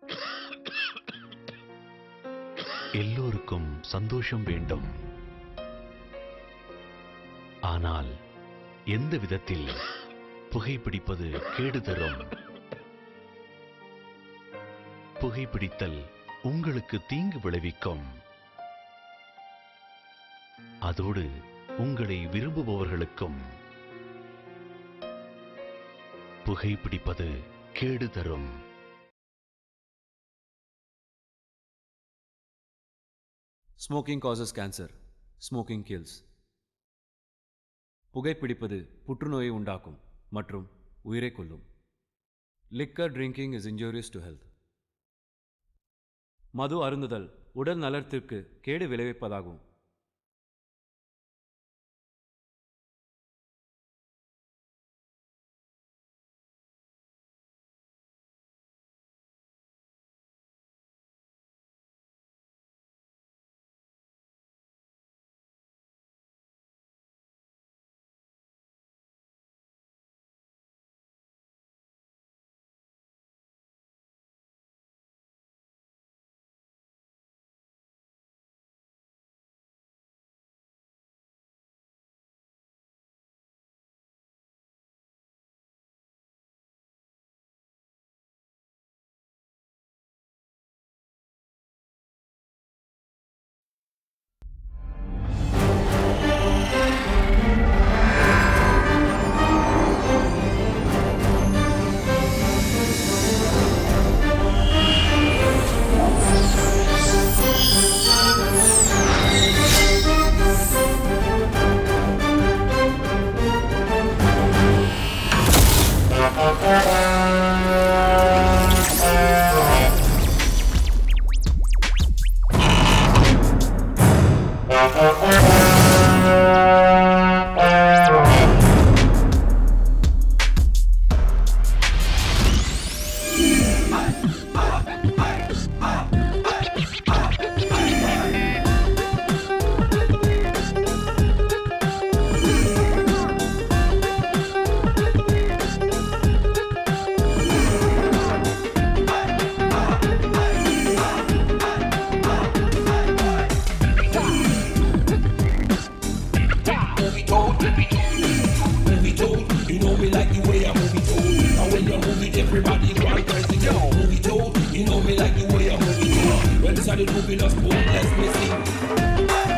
எல்லோருக்கும் சந்தோஷம் வேண்டும் ஆனால் எந்த விதத்தில் புகைப்பிடிப்பது கேடு தரும் புகைப்பிடித்தல் உங்களுக்கு தீங்கு விளைவிக்கும் அதோடு உங்களை விரும்புபவர்களுக்கும் புகைப்பிடிப்பது கேடு தரும் smoking causes cancer smoking kills புகைப்பிடிப்பது புற்றுநோயை உண்டாக்கும் மற்றும் உயிரை கொல்லும் liquor drinking is injurious to health மது அருந்துதல் உடல் நலத்திற்கு கேடு விளைவிப்பதாகும் movie told, movie told. You know me like the way I movie told. And when you move it, everybody go and crazy. Yo, movie told. You know me like the way I movie told. When it's the movie, just boom, let's me sing.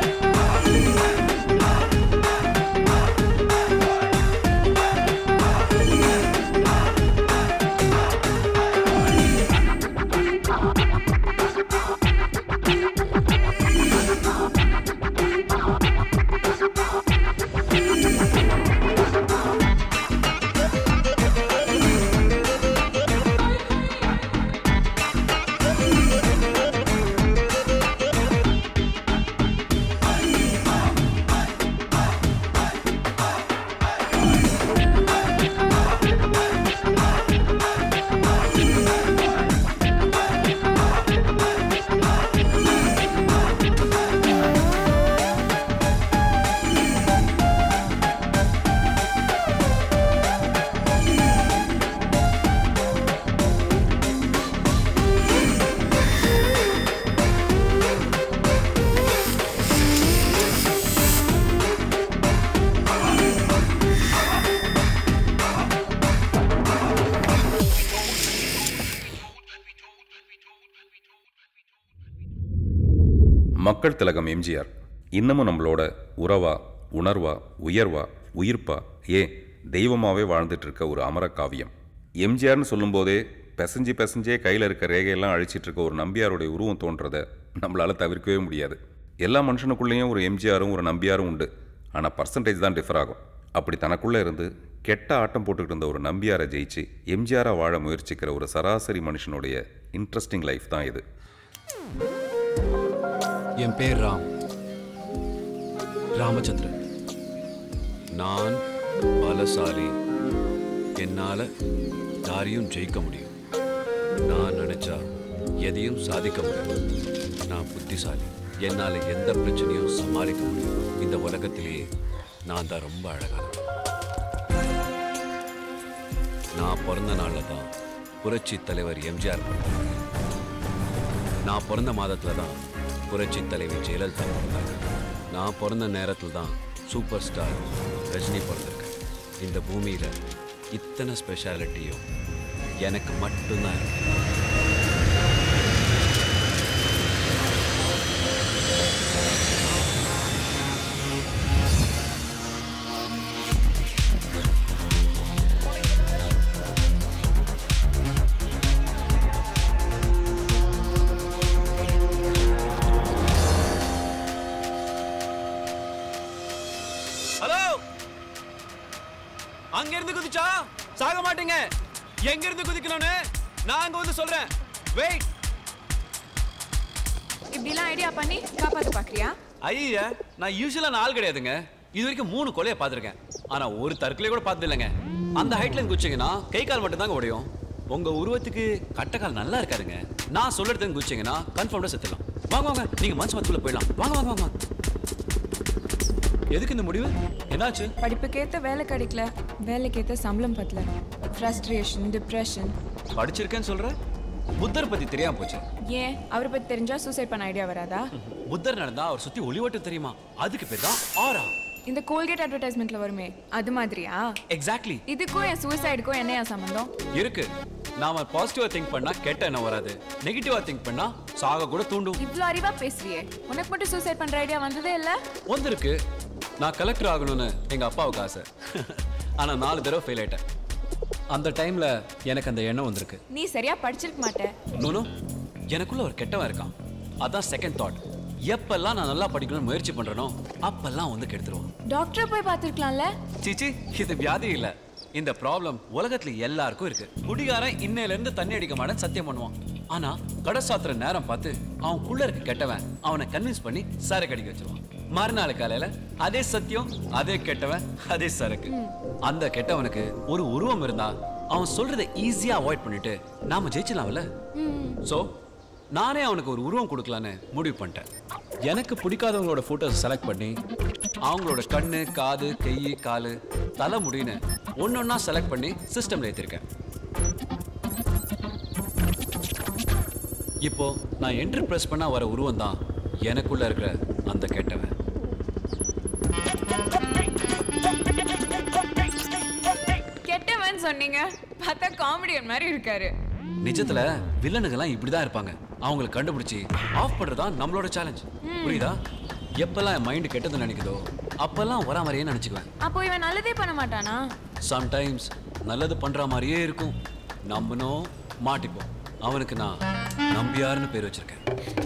மக்கள் திலகம் எம்ஜிஆர் இன்னமும் நம்மளோட உறவா உணர்வா உயர்வா உயிர்ப்பா ஏ தெய்வமாவே வாழ்ந்துட்டு இருக்க ஒரு அமர காவியம் எம்ஜிஆர்னு சொல்லும்போதே பிசைஞ்சு பிசைஞ்சே கையில் இருக்க ரேகையெல்லாம் அழிச்சிட்டு இருக்க ஒரு நம்பியாருடைய உருவம் தோன்றதை நம்மளால தவிர்க்கவே முடியாது எல்லா மனுஷனுக்குள்ளேயும் ஒரு எம்ஜிஆரும் ஒரு நம்பியாரும் உண்டு ஆனால் பர்சன்டேஜ் தான் டிஃபர் ஆகும் அப்படி தனக்குள்ளே இருந்து கெட்ட ஆட்டம் போட்டுக்கிட்டு இருந்த ஒரு நம்பியாரை ஜெயிச்சு எம்ஜிஆராக வாழ முயற்சிக்கிற ஒரு சராசரி மனுஷனுடைய இன்ட்ரெஸ்டிங் லைஃப் தான் இது என் பேர் ராம் ராமச்சந்திரன் நான் பலசாலி என்னால் யாரையும் ஜெயிக்க முடியும் நான் நினைச்சா எதையும் சாதிக்க முடியும் நான் புத்திசாலி என்னால் எந்த பிரச்சனையும் சமாளிக்க முடியும் இந்த உலகத்திலேயே நான் தான் ரொம்ப அழகானவன் நான் பிறந்த நாளில் தான் புரட்சி தலைவர் எம்ஜிஆர் பிறந்தாங்க நான் பிறந்த மாதத்தில் தான் புரட்சி தலைவி ஜெயலலிதா பிறந்தாங்க நான் பிறந்த நேரத்தில் தான் சூப்பர் ஸ்டார் ரஜினி பிறந்திருக்காங்க இந்த பூமியில் இத்தனை ஸ்பெஷாலிட்டியும் எனக்கு மட்டும்தான் இருக்கு ஹலோ அங்க இருந்து குதிச்சா சாக மாட்டீங்க எங்க இருந்து குதிக்கணும்னு நான் அங்க வந்து சொல்றேன் வெயிட் இப்படிலாம் ஐடியா பண்ணி காப்பாத்த பாக்குறியா ஐயா நான் யூஸ்வலா நாள் கிடையாதுங்க இது வரைக்கும் மூணு கொலையை பார்த்துருக்கேன் ஆனா ஒரு தற்கொலை கூட பார்த்தது இல்லைங்க அந்த ஹைட்ல குச்சிங்கன்னா கை கால் மட்டும் தாங்க உடையும் உங்க உருவத்துக்கு கட்டக்கால் நல்லா இருக்காதுங்க நான் சொல்றது குச்சிங்கன்னா கன்ஃபார்ம்டா செத்துலாம் வாங்க வாங்க நீங்க மனசு மத்துக்குள்ள போயிடலாம் வாங்க வாங்க வாங்க எதுக்கு இந்த முடிவு என்னாச்சு படிப்புக்கேத்த வேலை கிடைக்கல வேலைக்கேத்த சம்பளம் பத்தல ஃப்ரஸ்ட்ரேஷன் டிப்ரெஷன் படிச்சிருக்கேன்னு சொல்ற புத்தர் பத்தி தெரியாம போச்சு ஏன் அவரை பத்தி தெரிஞ்சா சூசைட் பண்ண ஐடியா வராதா புத்தர் நடந்தா அவர் சுத்தி ஒளிவட்டம் தெரியுமா அதுக்கு பேர் தான் ஆரா இந்த கோல்கேட் அட்வர்டைஸ்மெண்ட்ல வருமே அது மாதிரியா எக்ஸாக்ட்லி இதுக்கும் என் சூசைடுக்கும் என்னையா சம்பந்தம் இருக்கு நாம பாசிட்டிவா திங்க் பண்ணா கெட்ட என்ன வராது நெகட்டிவா திங்க் பண்ணா சாக கூட தூண்டும் இவ்ளோ அறிவா பேசுறியே உனக்கு மட்டும் சூசைட் பண்ற ஐடியா வந்ததே இல்ல வந்திருக்கு நான் கலெக்டர் ஆகணும்னு எங்க அப்பாவுக்கு ஆசை ஆனா நாலு தடவை ஃபெயில் ஆயிட்டேன் அந்த டைம்ல எனக்கு அந்த எண்ணம் வந்திருக்கு நீ சரியா படிச்சிருக்க மாட்ட நோனோ எனக்குள்ள ஒரு கெட்டவன் இருக்கான் அதான் செகண்ட் தாட் எப்பெல்லாம் நான் நல்லா படிக்கணும்னு முயற்சி பண்றேனோ அப்பெல்லாம் வந்து கெடுத்துருவான் டாக்டரை போய் பார்த்திருக்கலாம்ல சீச்சி இது வியாதி இல்ல இந்த ப்ராப்ளம் உலகத்துல எல்லாருக்கும் இருக்கு குடிகாரன் இன்னையில இருந்து தண்ணி அடிக்க மாட்டேன்னு சத்தியம் பண்ணுவான் ஆனா கடை சாத்துற நேரம் பார்த்து அவன் குள்ள இருக்க கெட்டவன் அவனை கன்வின்ஸ் பண்ணி சரக்கு அடிக்க வச்சிருவான் மறுநாள் காலையில அதே சத்தியம் அதே கெட்டவன் அதே சரக்கு அந்த கெட்டவனுக்கு ஒரு உருவம் இருந்தா அவன் சொல்றதை ஈஸியா அவாய்ட் பண்ணிட்டு நாம ஜெயிச்சலாம்ல சோ நானே அவனுக்கு ஒரு உருவம் கொடுக்கலான்னு முடிவு பண்ணிட்டேன் எனக்கு பிடிக்காதவங்களோட ஃபோட்டோஸ் செலக்ட் பண்ணி அவங்களோட கண்ணு காது கை காலு தலை முடின்னு ஒன்னொன்னா செலக்ட் பண்ணி சிஸ்டம்ல ஏத்திருக்கேன் இப்போ நான் என்ட்ரி பிரஸ் பண்ணா வர உருவம் தான் எனக்குள்ள இருக்கிற அந்த கெட்டவன் கெட்டவன் சொன்னீங்க பார்த்தா காமெடியன் மாதிரி இருக்காரு நிஜத்துல வில்லனுங்கெல்லாம் இப்படிதான் இருப்பாங்க அவங்களை கண்டுபிடிச்சி ஆஃப் பண்றதா நம்மளோட சேலஞ்ச் புரியுதா எப்பெல்லாம் என் மைண்ட் கெட்டது நினைக்குதோ அப்பெல்லாம் வரா மாதிரியே நினைச்சுக்குவேன் அப்போ இவன் நல்லதே பண்ண மாட்டானா சம்டைம்ஸ் நல்லது பண்ற மாதிரியே இருக்கும் நம்பணும் மாட்டிப்போம் அவனுக்கு நான் நம்பியாருன்னு பேர் வச்சிருக்கேன்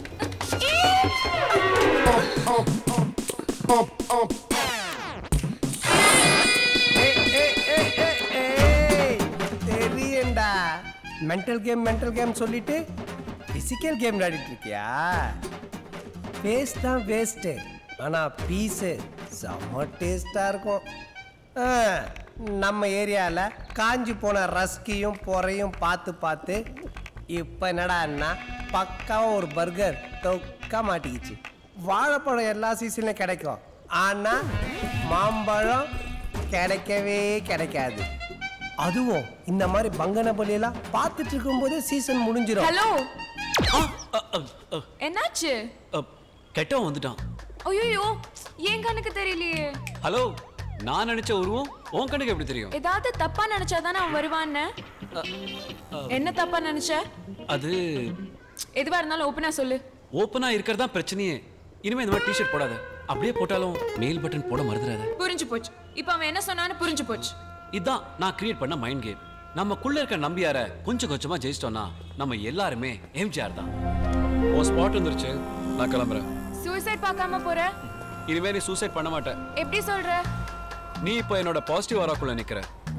தெரியண்டா மென்டல் கேம் மென்டல் கேம் சொல்லிட்டு பிசிக்கல் கேம் விளையாடிட்டு இருக்கியா பேஸ் தான் வேஸ்ட்டு ஆனால் பீஸு செம்ம டேஸ்டாக இருக்கும் ஆ, நம்ம ஏரியாவில் காஞ்சி போன ரஸ்கியும் பொறையும் பார்த்து பார்த்து இப்போ என்னடான்னா பக்காவாக ஒரு பர்கர் தொக்கா மாட்டிக்கிச்சு வாழைப்பழம் எல்லா சீசன்லையும் கிடைக்கும் ஆனால் மாம்பழம் கிடைக்கவே கிடைக்காது அதுவும் இந்த மாதிரி பங்கனபலியெல்லாம் பார்த்துட்டு இருக்கும்போதே சீசன் முடிஞ்சிடும் ஹலோ அ, அ, அ, என்னாச்சு அ, கெட்டவன் வந்துட்டான் ஐயோ என் கண்ணுக்கு தெரியலையே ஹலோ நான் நினைச்ச உருவம் உன் கண்ணுக்கு எப்படி தெரியும் ஏதாவது தப்பா நினைச்சாதானே அவன் வருவான்னு என்ன தப்பா நினைச்ச அது எதுவா இருந்தாலும் ஓப்பனா சொல்லு ஓப்பனா இருக்கிறது தான் பிரச்சனையே இனிமே இந்த மாதிரி டிஷர்ட் போடாத அப்படியே போட்டாலும் மெயில் பட்டன் போட மறந்துடாத புரிஞ்சு போச்சு இப்போ அவன் என்ன சொன்னான்னு புரிஞ்சு போச்சு இதான் நான் கிரியேட் பண்ண மைண்ட் கேம் நமக்குள்ள இருக்க நம்பியார கொஞ்சம் கொஞ்சமா ஜெயிச்சிட்டோம்னா நம்ம எல்லாருமே எம்ஜிஆர் தான் உன் ஸ்பாட் வந்துருச்சு நான் கிளம்புறேன் சூசைட் பார்க்காம போற இனிமே நீ சூசைட் பண்ண மாட்டேன் எப்படி சொல்ற நீ இப்போ என்னோட பாசிட்டிவ் வராக்குள்ள நிக்கிற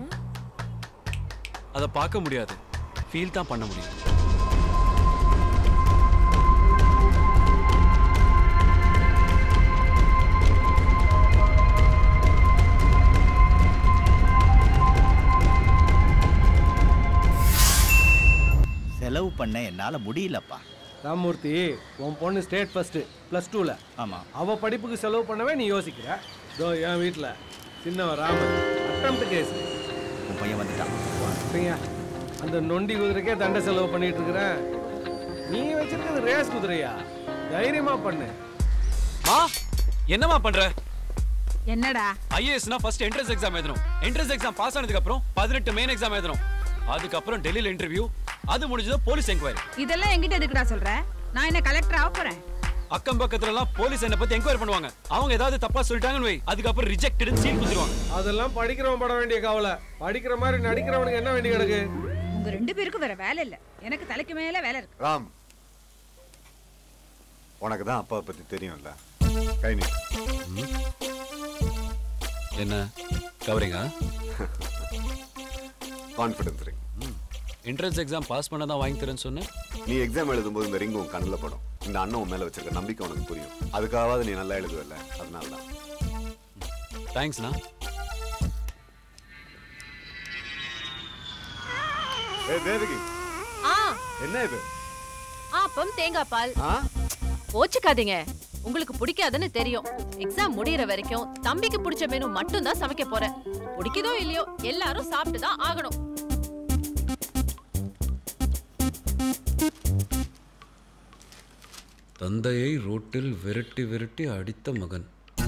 அதை பார்க்க முடியாது ஃபீல் தான் பண்ண முடியும் செலவு பண்ண என்னால முடியலப்பா ராமூர்த்தி உன் பொண்ணு ஸ்டேட் ஃபர்ஸ்ட் ப்ளஸ் டூவில் ஆமா அவ படிப்புக்கு செலவு பண்ணவே நீ யோசிக்கிற இதோ என் வீட்டில் சின்னவன் ராமன் அட்டம்ப்ட் கேஸ் உன் பையன் வந்துட்டான் சரிங்க அந்த நொண்டி குதிரைக்கே தண்டை செலவு பண்ணிட்டு இருக்கிறேன் நீ வச்சிருக்கிறது ரேஸ் குதிரையா தைரியமா பண்ணு மா என்னம்மா பண்ற என்னடா ஐஏஎஸ்னா ஃபர்ஸ்ட் என்ட்ரன்ஸ் எக்ஸாம் எழுதணும் என்ட்ரன்ஸ் எக்ஸாம் பாஸ் ஆனதுக்கு அப்புறம் பதினெட்டு மெயின் எக்ஸாம் எழுதணும் அதுக்கப்புறம் டெல்லியில இன்டர்வியூ அது முடிஞ்சதும் போலீஸ் என்கொயரி இதெல்லாம் என்கிட்ட எதுக்குடா சொல்ற நான் என்ன கலெக்டர் ஆக போறேன் அக்கம் பக்கத்துல எல்லாம் போலீஸ் என்ன பத்தி என்கொயரி பண்ணுவாங்க அவங்க ஏதாவது தப்பா சொல்லிட்டாங்கன்னு வை அதுக்கப்புறம் ரிஜெக்டட்னு சீல் குடுத்துருவாங்க அதெல்லாம் படிக்கிறவன் பட வேண்டிய கவலை படிக்கிற மாதிரி நடிக்கிறவனுக்கு என்ன வேண்டி கிடக்கு உங்க ரெண்டு பேருக்கும் வேற வேலை இல்ல எனக்கு தலைக்கு மேல வேலை இருக்கு ராம் உனக்கு தான் அப்பாவை பத்தி தெரியும்ல கை நீ என்ன கவரிங்கா confidence ring entrance exam pass பண்ண தான் வாங்கி தரேன்னு சொன்னேன் நீ எக்ஸாம் எழுதும்போது இந்த ரிங் உன் கண்ணில் படும் இந்த அண்ணன் உன் மேல வச்சிருக்க நம்பிக்கை உனக்கு புரியும் அதுக்காவது நீ நல்லா எழுதுவல்ல அதனால தான் தேங்க்ஸ்ண்ணா ஏ தேவகி ஆ என்ன இது ஆப்பம் தேங்காய் பால் ஆ கோச்சுக்காதீங்க உங்களுக்கு பிடிக்காதுன்னு தெரியும் எக்ஸாம் முடியற வரைக்கும் தம்பிக்கு பிடிச்ச மெனு மட்டும் தான் சமைக்க போறேன் பிடிக்குதோ இல்லையோ எல்லாரும் சாப்பிட்டு தான் ஆகணும் தந்தையை ரோட்டில் விரட்டி விரட்டி அடித்த மகன்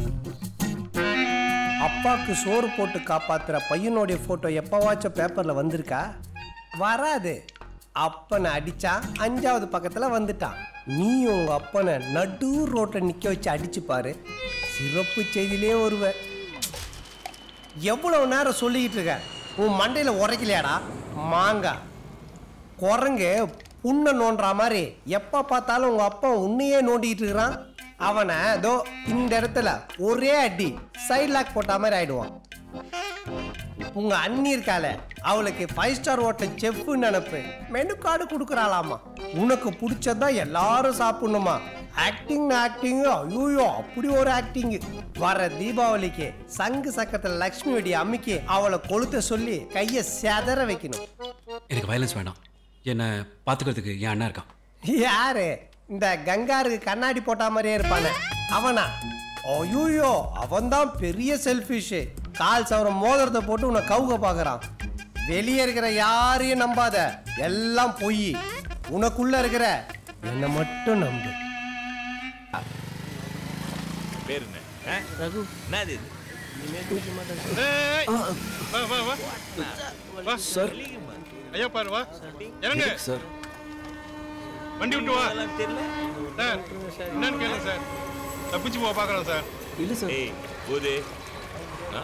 அப்பாக்கு சோறு போட்டு காப்பாத்துற பையனுடைய போட்டோ எப்பவாச்சும் பேப்பர்ல வந்திருக்கா வராது அப்பனை அடிச்சா அஞ்சாவது பக்கத்துல வந்துட்டான் நீ உங்க அப்பனை நடு ரோட்டை நிக்க வச்சு அடிச்சு பாரு சிறப்பு செய்தியிலே வருவ எவ்வளவு நேரம் சொல்லிக்கிட்டு இருக்க உன் மண்டையில உரைக்கலையாடா மாங்கா குரங்கு புண்ணை நோண்டுற மாதிரி எப்போ பார்த்தாலும் உங்கள் அப்பா உன்னையே நோண்டிக்கிட்டு இருக்கிறான் அவனை இதோ இந்த இடத்துல ஒரே அடி சைட் லாக் போட்ட மாதிரி ஆயிடுவான் உங்க அண்ணி இருக்கால அவளுக்கு ஃபைவ் ஸ்டார் ஹோட்டல் செஃப் நினப்பு மெனு கார்டு கொடுக்குறாளாமா உனக்கு பிடிச்சதான் எல்லாரும் சாப்பிடணுமா ஆக்டிங் ஆக்டிங் ஐயோ அப்படி ஒரு ஆக்டிங் வர தீபாவளிக்கு சங்கு சக்கரத்துல லக்ஷ்மி வெடி அம்மிக்கு அவளை கொளுத்த சொல்லி கையை செதற வைக்கணும் எனக்கு வயலன்ஸ் வேணாம் என்ன பாத்துக்கிறதுக்கு என் அண்ணா இருக்கான் யாரு இந்த கங்காருக்கு கண்ணாடி போட்ட மாதிரியே இருப்பானே அவனா ஐயோ அவன்தான் பெரிய செல்ஃபிஷ் கால் சவரம் மோதிரத்தை போட்டு உன்னை கவுக பார்க்கறான் வெளியே இருக்கிற யாரையும் நம்பாத எல்லாம் பொய் உனக்குள்ள இருக்கிற என்னை மட்டும் நம்பு பேர் என்ன ஆ? என்னது இது? சார் ஐயா பாரு வா இறங்க சார் வண்டி விட்டு வா அதெல்லாம் தெரியல சார் என்னன்னு கேளுங்க சார் தப்பிச்சு போக பாக்குறேன் சார் இல்ல சார் ஏய் போது ஆ?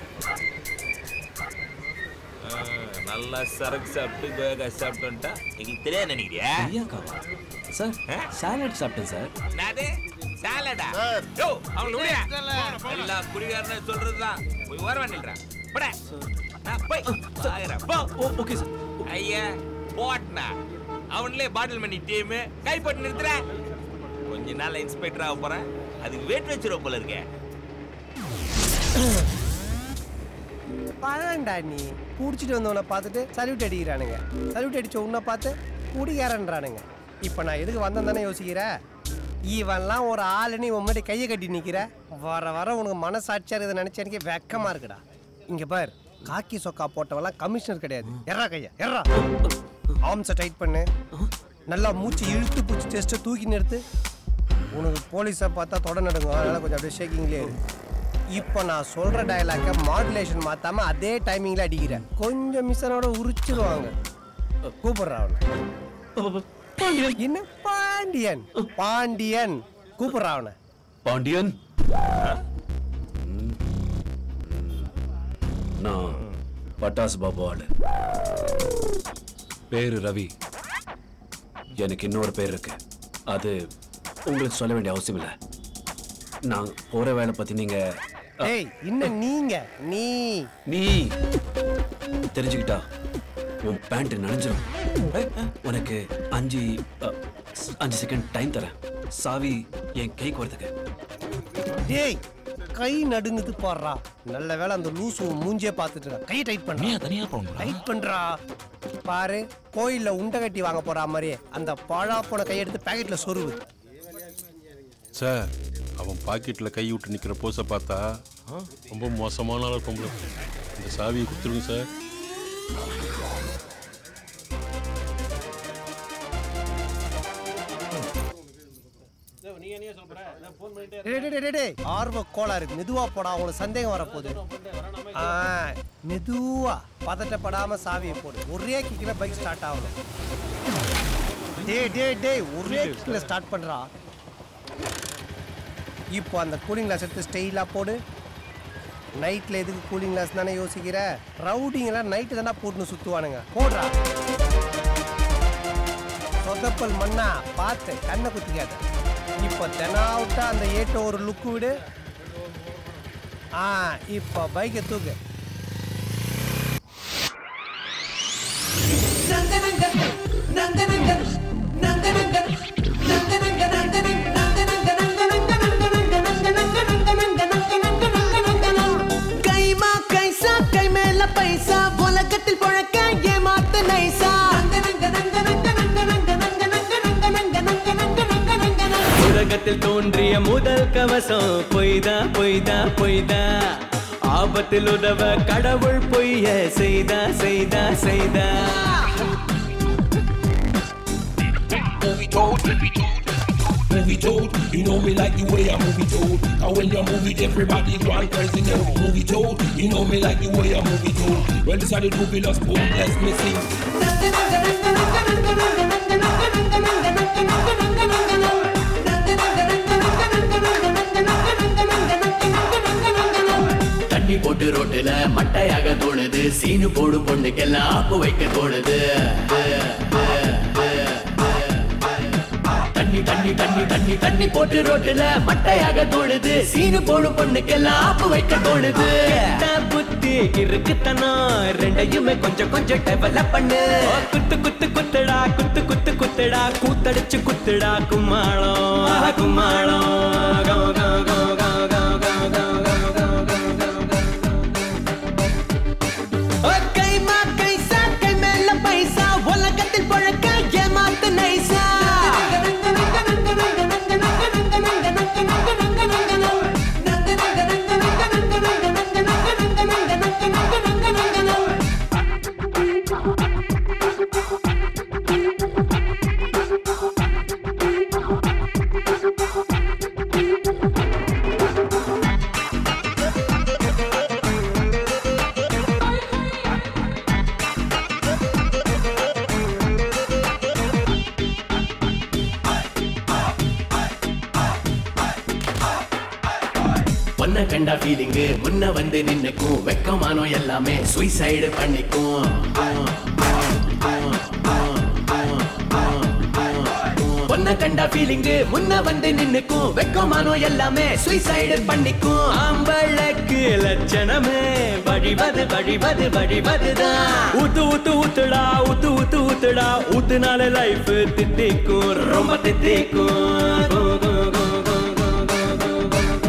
ஆ, நல்லா சரக்கு சாப்பிட்டு கோயக்கா சாப்பிட்டு வந்துட்டா எங்களுக்கு தெரியாது நினைக்கிறியா ஐயாக்கா சார் ஆ? சாலட் சாப்பிட்டேன் சார் என்னது சாலடா யோ அவன் விடுயா எல்லா குடிகாரன சொல்றதுதான் போய் ஓர வேண்டிடுறா போட நான் போய் ஆகிறேன் போ ஓகே சார் ஐயா போட்னா அவன்லயே பாட்டில் பண்ணி டீம் கைப்பட்டு நிறுத்துற கொஞ்ச நாள் இன்ஸ்பெக்டர் ஆக போறேன் அதுக்கு வெயிட் வச்சிருவ போல இருக்கே பழண்டா நீ குடிச்சிட்டு வந்தவனை பார்த்துட்டு சல்யூட் அடிக்கிறானுங்க சல்யூட் அடிச்ச உன்னை பார்த்து குடிகாரன்றானுங்க இப்போ நான் எதுக்கு வந்தேன் தானே யோசிக்கிற இவன்லாம் ஒரு ஆளுன்னு இவன் முன்னாடி கையை கட்டி நிற்கிற வர வர உனக்கு மனசாட்சியாக இருக்குது நினச்ச எனக்கு வெக்கமாக இருக்குடா இங்கே பார் காக்கி சொக்கா போட்டவன்லாம் கமிஷனர் கிடையாது எறா கையா எறா ஆம்ஸை டைட் பண்ணு நல்லா மூச்சு இழுத்து பூச்சி டெஸ்ட்டை தூக்கி நிறுத்து உனக்கு போலீஸை பார்த்தா தொட நடுங்கும் அதனால கொஞ்சம் அப்படியே ஷேக்கிங்லேயே இரு இப்போ நான் சொல்ற டயலாக்கை மாடுலேஷன் மாத்தாம அதே டைமிங்ல அடிக்கிறேன் கொஞ்சம் மிஷனோட உரிச்சிருவாங்க கூப்பிடுறா அவனை என்ன பாண்டியன் பாண்டியன் கூப்பிடுறா அவனை பாண்டியன் நான் பட்டாசு பாபு ஆளு பேரு ரவி எனக்கு இன்னொரு பேர் இருக்கு அது உங்களுக்கு சொல்ல வேண்டிய அவசியம் இல்லை நான் போற வேலை பத்தி நீங்க அ, ஏய் இன்னும் நீங்க நீ நீ தெரிஞ்சுக்கிட்டா உன் பேண்ட் நனைஞ்சிரும் உனக்கு அஞ்சு அ, அஞ்சு செகண்ட் டைம் தரேன் சாவி என் கைக்கு வரதுக்கு டேய் கை நடுங்குது பாடுறா நல்ல வேளை அந்த லூசு உன் மூஞ்சே பார்த்துட்டு இருக்கா கையை டைட் பண்ணா தனியா போகணும் டைட் பண்றா பாரு கோயில்ல உண்டை கட்டி வாங்க போற மாதிரியே அந்த பழா போன கையெடுத்து பாக்கெட்ல சொருவு சார் அவன் பாக்கெட்ல கை விட்டு நிக்கிற போஸை பார்த்தா ரொம்ப மோசமான ஆளா பொம்பளை இந்த சாவியை கொடுத்துருங்க சார் டேய், டேய், டேய், டேய், ஆர்வ கோளாறு மெதுவா போடா உங்களுக்கு சந்தேகம் வரப்போகுது ஆ மெதுவா பதட்டப்படாம சாவியை போடு ஒரே கிக்கில பைக் ஸ்டார்ட் ஆகணும் டேய் டேய் டேய் ஒரே கிக்கில் ஸ்டார்ட் பண்றா இப்போ அந்த கூலிங் கிளாஸ் எடுத்து ஸ்டெயிலாக போடு நைட்டில் எதுக்கு கூலிங் கிளாஸ் தானே யோசிக்கிற ரவுடிங்கெல்லாம் நைட்டு தானே போட்டுன்னு சுற்றுவானுங்க போடுறா சொதப்பல் மண்ணா பார்த்து கண்ணை குத்திக்காத இப்போ தெனாவுட்டா அந்த ஏட்டோ ஒரு லுக்கு விடு ஆ இப்போ பைக்கை தூக்கு கைமா கைசா கை மேல பைசா உலகத்தில் பொழக்க ஏமாத்த நைசா உலகத்தில் தோன்றிய முதல் கவசம் பொய்தா பொய்தா பொய்தா ஆபத்தில் உதவ கடவுள் பொய்ய செய்தா செய்தா செய்தா Movie told, movie told, you know me like the way I movie told. And when you move it, everybody go on crazy now. Movie told, you know me like the way I movie told. Well, this is the movie lost boom, let's me sing. தண்ணி போட்டு ரோட்டுல மட்டையாக தோணுது சீனு போடு பொண்ணுக்கெல்லாம் ஆப்பு வைக்க தோணுது தண்ணி தண்ணி தண்ணி தண்ணி தண்ணி போட்டு ரோட்டுல மட்டையாக தோணுது சீனு போடு பொண்ணுக்கெல்லாம் ஆப்பு வைக்க தோணுது கெட்ட புத்தி இருக்குத்தனம் ரெண்டையுமே கொஞ்சம் கொஞ்சம் டெவலப் பண்ணு குத்து குத்து குத்துடா குத்து குத்து குத்துடா கூத்தடிச்சு குத்துடா கும்மாளம் கும்மாளம் கோ கோ கோ கோ கோ கோ கோ ஓ, கைமா கைசா கை மேல பைசா உலகத்தில் பொழக்க ஏமாத்த நைசா பொண்ண கண்டா ஃபீலிங்கு முன்ன வந்து நின்னுக்கும் வெக்கமானோ எல்லாமே சுயசைடு பண்ணிக்கும் பொண்ண கண்டா ஃபீலிங்கு முன்ன வந்து நின்னுக்கும் வெக்கமானோ எல்லாமே சுயசைடு பண்ணிக்கும் ஆம்பளக்கு லட்சணமே வழிவது வழிவது வழிவதுதான் ஊத்து ஊத்து ஊத்துடா ஊத்து ஊத்து ஊத்துடா ஊத்துனால லைஃப் தித்திக்கும் ரொம்ப தித்திக்கும் கோ, கோ, கோ, கோ, கோ, கோ,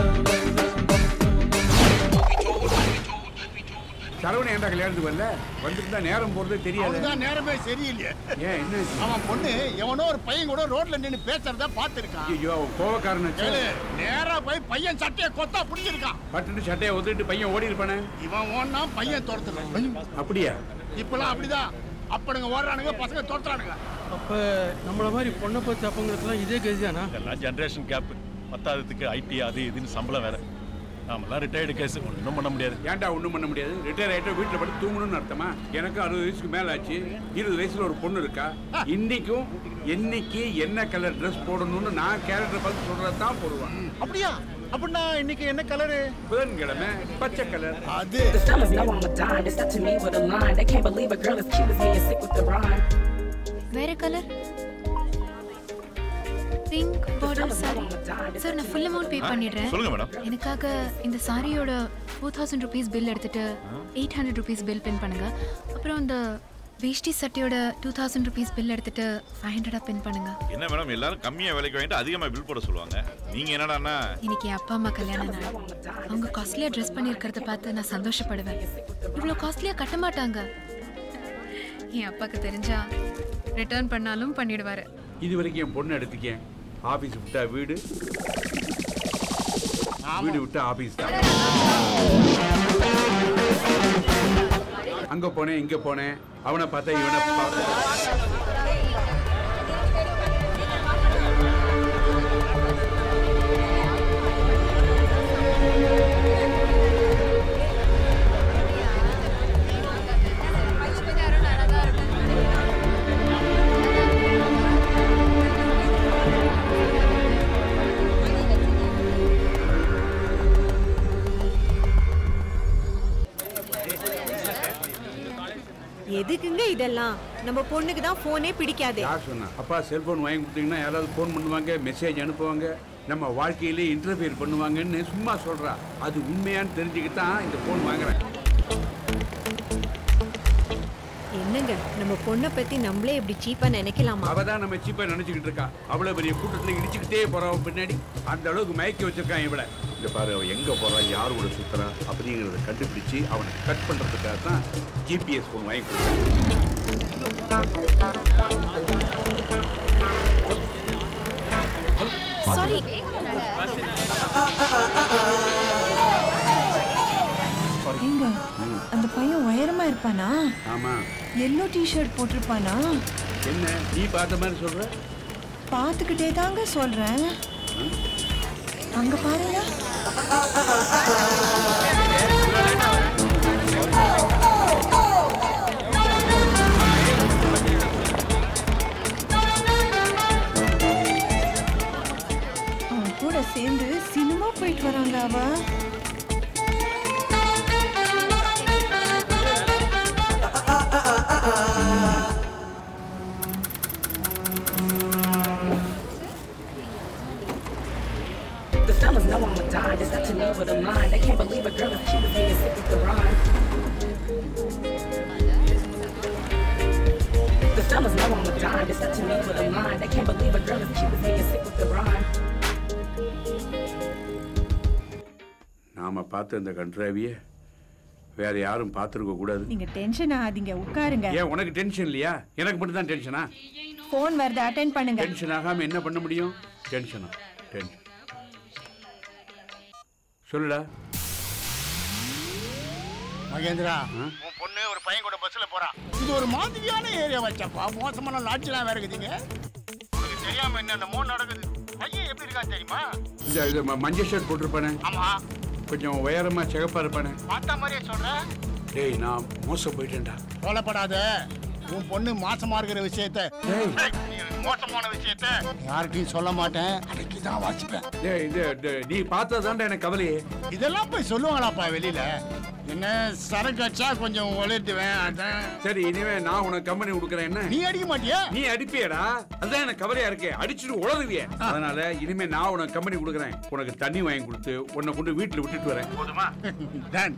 சரவணன் ஏன்டா கல்யாணத்துக்கு வரல வந்திருந்தா நேரம் போறதே தெரியாது அவனுதான் நேரமே சரியில்லையே ஏன் என்ன அவன் பொண்ணு எவனோ ஒரு பையன் கூட ரோட்ல நின்னு பேசுறத பாத்துருக்கான் ஐயோ அவன் கோவக்காரன் கேளு நேரா போய் பையன் சட்டையை கொத்தா பிடிச்சிருக்கான் பட்டுட்டு சட்டையை ஒத்துட்டு பையன் ஓடி இருப்பானே இவன் ஓடினா பையன் துரத்துறான் அப்படியா இப்பெல்லாம் அப்படிதான் அப்பனுங்க ஓடுறானுங்க பசங்க துரத்துறானுங்க அப்ப நம்மள மாதிரி பொண்ணை பார்த்து அப்பங்களுக்குலாம் இதே கதிதானா எல்லாம் ஜென்ரேஷன் கேப் பத்தாததுக்கு ஐடி அது இதுன்னு சம்பளம் வேற நாமெல்லாம் ரிட்டையர்டு கேஸ் ஒன்றும் பண்ண முடியாது ஏன்டா ஒண்ணும் பண்ண முடியாது ரிட்டையர் ஆயிட்டா வீட்டுல படுத்து தூங்கணும்னு அர்த்தமா எனக்கு அறுபது வயசுக்கு மேல ஆச்சு இருபது வயசுல ஒரு பொண்ணு இருக்கா இன்னைக்கும் என்னைக்கு என்ன கலர் ட்ரெஸ் போடணும்னு நான் கேரக்டர் பார்த்து சொல்றது தான் போடுவான் அப்படியா அப்படின்னா இன்னைக்கு என்ன கலரு புதன்கிழமை பச்சை கலர் அது The fellas know I'm a dime. They stuck to me with a line. They can't believe a girl as cute as me is sick with the rhyme. வேற colour pink border sari sir நான் full amount pay பண்ணிடுறேன் சொல்லுங்க madam எனக்காக இந்த சாரியோட four thousand rupees bill எடுத்துட்டு eight hundred rupees bill pin பண்ணுங்க அப்புறம் இந்த வேஷ்டி சட்டையோட டூ தௌசண்ட் ருபீஸ் பில் எடுத்துட்டு ஃபைவ் ஹண்ட்ரடாக பின் பண்ணுங்க என்ன மேடம் எல்லாரும் கம்மியா விலைக்கு வாங்கிட்டு அதிகமா பில் போட சொல்லுவாங்க நீங்க என்னடான்னா இன்னைக்கு என் அப்பா அம்மா கல்யாணம் நாள் அவங்க காஸ்ட்லியாக ட்ரெஸ் பண்ணியிருக்கிறத பார்த்து நான் சந்தோஷப்படுவேன் இவ்வளோ காஸ்ட்லியாக கட்ட மாட்டாங்க என் அப்பாவுக்கு தெரிஞ்சா ரிட்டர்ன் பண்ணாலும் பண்ணிடுவாரு இது வரைக்கும் என் பொண்ணு எடுத்துக்கேன் ஆபீஸ் விட்டா வீடு வீடு விட்டா ஆபீஸ் தான் அங்க போனேன் இங்க போனேன் அவனை பார்த்தா இவனை பார்த்தா எதுக்குங்க இதெல்லாம் நம்ம பொண்ணுக்கு தான் போனே பிடிக்காதே யார் சொன்னா அப்பா செல்போன் வாங்கி கொடுத்தீங்கன்னா யாராவது ஃபோன் பண்ணுவாங்க மெசேஜ் அனுப்புவாங்க நம்ம வாழ்க்கையிலே இன்டர்ஃபியர் பண்ணுவாங்கன்னு சும்மா சொல்றா அது உண்மையான்னு தெரிஞ்சுக்கிட்டு தான் இந்த ஃபோன் வாங்குறேன் என்னங்க நம்ம பொண்ணை பத்தி நம்மளே இப்படி சீப்பா நினைக்கலாமா அவ தான் நம்ம சீப்பா நினைச்சுக்கிட்டு இருக்கா அவ்வளவு பெரிய கூட்டத்துல இடிச்சுக்கிட்டே போறான் பின்னாடி அந்த அளவுக்கு மயக்கி வச்சிருக்கான் இவள இந்த பாரு அவ எங்க போறா யார் கூட சுத்துறா அப்படிங்கறத கண்டுபிடிச்சு அவனை கட் பண்றதுக்காக தான் ஜிபிஎஸ் ஃபோன் வாங்கி கொடுத்தேன் சாரி எங்க அந்த பையன் உயரமா இருப்பானா ஆமா எல்லோ டிஷர்ட் போட்டிருப்பானா என்ன நீ பார்த்த மாதிரி சொல்ற பார்த்துக்கிட்டே தாங்க சொல்றேன் அங்க பாருங்க அவன் கூட சேர்ந்து சினிமா போயிட்டு வராங்க அவ The fellas know I'm a dime. It's touching over the line. They can't believe a girl if she was being sick with the rhyme. The fellas know I'm a dime. It's touching over the line. They can't believe a girl if she was being sick with the rhyme. நாம பார்த்த இந்த கன்றாவிய வேற யாரும் பார்த்துருக்க கூடாது நீங்க tension ஆகாதீங்க உட்காருங்க ஏன் உனக்கு டென்ஷன் இல்லையா எனக்கு மட்டும் தான் டென்ஷனா போன் வருது அட்டென்ட் பண்ணுங்க டென்ஷன் ஆகாம என்ன பண்ண முடியும் டென்ஷனா டென்ஷன் சொல்லுடா மகேந்திரா உன் பொண்ணு ஒரு பையன் கூட பஸ்ல போறான் இது ஒரு மாதிரியான ஏரியா வச்சப்பா மோசமான லாட்ஜ்லாம் வேற இருக்குதுங்க உனக்கு தெரியாம என்ன அந்த மூணு நடக்குது பையன் எப்படி இருக்கான் தெரியுமா இந்த இது ம- மஞ்சள் ஷர்ட் போட்டிருப்பானே ஆமா கொஞ்சம் உயரமா சிகப்பா இருப்பானே பார்த்தா மாதிரியே சொல்ற டேய் நான் மோசம் போயிட்டேன்டா கவலைப்படாத உன் பொண்ணு மாசமா இருக்கிற விஷயத்த நீ மோசமான விஷயத்த யார்கிட்டயும் சொல்ல மாட்டேன் அன்னைக்கு தான் வாசிப்பேன் டேய் இது இது- நீ பார்த்ததாண்டா எனக்கு கவலையே இதெல்லாம் போய் சொல்லுவாங்களாப்பா வெளியில என்ன சரக்கு அடிச்சா கொஞ்சம் உழைத்துவேன் அதான் சரி இனிமே நான் உனக்கு கம்பெனி கொடுக்குறேன் என்ன நீ அடிக்க மாட்டியா நீ அடிப்பியடா அதுதான் எனக்கு கவலையா இருக்கு அடிச்சுட்டு உழதுவிய அதனால இனிமே நான் உனக்கு கம்பெனி கொடுக்குறேன் உனக்கு தண்ணி வாங்கி கொடுத்து உன்னை கொண்டு வீட்டுல விட்டுட்டு வரேன் போதுமா டன்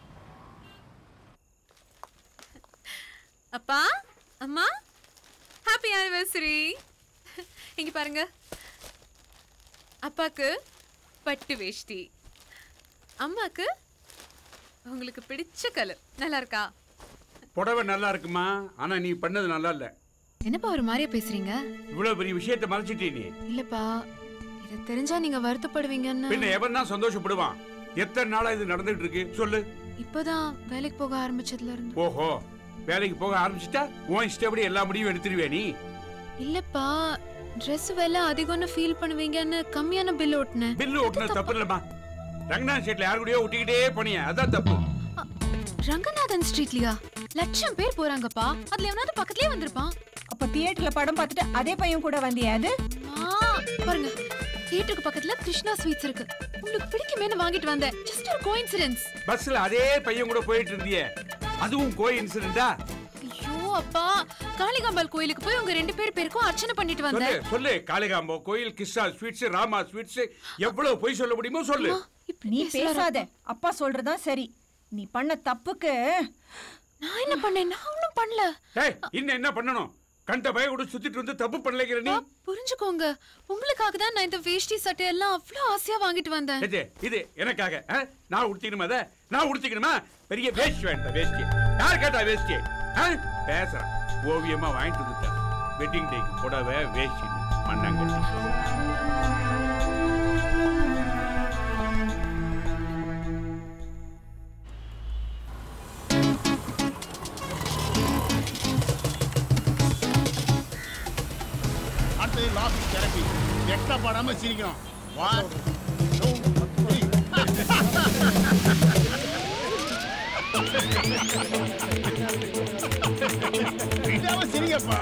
அப்பா அம்மா ஹாப்பி ஆனிவர்சரி இங்க பாருங்க அப்பாக்கு பட்டு வேஷ்டி அம்மாக்கு உங்களுக்கு பிடிச்ச கலர் நல்லா இருக்கா புடவை நல்லா இருக்குமா ஆனா நீ பண்ணது நல்லா இல்ல என்னப்பா ஒரு மாதிரியா பேசுறீங்க இவ்வளவு பெரிய விஷயத்தை மறைச்சிட்டே நீ இல்லப்பா இது தெரிஞ்சா நீங்க வருத்தப்படுவீங்கன்னு பின்ன எவன் தான் சந்தோஷப்படுவான் எத்தனை நாளா இது நடந்துட்டு இருக்கு சொல்லு இப்பதான் வேலைக்கு போக ஆரம்பிச்சதுல இருந்து ஓஹோ வேலைக்கு போக ஆரம்பிச்சிட்டா உன் இஷ்டப்படி எல்லா முடிவும் எடுத்துருவே நீ இல்லப்பா Dress விலை அதிகம்னு ஃபீல் பண்ணுவீங்கன்னு கம்மியான பில் ஓட்டுனேன் பில்லு ஓட்டுனது தப்பு இல்லம்மா ரங்கநாத் ஸ்ட்ரீட்ல யாரு கூடயோ ஒட்டிக்கிட்டே போனிய அதான் தப்பு ரங்கநாதன் ஸ்ட்ரீட்லயா லட்சம் பேர் போறாங்கப்பா அதுல எவனாவது பக்கத்துலயே வந்திருப்பான் அப்ப தியேட்டர்ல படம் பார்த்துட்டு அதே பையன் கூட வந்தியா அது ஆ, பாருங்க தியேட்டருக்கு பக்கத்துல கிருஷ்ணா ஸ்வீட்ஸ் இருக்கு உங்களுக்கு பிடிக்குமேனு வாங்கிட்டு வந்தேன் ஜஸ்ட் ஒரு கோஇன்சிடென்ஸ் பஸ்ல அதே பையன் கூட போயிட்டு இருந்தியே அதுவும் கோய் இன்சிடென்டா ஐயோ அப்பா காளிகாம்பாள் கோயிலுக்கு போய் உங்க ரெண்டு பேர் பேருக்கும் அர்ச்சனை பண்ணிட்டு சொல்லு வந்தேன் சொல்லு காளிகாம்போ கோயில் கிருஷ்ணா ஸ்வீட்ஸ் ராமா ஸ்வீட்ஸ் எவ்வளவு பொய் சொல்ல முடியுமோ சொல்லு நீ பேசாத அப்பா சொல்றதா சரி நீ பண்ண தப்புக்கு நான் என்ன பண்ணேன் நான் ஒண்ணும் பண்ணல ஏய் இன்னும் என்ன பண்ணணும் கண்ட பய கூட சுத்திட்டு வந்து தப்பு பண்ணலைங்கிற நீ புரிஞ்சுக்கோங்க உங்களுக்காக தான் நான் இந்த வேஷ்டி சட்டை எல்லாம் அவ்வளவு ஆசையா வாங்கிட்டு வந்தேன் இது இது எனக்காக ஆ? நான் உடுத்திக்கணுமா அதை நான் உடுத்திக்கணுமா பெரிய வேஷ்டி வேண்டாம் வேஷ்டி யார் கேட்டா வேஷ்டி ஆ? பேசுறேன் ஓவியமா வாங்கிட்டு வந்துட்டேன் வெட்டிங் டேக்கு புடவை வேஷ்டி மண்ணாங்கட்டி அடுத்தது லாபிக் தெரப்பி எட்ட படாம சிரிக்கணும் ஒன் டூ த்ரீ இதாவ சிரிங்கப்பா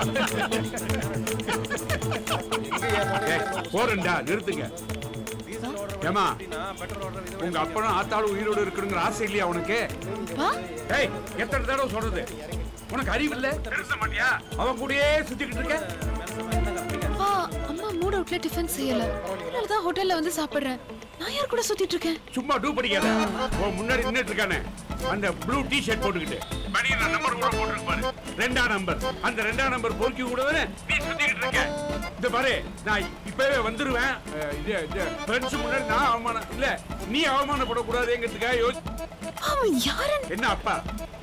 ஏய், போறேன்டா நிறுத்துங்க ஏமா உங்க அப்பனும் ஆத்தாளும் உயிரோடு இருக்கணுங்கிற ஆசை இல்லையா உனக்கு ஏய் எத்தனை தடவை சொல்றது உனக்கு அறிவு இல்ல திருத்த மாட்டியா அவன் கூடயே சுத்திக்கிட்டு இருக்க அப்பா அம்மா மூட் அவுட்ல டிஃபன் செய்யல அதனால தான் ஹோட்டல்ல வந்து சாப்பிடுறேன் நான் யார் கூட சுத்திட்டு இருக்கேன் சும்மா டூ படிக்காத உன் முன்னாடி நின்னுட்டு இருக்கானே அந்த ப்ளூ டி ஷர்ட் போட்டுக்கிட்டு பனியன் நம்பர் கூட போட்டுருக்கு பாரு ரெண்டாம் நம்பர் அந்த ரெண்டாம் நம்பர் பொறுக்கி கூட நீ சுத்திக்கிட்டு இருக்க இந்த பாரு நான் இப்பவே வந்துருவேன் அஹ், இது இது ஃப்ரெண்ட்ஸ் முன்னாடி நான் அவமானம் இல்ல நீ அவமானப்படக்கூடாதுங்கிறதுக்காக யோசி அவன் யாரு என்ன அப்பா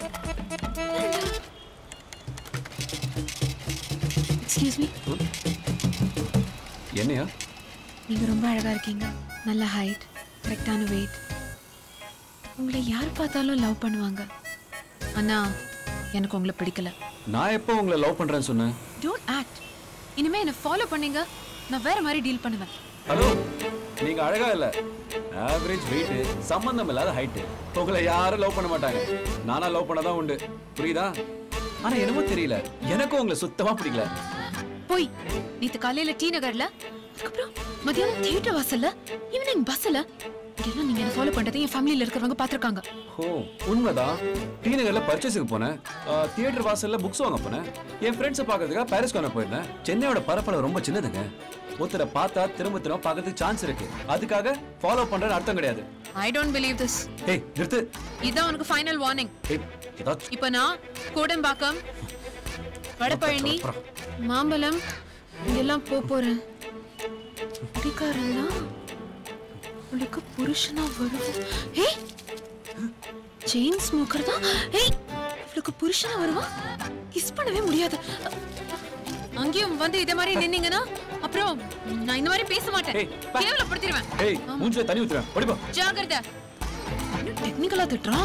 எக்ஸ்கியூஸ் மீ என்னையா நீங்க ரொம்ப அழகா இருக்கீங்க நல்ல ஹைட் கரெக்டான வெயிட் உங்களை யார் பார்த்தாலும் லவ் பண்ணுவாங்க ஆனா எனக்கு உங்களை பிடிக்கல நான் எப்போ உங்களை லவ் பண்றேன்னு சொன்னேன் டோன்ட் ஆக்ட் இனிமே என்ன ஃபாலோ பண்ணீங்க நான் வேற மாதிரி டீல் பண்ணுவேன் ஹலோ நீங்க அழகா இல்ல ஆவரேஜ் வெயிட் சம்பந்தம் இல்லாத ஹைட் உங்களை யாரும் லவ் பண்ண மாட்டாங்க நானா லவ் பண்ணதான் உண்டு புரியுதா ஆனா என்னமோ தெரியல எனக்கும் உங்களை சுத்தமா பிடிக்கல போய் நேத்து காலையில டி நகர்ல அதுக்கப்புறம் மதியானம் தியேட்டர் வாசல்ல ஈவினிங் பஸ்ல இதெல்லாம் நீங்க என்ன ஃபாலோ பண்றதை என் ஃபேமிலில இருக்கிறவங்க பாத்திருக்காங்க ஓ உண்மைதான் டி நகர்ல பர்ச்சேஸுக்கு போனேன் தியேட்டர் வாசல்ல புக்ஸ் வாங்க போனேன் என் ஃப்ரெண்ட்ஸை பார்க்கறதுக்காக பாரிஸ் கான போயிருந்தேன் சென்னையோட பரப்பளவு ரொம்ப சின்னதுங்க ஒருத்தரை பார்த்தா திரும்ப திரும்ப பார்க்கறதுக்கு சான்ஸ் இருக்கு அதுக்காக ஃபாலோ பண்றேன்னு அர்த்தம் கிடையாது ஐ டோன்ட் பிலீவ் திஸ் ஏய் நிறுத்து இதான் உனக்கு ஃபைனல் வார்னிங் ஏய் ஏதாச்சும் இப்போ நான் கோடம்பாக்கம் வடபழனி மாம்பழம் இங்கெல்லாம் போக போறேன் குடிக்காரன்னா உனக்கு புருஷனா வருவோம் ஏய் செயின் ஸ்மோக்கர் தான் ஏய் இவளுக்கு புருஷனா வருவா கிஸ் பண்ணவே முடியாது அங்கேயும் வந்து இதே மாதிரி நின்னீங்கன்னா அப்புறம் நான் இந்த மாதிரி பேச மாட்டேன் கேவலப்படுத்திடுவேன் ஏய் மூஞ்சில தண்ணி ஊத்துறேன் ஓடிப்போ ஜாகிரதை டெக்னிக்கலா திட்டுறான்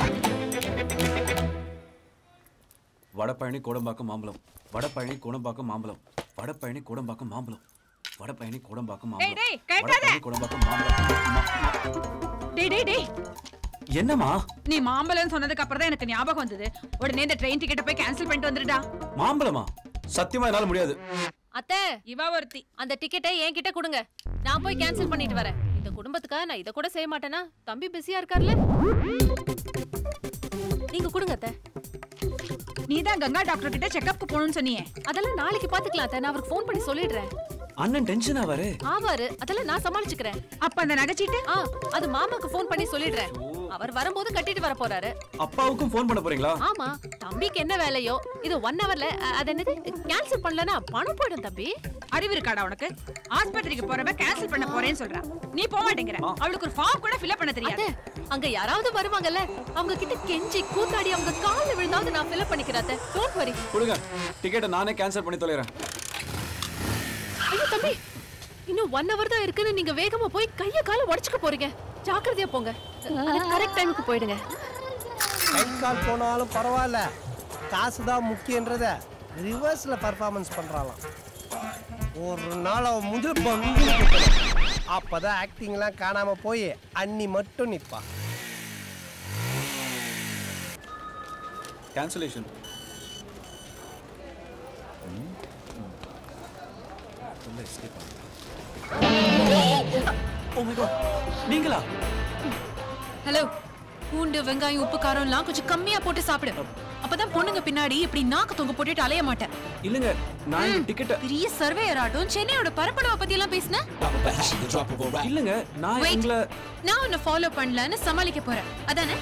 வடபழனி கோடம்பாக்கம் மாம்பழம் வடபழனி கோடம்பாக்கம் மாம்பழம் வடபழனி கோடம்பாக்கம் மாம்பழம் வடபழனி கோடம்பாக்கம் டேய், மாம்பழம் டேய், கேட்காத. வடபழனி கோடம்பாக்கம் மாம்பழம் டேய் டேய் டேய் என்னம்மா நீ மாம்பழம் சொன்னதுக்கு அப்புறம் தான் எனக்கு ஞாபகம் வந்தது உடனே இந்த ட்ரெயின் டிக்கெட்டை போய் கேன்சல் பண்ணிட்டு வந்துடுடா மாம்பழமா சத்தியமா என்னால முடியாது அத்தை இவ ஒருத்தி அந்த டிக்கெட்டை என்கிட்ட கொடுங்க நான் போய் கேன்சல் பண்ணிட்டு வரேன் இந்த குடும்பத்துக்காக நான் இத கூட செய்ய மாட்டேனா தம்பி பிஸியா இருக்கார்ல நீங்க கொடுங்க அத்தை நீ தான் கங்கா டாக்டர் கிட்ட செக்கப்க்கு போகணும்னு சொன்னியே அதெல்லாம் நாளைக்கு பாத்துக்கலாம் அத்தை நான் அவருக்கு ஃபோன் பண்ணி சொல்லிடுறேன் அண்ணன் டென்ஷன் ஆவாரு ஆவாரு அதெல்லாம் நான் சமாளிச்சுக்கிறேன் அப்ப அந்த நகைச்சீட்டு ஆ அது மாமாக்கு ஃபோன் பண்ணி சொல்லிடுறேன் அவர் வரும்போது கட்டிட்டு வர போறாரு அப்பாவுக்கும் ஃபோன் பண்ண போறீங்களா ஆமா தம்பிக்கு என்ன வேலையோ இது ஒன் ஹவர்ல அது என்னது கேன்சல் பண்ணலனா பணம் போயிடும் தம்பி அறிவு இருக்காடா உனக்கு ஆஸ்பத்திரிக்கு போறவ கேன்சல் பண்ண போறேன்னு சொல்றா நீ போக மாட்டேங்கிற அவளுக்கு ஒரு ஃபார்ம் கூட ஃபில் பண்ண தெரியாது அங்க யாராவது வருவாங்கல்ல அவங்க கிட்ட கெஞ்சி கூத்தாடி அவங்க கால்ல விழுந்தாவது நான் ஃபில் பண்ணிக்கிறேன் அத்தை டோன்ட் வரி கொடுங்க டிக்கெட்டை நானே கேன்சல் பண்ணி தொலைறேன் ஐயோ தம்பி இன்னும் ஒன் ஹவர் தான் இருக்குன்னு நீங்க வேகமா போய் கைய கால உடைச்சுக்க போறீங்க ஜாக்கிரதையா போங்க கரெக்ட் டைமுக்கு போயிடுங்க கை கால் போனாலும் பரவாயில்ல காசு தான் முக்கியன்றத ரிவர்ஸில் பர்ஃபார்மன்ஸ் பண்ணுறாளாம் ஒரு நாள் அவன் முதல் பங்கு அப்போ தான் ஆக்டிங்லாம் காணாமல் போய் அன்னி மட்டும் நிற்பா கேன்சலேஷன் ஓ மை காட் நீங்களா ஹலோ பூண்டு வெங்காயம் உப்பு காரம் எல்லாம் கொஞ்சம் கம்மியா போட்டு சாப்பிடு அப்பதான் பொண்ணுங்க பின்னாடி இப்படி நாக்கு தொங்க போட்டுட்டு அலைய மாட்டேன் இல்லங்க நான் இந்த டிக்கெட்டை பெரிய சர்வேயர் ஆட்டும் சென்னையோட பரப்பளவை பத்தி எல்லாம் பேசின இல்லங்க நான் Wait. உங்களை நான் உன்னை ஃபாலோ பண்ணலன்னு சமாளிக்க போறேன் அதானே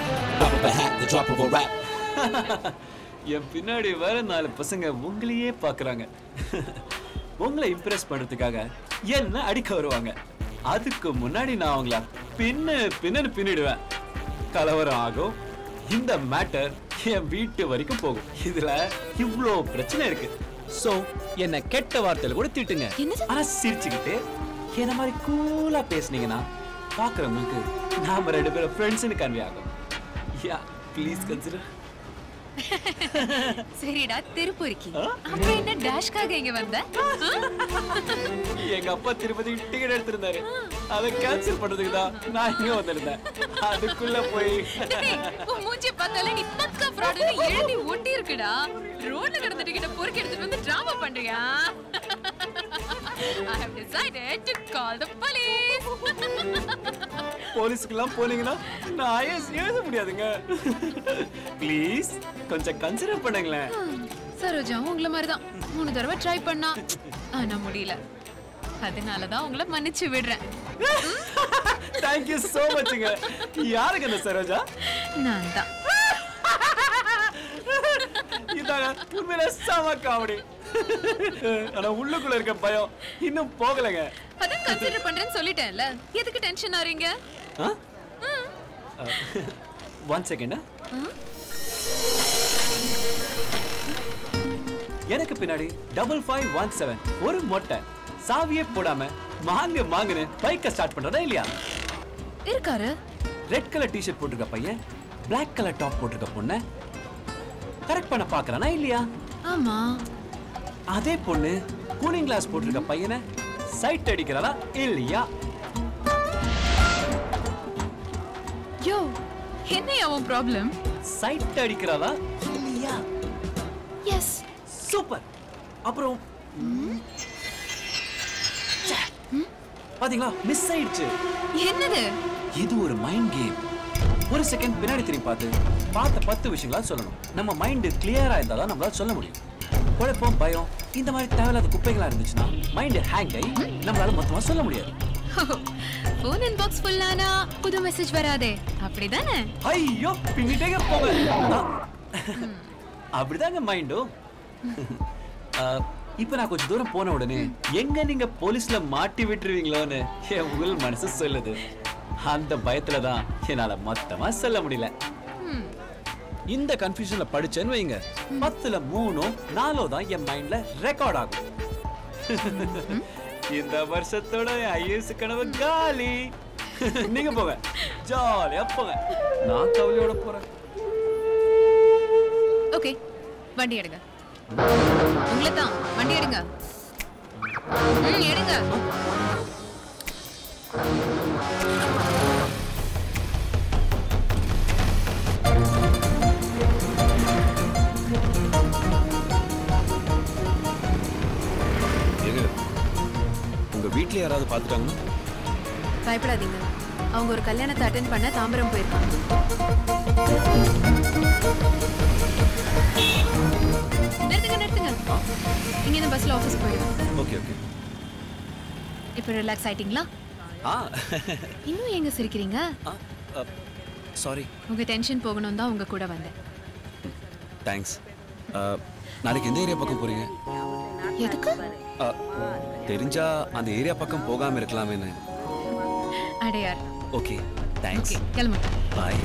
என் பின்னாடி வேற நாலு பசங்க உங்களையே பாக்குறாங்க உங்களை இம்ப்ரெஸ் பண்றதுக்காக என்ன அடிக்க வருவாங்க அதுக்கு முன்னாடி நான் அவங்கள பின்னு பின்னன்னு பின்னிடுவேன் கலவரம் ஆகும் இந்த மேட்டர் என் வீட்டு வரைக்கும் போகும் இதுல இவ்ளோ பிரச்சனை இருக்கு சோ என்ன கெட்ட வார்த்தையில கூட திட்டுங்க ஆனா சிரிச்சுக்கிட்டு என்ன மாதிரி கூலா பேசுனீங்கன்னா பாக்குறவங்களுக்கு நாம ரெண்டு பேரும் ஃப்ரெண்ட்ஸ்னு கன்வே ஆகும் யா ப்ளீஸ் கன்சிடர் சரிடா திருப்பூரிக்கு அப்புறம் என்ன டேஷ்காக இங்க வந்த எங்க அப்பா திருப்பதி டிக்கெட் எடுத்திருந்தாரு அதை கேன்சல் பண்றதுக்கு தான் நான் இங்க வந்திருந்தேன் அதுக்குள்ள போய் டேய், உன் மூஞ்சிய பார்த்தாலே நீ பக்கா ஃப்ராடுன்னு எழுதி ஒட்டி இருக்குடா ரோட்ல கிடந்த டிக்கெட்ட பொறுக்கி எடுத்துட்டு வந்து டிராமா பண்றியா I have decided to call the police. போலீஸ்க்குலாம் போனீங்கன்னா நான் ஐஎஸ் எழுத முடியாதுங்க ப்ளீஸ் கொஞ்சம் கன்சிடர் பண்ணுங்களேன் சரோஜா உங்களை மாதிரி தான் மூணு தடவை ட்ரை பண்ணா ஆனா முடியல அதனால தான் உங்களை மன்னிச்சு விடுறேன் தேங்க்யூ ஸோ மச்ங்க யாருங்க இந்த சரோஜா நான் தான் இதாங்க உண்மையில செம காமெடி ஆனா உள்ளுக்குள்ள இருக்க பயம் இன்னும் போகலைங்க அதான் கன்சிடர் பண்றேன்னு சொல்லிட்டேன்ல எதுக்கு டென்ஷன் ஆறீங்க ஒன் செகண்ட் எனக்கு பின்னாடி டபுள் ஃபைவ் ஒன் செவன் ஒரு மொட்டை சாவியே போடாம மாங்க மாங்குன்னு பைக்கை ஸ்டார்ட் பண்றதா இல்லையா இருக்காரு ரெட் கலர் டிஷர்ட் போட்டிருக்க பையன் Black கலர் டாப் போட்டிருக்க பொண்ணு கரெக்ட் பண்ண பாக்குறானா இல்லையா ஆமா அதே பொண்ணு கூலிங் கிளாஸ் போட்டிருக்க பையனை சைட் அடிக்கிறாளா இல்லையா யோ என்ன அவன் ப்ராப்ளம் சைட் அடிக்கிறாளா இல்லையா எஸ் சூப்பர் அப்புறம் ச்சே. பாத்தீங்களா மிஸ் ஆயிடுச்சு என்னது இது ஒரு மைண்ட் கேம் ஒரு செகண்ட் பின்னாடி திரும்பி பார்த்து பார்த்த பத்து விஷயங்களா சொல்லணும் நம்ம மைண்ட் கிளியரா இருந்தா தான் நம்மளால சொல்ல முடியும் குழப்பம் பயம் இந்த மாதிரி தேவையில்லாத குப்பைகளா இருந்துச்சுன்னா மைண்ட் ஹேங் ஆகி நம்மளால மொத்தமா சொல்ல முடியாது ஃபோன் இன்பாக்ஸ் ஃபுல்லானா புது மெசேஜ் வராதே அப்படிதானே ஐயோ பின்னிட்டே போங்க ஆ. அப்படிதாங்க மைண்டும் இப்ப நான் கொஞ்சம் தூரம் போன உடனே எங்க நீங்க போலீஸ்ல மாட்டி விட்டுருவீங்களோன்னு என் உள் மனசு சொல்லுது அந்த பயத்துல தான் என்னால மொத்தமா சொல்ல முடியல இந்த கன்ஃபியூஷன்ல படிச்சேன்னு வைங்க பத்துல மூணோ நாலோ தான் என் மைண்ட்ல ரெக்கார்ட் ஆகும் இந்த வருஷத்தோட ஐஏஎஸ் கனவு காலி நீங்க போங்க ஜாலியா போங்க நான் கவலையோட போறேன் ஓகே வண்டி எடுங்க உங்களை தான் வண்டி எடுங்க ம், எடுங்க ஏங்க உங்க வீட்ல யாராவது பார்த்துட்டாங்கன்னா பயப்படாதீங்க அவங்க ஒரு கல்யாணத்தை அட்டென்ட் பண்ண தாம்பரம் போயிருக்காங்க நிறுத்துங்க நிறுத்துங்க இங்க இந்த பஸ்ல ஆஃபீஸ் போயிடுவோம் ஓகே ஓகே இப்போ ரிலாக்ஸ் ஆயிட்டீங்களா ஆ இன்னும் எங்க சிரிக்கிறீங்க சாரி உங்க டென்ஷன் போகணும் தான் உங்க கூட வந்தேன் தேங்க்ஸ் நாளைக்கு எந்த ஏரியா பக்கம் போறீங்க எதுக்கு ஆ, தெரிஞ்சா அந்த ஏரியா பக்கம் போகாம இருக்கலாமேன்னு அடையார் ஓகே தேங்க்ஸ் கிளம்புங்க bye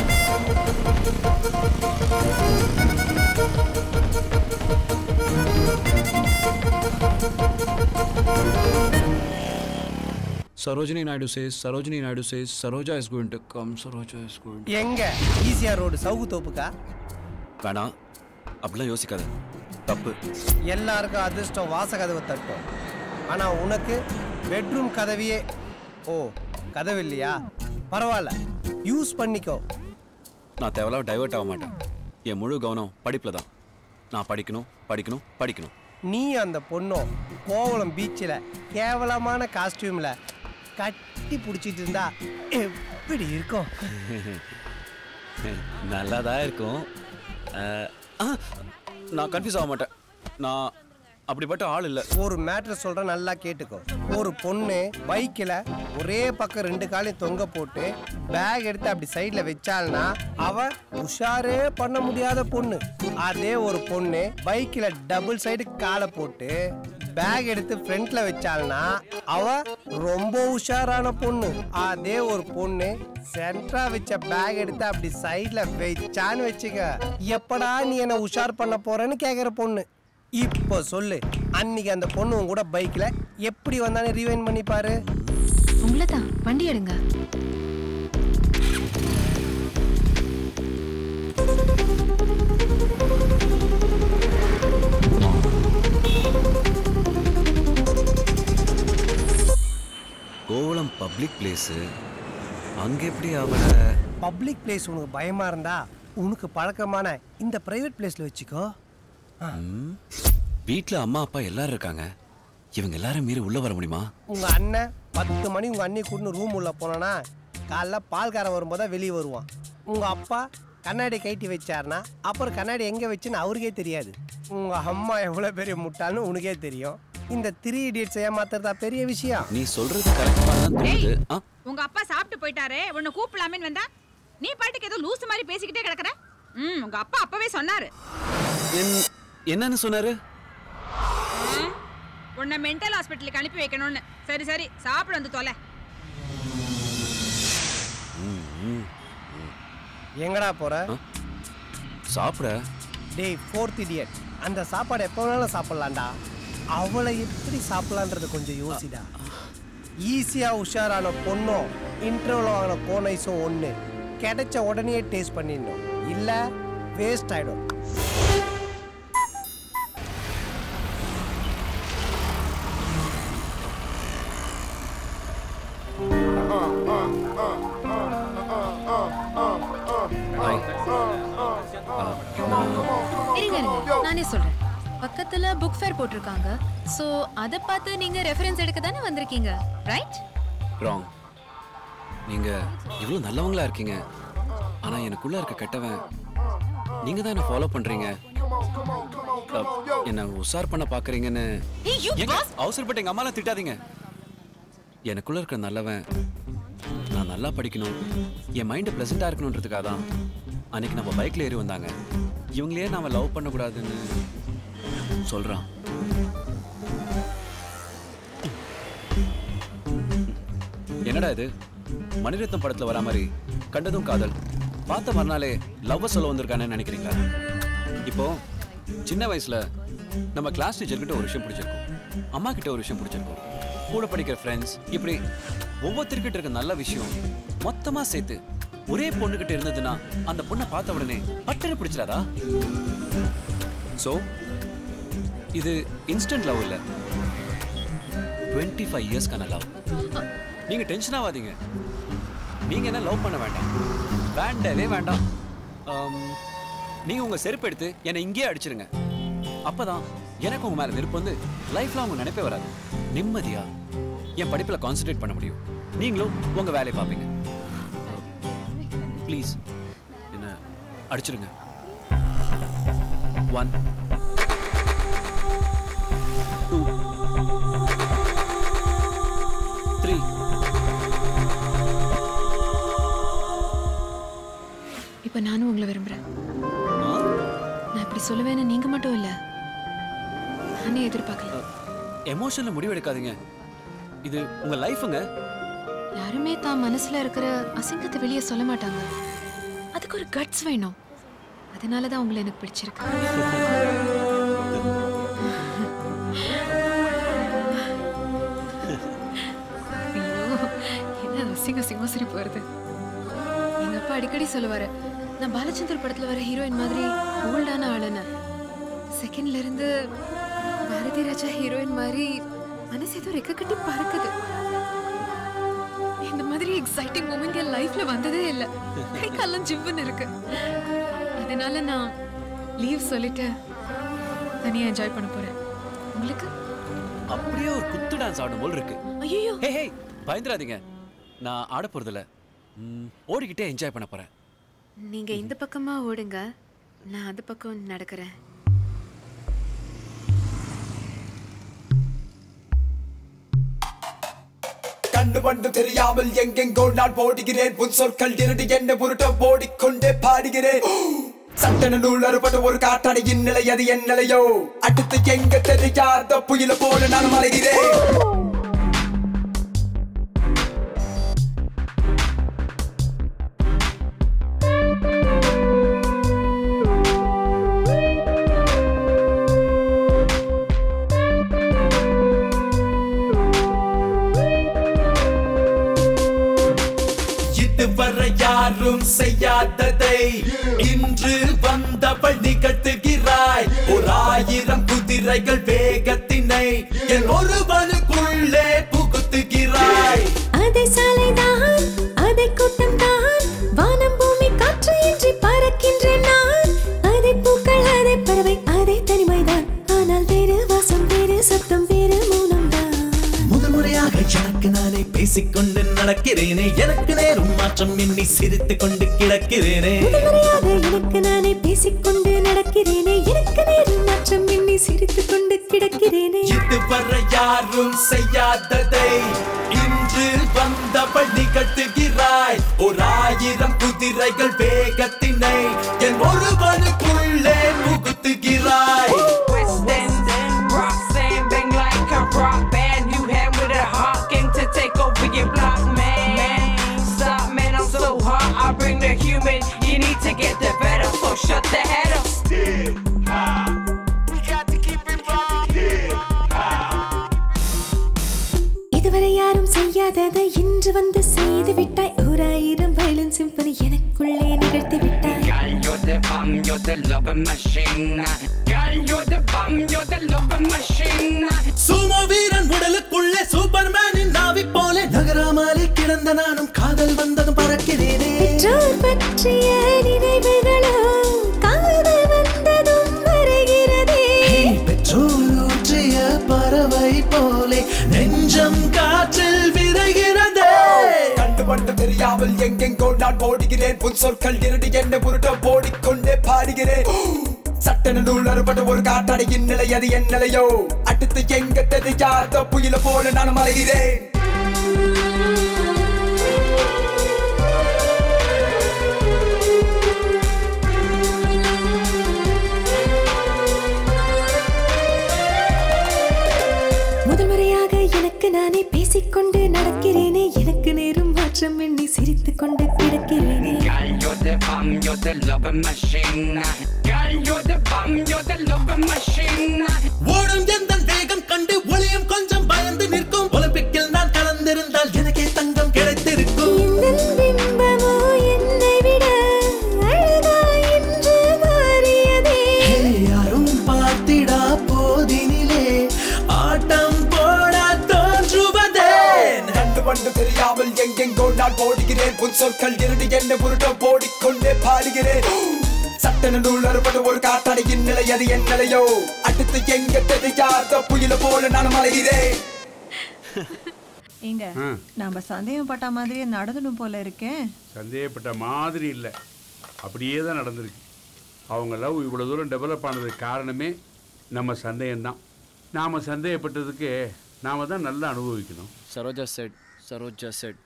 Sarojini Naidu says, Sarojini Naidu says, Saroja is going to come, Saroja is going to... எங்க ஈசிஆர் ரோடு சவுகு தோப்புக்கா வேணாம் அப்படிலாம் யோசிக்காத தப்பு எல்லாருக்கும் அதிர்ஷ்டம் வாச கதவை தட்டும் ஆனா உனக்கு பெட்ரூம் கதவியே ஓ கதவு இல்லையா பரவாயில்ல யூஸ் பண்ணிக்கோ நான் தேவையில்லாம டைவர்ட் ஆக மாட்டேன் என் முழு கவனம் படிப்பில் தான் நான் படிக்கணும் படிக்கணும் படிக்கணும் நீ அந்த பொண்ணும் கோவளம் பீச்சில் கேவலமான காஸ்டியூமில் கட்டி பிடிச்சிட்டு இருந்தா எப்படி இருக்கும் நல்லா தான் இருக்கும் அஹ், ஆ, நான் கன்ஃபியூஸ் ஆக மாட்டேன் நான் அப்படிப்பட்ட ஆள் இல்லை ஒரு மேட்ரு சொல்கிறேன் நல்லா கேட்டுக்கோ ஒரு பொண்ணு பைக்கில் ஒரே பக்கம் ரெண்டு காலையும் தொங்க போட்டு பேக் எடுத்து அப்படி சைடில் வச்சாள்னா அவ உஷாரே பண்ண முடியாத பொண்ணு அதே ஒரு பொண்ணு பைக்கில் டபுள் சைடு காலை போட்டு பேக் எடுத்து ஃப்ரண்ட்ல வச்சாள்னா அவ ரொம்ப உஷாரான பொண்ணு அதே ஒரு பொண்ணு சென்ட்ரா வச்ச பேக் எடுத்து அப்படி சைடுல வச்சான்னு வச்சுக்க எப்படா நீ என்ன உஷார் பண்ண போறேன்னு கேக்குற பொண்ணு இப்போ சொல்லு அன்னைக்கு அந்த பொண்ணு உன் கூட பைக்ல எப்படி வந்தானு ரிவைன் பண்ணி பாரு உங்களை தான் வண்டி எடுங்க கோவளம் பப்ளிக் பிளேஸு அங்கே எப்படி அவளை பப்ளிக் பிளேஸ் உனக்கு பயமா இருந்தா உனக்கு பழக்கமான இந்த பிரைவேட் பிளேஸ்ல வச்சுக்கோ வீட்டில் அம்மா அப்பா எல்லாரும் இருக்காங்க இவங்க எல்லாரும் மீறி உள்ள வர முடியுமா உங்க அண்ணன் பத்து மணி உங்க அண்ணி கூட்டு ரூம் உள்ள போனா காலைல பால்காரன் வரும்போது தான் வெளியே வருவான் உங்கள் அப்பா கண்ணாடி கைட்டி வச்சாருன்னா அப்புறம் கண்ணாடி எங்கே வச்சுன்னு அவருக்கே தெரியாது உங்கள் அம்மா எவ்வளோ பெரிய முட்டாள்னு உனக்கே தெரியும் இந்த த்ரீ இடியட்ஸ் ஏமாத்துறதா பெரிய விஷயம் நீ சொல்றது கரெக்டா தான் தோணுது ஆ உங்க அப்பா சாப்பிட்டு போயிட்டாரு உன்னை கூப்பிடலாமேன்னு வந்தா நீ பாட்டுக்கு ஏதோ லூசு மாதிரி பேசிக்கிட்டே கிடக்குற ம் உங்க அப்பா அப்பவே சொன்னாரு என்- என்னன்னு சொன்னாரு ம், உன்னை மென்டல் ஹாஸ்பிட்டலுக்கு அனுப்பி வைக்கணும்னு சரி சரி சாப்பிட வந்து தொலை எங்கடா போற சாப்பிட டேய் ஃபோர்த் இடியட் அந்த சாப்பாடு எப்போ வேணாலும் சாப்பிட்லாம்டா அவளை எப்படி சாப்பிட்லான்றது கொஞ்சம் யோசிடா ஈஸியாக உஷாரான பொண்ணும் இன்டர்வல் வாங்கின கோனைஸும் ஒன்று கிடைச்ச உடனே டேஸ்ட் பண்ணிடணும் இல்லை வேஸ்ட் ஆகிடும் இருங்க இருங்க நானே சொல்றேன் பக்கத்துல புக் ஃபேர் போட்டிருக்காங்க சோ அத பார்த்து நீங்க ரெஃபரன்ஸ் எடுக்க தானே வந்திருக்கீங்க ரைட் ராங் நீங்க இவ்வளவு நல்லவங்களா இருக்கீங்க ஆனா எனக்குள்ள இருக்க கெட்டவன் நீங்க தான் என்ன ஃபாலோ பண்றீங்க அப், என்ன உஷார் பண்ண பாக்குறீங்கன்னு ஏங்க, அவசரப்பட்டு எங்க அம்மாலாம் திட்டாதீங்க எனக்குள்ள இருக்க நல்லவன் நான் நல்லா படிக்கணும் என் மைண்ட் பிளசண்டா இருக்கணுன்றதுக்காக தான் அன்னைக்கு நம்ம பைக்ல ஏறி வந்தாங்க இவங்களே நாம லவ் பண்ணக்கூடாதுன்னு சொல்றான் என்னடா இது மணிரத்னம் படத்துல வரா மாதிரி கண்டதும் காதல் பார்த்த மறுநாளே லவ் சொல்ல வந்திருக்கானே நினைக்கிறீங்களா இப்போ சின்ன வயசுல நம்ம கிளாஸ் டீச்சர் கிட்ட ஒரு விஷயம் பிடிச்சிருக்கும் அம்மா கிட்ட ஒரு விஷயம் பிடிச்சிருக்கும் கூட படிக்கிற ஃப்ரெண்ட்ஸ் இப்படி ஒவ்வொருத்தர்கிட்ட இருக்க நல்ல விஷயம் மொத்தமா சேர்த்து ஒரே பொண்ணுகிட்ட இருந்ததுன்னா அந்த பொண்ணை பார்த்த உடனே பட்டனை பிடிச்சிடாதா சோ இது இன்ஸ்டன்ட் லவ் இல்ல டுவெண்ட்டி ஃபைவ் இயர்ஸ்க்கான லவ் நீங்க டென்ஷன் ஆகாதீங்க நீங்க என்ன லவ் பண்ண வேண்டாம் வேண்டவே வேண்டாம் ஆம், நீங்க உங்க செருப்பு எடுத்து என்னை இங்கேயே அடிச்சிருங்க அப்பதான் எனக்கு உங்க மேல விருப்பம் வந்து லைஃப்ல உங்க நினைப்பே வராது நிம்மதியா என் படிப்புல கான்சென்ட்ரேட் பண்ண முடியும் நீங்களும் உங்க வேலையை பார்ப்பீங்க ப்ளீஸ் என்ன அடிச்சிருங்க ஒன் டூ த்ரீ இப்போ நானும் உங்களை விரும்புறேன் நான் இப்படி சொல்லுவேன்னு நீங்க மட்டும் இல்ல நானே எதிர்பார்க்கல எமோஷன்ல முடிவெடுக்காதீங்க இது உங்க லைஃபுங்க யாருமே தான் மனசுல இருக்கிற அசிங்கத்தை வெளியே சொல்ல மாட்டாங்க அதுக்கு ஒரு கட்ஸ் வேணும் அதனால தான் உங்களை எனக்கு பிடிச்சிருக்கு ஐயோ என்ன அசிங்க அசிங்கமா சிரிப்பு வருது எங்க அப்பா அடிக்கடி சொல்லுவாரு நான் பாலச்சந்தர் படத்துல வர ஹீரோயின் மாதிரி ஓல்டான ஆளுன்னு செகண்ட்ல இருந்து பாரதி ராஜா ஹீரோயின் மாதிரி மனசு ஏதோ ரெக்க கட்டி பறக்குது இந்த மாதிரி எக்ஸைட்டிங் மூமெண்ட் என் லைஃப்ல வந்ததே இல்ல கை காலம் ஜிவ்வுன்னு இருக்கு அதனால நான் லீவ் சொல்லிட்டு தனியா என்ஜாய் பண்ண போறேன் உங்களுக்கு அப்படியே ஒரு குத்து டான்ஸ் ஆடும் போல் இருக்கு ஐயோ ஹே ஹே பயந்துராதீங்க நான் ஆட போறதில்ல ம், ஓடிக்கிட்டே என்ஜாய் பண்ண போறேன் நீங்க இந்த பக்கமா ஓடுங்க நான் அந்த பக்கம் நடக்கிறேன் கண்டு பண்டு தெரியாமல் எங்கெங்கோ நான் போடுகிறேன் புன் சொற்கள் இரண்டு என்ன உருட்ட ஓடிக்கொண்டே பாடுகிறேன் சட்டன நூல் அறுபட்ட ஒரு காட்டாடையின் நிலை அது என் நிலையோ அடுத்து எங்க தெரியாத புயல போல நான் மலைகிறேன் இதுவரை யாரும் செய்யாததை இன்று வந்தவள் நிகழ்த்துகிறாய் ஒரு ஆயிரம் குதிரைகள் வேகத்தினை என் ஒருவனுக்குள்ளே புகுத்துகிறாய் அதை சாலைதான் அதை கூட்டம் தான் வானம் பூமி காற்று இன்றி பறக்கின்றேன் நான் அதை பூக்கள் அதை பறவை அதை தனிமைதான் ஆனால் வேறு வாசம் வேறு சத்தம் வேறு மௌனம் தான் முதல் முறையாக எனக்கு எனக்கு நானே பேசிக்கொண்டு நடக்கிறேனே எனக்கு நேரும் மாற்றம் எண்ணி சிரித்துக் கொண்டு கிடக்கிறேனே முதல்முறையாக எனக்கு நானே பேசிக்கொண்டு நடக்கிறேனே எனக்கு நேரம் மாற்றம் எண்ணி சிரித்துக் கொண்டு கிடக்கிறேனே இதுவரை யாரும் செய்யாததை இன்று வந்தவள் நிகழ்த்துகிறாய் ஓர் ஆயிரம் குதிரைகள் வேகத்தினை என் ஒருவனுக்குள்ளே புகுத்துகிறாய் West End, Roxanne, bang like a rock band. You had with a hawk came to take over your block, man. Stop, man, I'm so hot. I bring the human. You need to get the better, so shut the head up. இதுவரை யாரும் செய்யாததை இன்று வந்து செய்து விட்டாய் ஓராயிரம் violin symphony எனக்குள்ளே நிகழ்த்தி விட்டாய் Girl, you're the bomb, you're the loving machine. Girl, you're the bomb, you're the loving machine. சூமோ வீரன் உடலுக்குள்ளே சூப்பர்மேனின் நாவி போல நகராமலே கிடந்த நானும் காதல் வந்ததும் பறக்கிறேனே பெற்றோர் பற்றிய நினைவுகளோ காதல் வந்ததும் வருகிறதே பெட்ரோல் ஊற்றிய பறவை போலே நெஞ்சம் காற்றில் விரைகிறதே கண்டுபட்டு தெரியாமல் எங்கெங்கோ நான் ஓடுகிறேன் புன் சொற்கள் இரண்டு என்ன உருட்ட ஓடிக்கொண்டே பாடுகிறேன் சட்டன நூல் அறுபட்ட ஒரு காட்டாடையின் நிலை அது என் நிலையோ அடுத்து எங்க தெரியாத புயல போல நான் மலைகிறேன் முதல் முறையாக எனக்கு நானே பேசிக்கொண்டு நடக்கிறேனே எனக்கு நேரும் மாற்றம் எண்ணி சிரித்துக் கொண்டு கிடக்கிறேனே Girl, you're the bomb, you're the loving machine. Girl, you're the bomb, you're the loving machine. ஓடும் எந்த வேகம் கண்டு ஒளியும் கொஞ்சம் பயந்து நிற்கும் ஒலிம்பிக்கில் நான் கலந்திருந்தால் எனக்கே தங்கம் கிடைத்திருக்கும் எந்தன் பிம்பமோ என்னை விட அழகா என்று மாறியதே ஹே, யாரும் பார்த்திடா போதினிலே ஆட்டம் போட தோன்றுவதே கண்டு கொண்டு தெரியாமல் எங்கெங்கோ நான் ஓடுகிறேன் புன் சொற்கள் இரண்டு என்ன உருட்ட ஓடிக்கொண்டே பாடுகிறேன் சட்டன நூல் அறுபட்ட ஒரு காட்டாடையின் நிலை அது என் நிலையோ அடுத்து எங்க தெரியாத புயல போல நான் மலைகிறேன் இங்க ஆ. நம்ம சந்தேகப்பட்ட மாதிரியே நடந்துடும் போல இருக்கேன் சந்தேகப்பட்ட மாதிரி இல்லை அப்படியே தான் நடந்திருக்கு அவங்க லவ் இவ்வளோ தூரம் டெவலப் ஆனதுக்கு காரணமே நம்ம சந்தேகம்தான் நாம் சந்தேகப்பட்டதுக்கு நாம் தான் நல்லா அனுபவிக்கணும் Saroja set Saroja set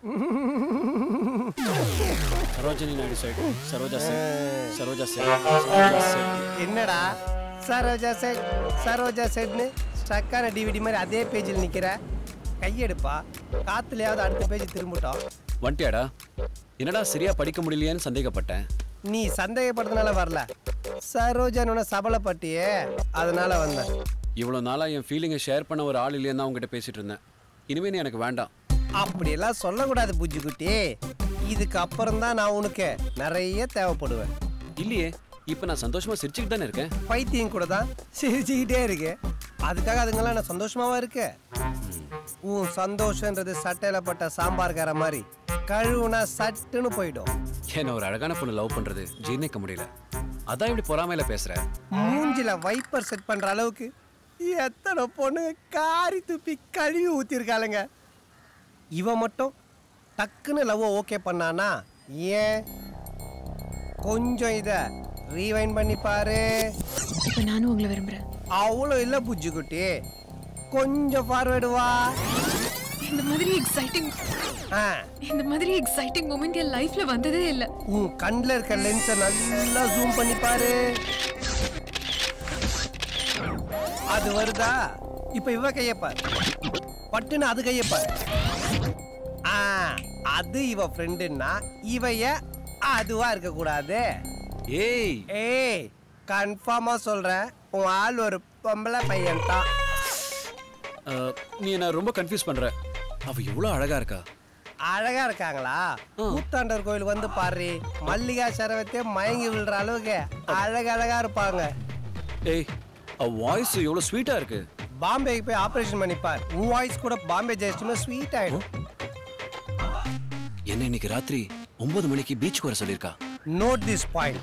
Sarojini Naidu set Saroja set Saroja set Saroja set என்னடா சரோஜா செட் சரோஜா செட்னு ஸ்டக்கான டிவிடி மாதிரி அதே பேஜில் நிற்கிற கையெடுப்பா காத்துலயாவது அடுத்த பேஜ் திரும்பட்டோம் வந்துட்டியாடா என்னடா சரியா படிக்க முடியலையேன்னு சந்தேகப்பட்டேன் நீ சந்தேகப்படுறதுனால வரல சரோஜானோட சபலப்பட்டியே அதனால வந்தேன் இவ்வளோ நாளாக என் ஃபீலிங்கை ஷேர் பண்ண ஒரு ஆள் இல்லைன்னு தான் உங்ககிட்ட பேசிட்டு இருந்தேன் இனிமே நீ எனக்கு வேண்டாம் அப்படியெல்லாம் சொல்லக்கூடாது புஜ்ஜிக்குட்டி இதுக்கு அப்புறம் தான் நான் உனக்கு நிறைய தேவைப்படுவேன் இல்லையே இப்போ நான் சந்தோஷமா சிரிச்சுக்கிட்டு தானே இருக்கேன் பைத்தியம் கூட தான் சிரிச்சுக்கிட்டே இருக்கு அதுக்காக அதுங்கெல்லாம் நான் சந்தோஷமாவா இருக்கு உன் சந்தோஷன்றது சட்டையில பட்ட சாம்பார்கார மாதிரி கழுவுனா சட்டுன்னு போயிடும் என்ன ஒரு அழகான பொண்ணு லவ் பண்றது ஜீர்ணிக்க முடியல அதான் இப்படி பொறாமையில பேசுற மூஞ்சில வைப்பர் செட் பண்ற அளவுக்கு எத்தனை பொண்ணுங்க காரி துப்பி கழுவி ஊத்திருக்காளுங்க இவ மட்டும் டக்குன்னு லவ் ஓகே பண்ணானா ஏன் கொஞ்சம் இத ரீவைண்ட் பண்ணி பாரு இப்போ நானும் உங்களை விரும்புறேன் அவ்வளோ இல்ல புஜ்ஜி குட்டி கொஞ்சம் ஃபார்வேர்டு வா இந்த மாதிரி எக்ஸைட்டிங் இந்த மாதிரி எக்ஸைட்டிங் மூமெண்ட் என் லைஃப்ல வந்ததே இல்ல உன் கண்ணில் இருக்க லென்ஸை நல்லா ஜூம் பண்ணி பாரு அது வருதா இப்போ இவ கையப்பார் பட்டுன்னு அது கையப்பார் ஆ அது இவ ஃப்ரெண்டுன்னா இவ ஏன் அதுவா இருக்க கூடாது ஏய் ஏய் கன்ஃபார்மா சொல்றேன் உன் ஆள் ஒரு பொம்பளை பையன் தான் அஹ், நீ என்ன ரொம்ப கன்ஃபியூஸ் பண்ற அவ இவ்வளோ அழகா இருக்கா அழகா இருக்காங்களா கூத்தாண்டவர் கோயில் வந்து பாரு மல்லிகா சரவத்தே மயங்கி விழுற அளவுக்கு அழகழகா இருப்பாங்க ஏய் அவ வாய்ஸ் எவ்வளோ ஸ்வீட்டா இருக்கு பாம்பேக்கு போய் ஆபரேஷன் பண்ணிப்பார் உன் வாய்ஸ் கூட பாம்பே ஜெயிச்சுமே ஸ்வீட் ஆயிடும் என்ன இன்னைக்கு ராத்திரி ஒன்பது மணிக்கு பீச்சுக்கு வர சொல்லியிருக்கா நோட் திஸ் பாயிண்ட்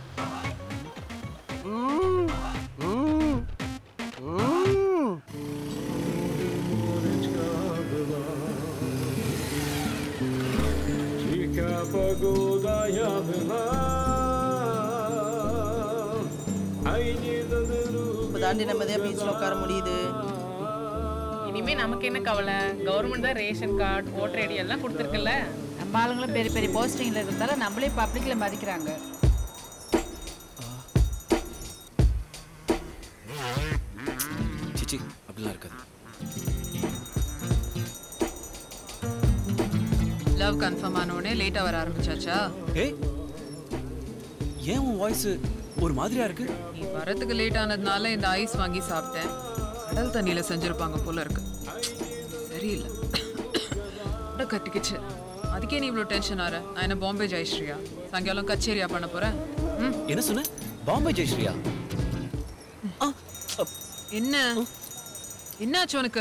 அப்பதாண்டி நிம்மதியா பீச்ல உட்கார முடியுது இனிமே நமக்கு என்ன கவலை கவர்மெண்ட் தான் ரேஷன் கார்டு ஓட்டர் ஐடி எல்லாம் கொடுத்துருக்குல்ல நம்ம ஆளுங்களும் பெரிய பெரிய போஸ்டிங்ல இருக்கிறதால நம்மளே பப்ளிக்ல மதிக்கிறாங்க சிச்சி அப்படிலாம் இருக்காது லவ் கன்ஃபார்ம் ஆன உடனே லேட்டா வர ஆரம்பிச்சாச்சா ஏய் ஏன் உன் வாய்ஸ் ஒரு மாதிரியா இருக்கு நீ வரதுக்கு லேட் ஆனதுனால இந்த ஐஸ் வாங்கி சாப்பிட்டேன் கடல் தண்ணியில செஞ்சிருப்பாங்க போல இருக்கு சரியில்லை கூட கட்டிக்கிச்சு அதுக்கே நீ இவ்வளோ டென்ஷன் ஆற நான் என்ன பாம்பே ஜெயஸ்ரீயா சாயங்காலம் கச்சேரியா பண்ண போறேன் ம் என்ன சொன்ன பாம்பே ஜெயஸ்ரீயா என்ன என்னாச்சு உனக்கு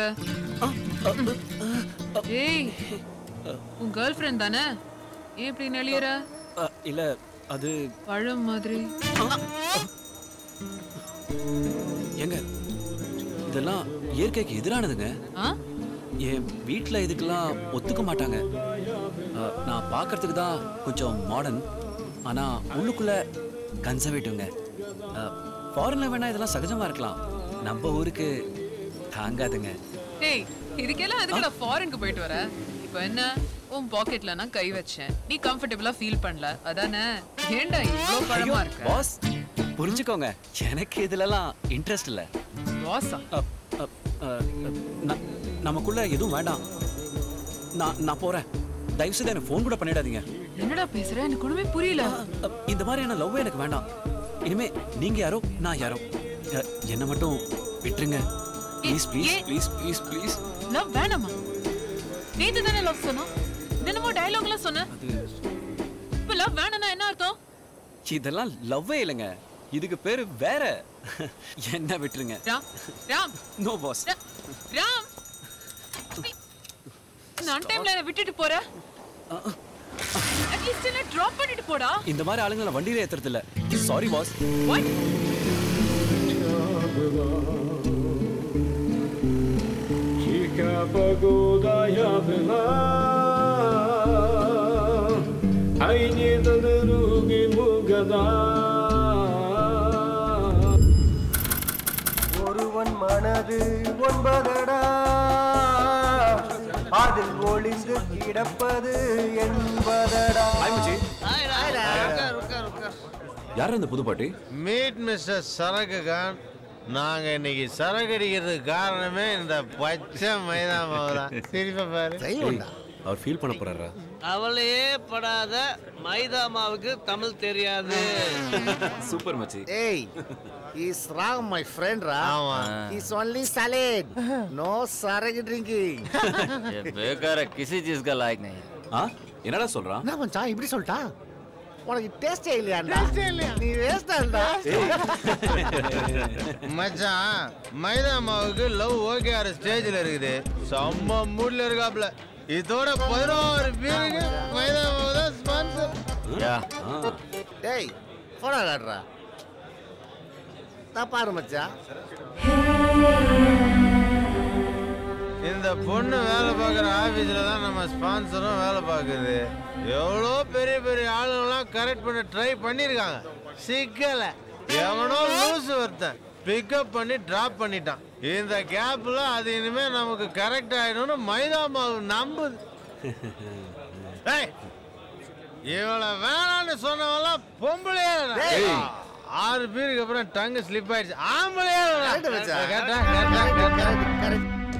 ஏய் உன் கேர்ள் ஃப்ரெண்ட் தானே ஏன் இப்படி நெளியற அ, இல்ல அது பழம் மாதிரி எங்க இதெல்லாம் இயற்கைக்கு எதிரானதுங்க ஆ என் வீட்டில் இதுக்கெல்லாம் ஒத்துக்க மாட்டாங்க அ, நான் பார்க்கறதுக்கு தான் கொஞ்சம் மாடர்ன் ஆனால் உள்ளுக்குள்ள கன்சர்வேட்டிவ்ங்க ஃபாரின்ல வேணா இதெல்லாம் சகஜமா இருக்கலாம் நம்ம ஊருக்கு தாங்காதுங்க ஏய் இதுக்கெல்லாம் எதுக்கு நான் ஃபாரினுக்கு போயிட்டு வர இப்போ என்ன உன் பாக்கெட்ல நான் கை வச்சேன் நீ கம்ஃபர்டபுளா ஃபீல் பண்ணல அதானே ஏன்டா இவ்ளோ பழமா இருக்க பாஸ் புரிஞ்சுக்கோங்க எனக்கு இதுலலாம் இன்ட்ரெஸ்ட் இல்லை பாஸா நமக்குள்ள எதுவும் வேண்டாம் நான் நான் போறேன் தயவு செய்து எனக்கு ஃபோன் கூட பண்ணிடாதீங்க என்னடா பேசுற எனக்கு ஒண்ணுமே புரியல அ, இந்த மாதிரியான லவ் எனக்கு வேண்டாம் இனிமே நீங்க யாரோ நான் யாரோ அ, என்னை மட்டும் விட்டுருங்க ப்ளீஸ் ப்ளீஸ் ஏன்? ப்ளீஸ் ப்ளீஸ் ப்ளீஸ் லவ் வேணாமா நேத்து தானே லவ் சொன்னோம் என்னமோ டயலாக்லாம் சொன்ன இப்ப லவ் வேணாம்னா என்ன அர்த்தம் இதெல்லாம் லவ்வே இல்லைங்க இதுக்கு பேரு வேற என்ன விட்டுருங்க ராம் ராம் நோ பாஸ் ராம் நான் டைம்ல என்ன விட்டுட்டு போற அட்லீஸ்ட் என்ன டிராப் பண்ணிட்டு போடா இந்த மாதிரி ஆளுங்களை வண்டியில ஏத்துறது இல்ல sorry boss What? Cicha pogoda ja była, a i nie do drugi mu gada. ஒருவன் மனது ஒன்பதடா அதில் ஒளிந்து கிடப்பது என்பதடா யார் அந்த புது பாட்டி மீட் மிஸ்டர் சரக்கு கான் நாங்க இன்னைக்கு சரக்கு அடிக்கிறதுக்கு காரணமே இந்த பச்சை மைதா மாவு தான் சிரிப்பா பாரு அவர் ஃபீல் பண்ண போறாரா அவளையே படாத மைதா மாவுக்கு தமிழ் தெரியாது சூப்பர் மச்சி Hey, he's wrong, my friend, Ra. ஆமா. He's only salad. No sarag drinking. ये बेकार है किसी चीज का लायक नहीं है ஆ என்னடா சொல்றான் என்ன மச்சான் இப்படி சொல்லிட்டான் உனக்கு டேஸ்டே இல்லையாண்டா நீ வேஸ்டாண்டா மச்சான் மைதா மாவுக்கு லவ் ஓகே ஆற ஸ்டேஜ்ல இருக்குது செம்ம மூட்ல இருக்காப்ல இதோட பதினோரு பேருக்கு மைதா மாவு தான் ஸ்பான்சர் டேய் போடா காட்டுறா நான் பாரு மச்சான் இந்த பொண்ணு வேலை பார்க்குற ஆஃபீஸில் தான் நம்ம ஸ்பான்சரும் வேலை பார்க்குது எவ்வளோ பெரிய பெரிய ஆளுங்களாம் கரெக்ட் பண்ண ட்ரை பண்ணியிருக்காங்க சிக்கலை எவனோ லூஸ் ஒருத்தன் பிக்கப் பண்ணி ட்ராப் பண்ணிட்டான் இந்த கேப்பில் அது இனிமேல் நமக்கு கரெக்ட் ஆகிடும்னு மைதா மாவு நம்புது ஏய், இவளை வேணான்னு சொன்னவெல்லாம் பொம்பளையே இல்லடா. ஏய். ஆறு பேருக்கு அப்புறம் டங்கு ஸ்லிப் ஆயிடுச்சு ஆம்பளையே இல்லடா. Correct மச்சான். கேட்டா கேட்டா கேட்டா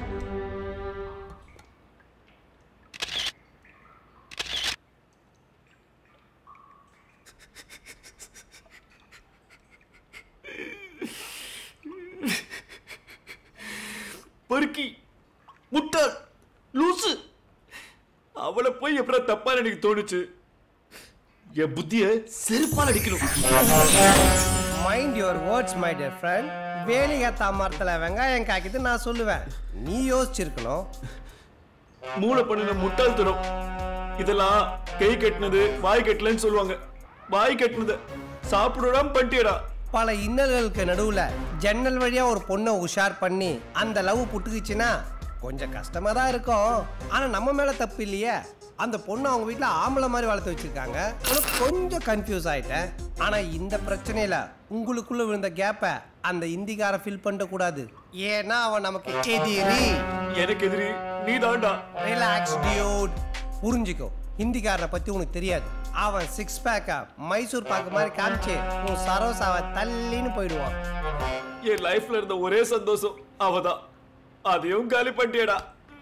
பொறுக்கி முட்டாள் லூசு அவளை போய் எப்பறம் தப்பா எனக்கு தோணுச்சு என் புத்திய செருப்பால் அடிக்கணும் mind your words my dear friend வேலிகத்தா மரத்தில் வெங்காயம் காய்க்குது நான் சொல்லுவேன் நீ யோசிச்சிருக்கணும் மூளை பண்ணின முட்டாள்தனம் இதெல்லாம் கை கட்டினது வாய் கட்டலன்னு சொல்லுவாங்க வாய் கட்டினது சாப்பிடலாம் பண்ணிட்டியடா பல இன்னல்களுக்கு நடுவுல ஜன்னல் வழியா ஒரு பொண்ணை உஷார் பண்ணி அந்த லவ் புட்டுக்குச்சுன்னா கொஞ்சம் கஷ்டமா தான் இருக்கும் ஆனா நம்ம மேல தப்பு இல்லையே அந்த பொண்ணு அவங்க வீட்ல ஆம்பளை மாதிரி வளர்த்து வச்சிருக்காங்க உனக்கு கொஞ்சம் கன்ஃபியூஸ் ஆயிட்டேன் ஆனா இந்த பிரச்சனையில உங்களுக்குள்ள விழுந்த கேப்பை அந்த இந்திக்கார ஃபில் பண்ண கூடாது ஏன்னா அவன் நமக்கு எதிரி எனக்கு எதிரி நீ தாண்டா ரிலாக்ஸ் டியூட் புரிஞ்சுக்கோ ஹிந்திக்காரனை பத்தி உனக்கு தெரியாது அவன் சிக்ஸ் பேக்கா மைசூர் பாக்கு மாதிரி காமிச்சு உன் சரோசாவை தள்ளின்னு போயிடுவான் என் லைஃப்ல இருந்த ஒரே சந்தோஷம் அவதான் அதையும் காலி பண்ணிட்டியடா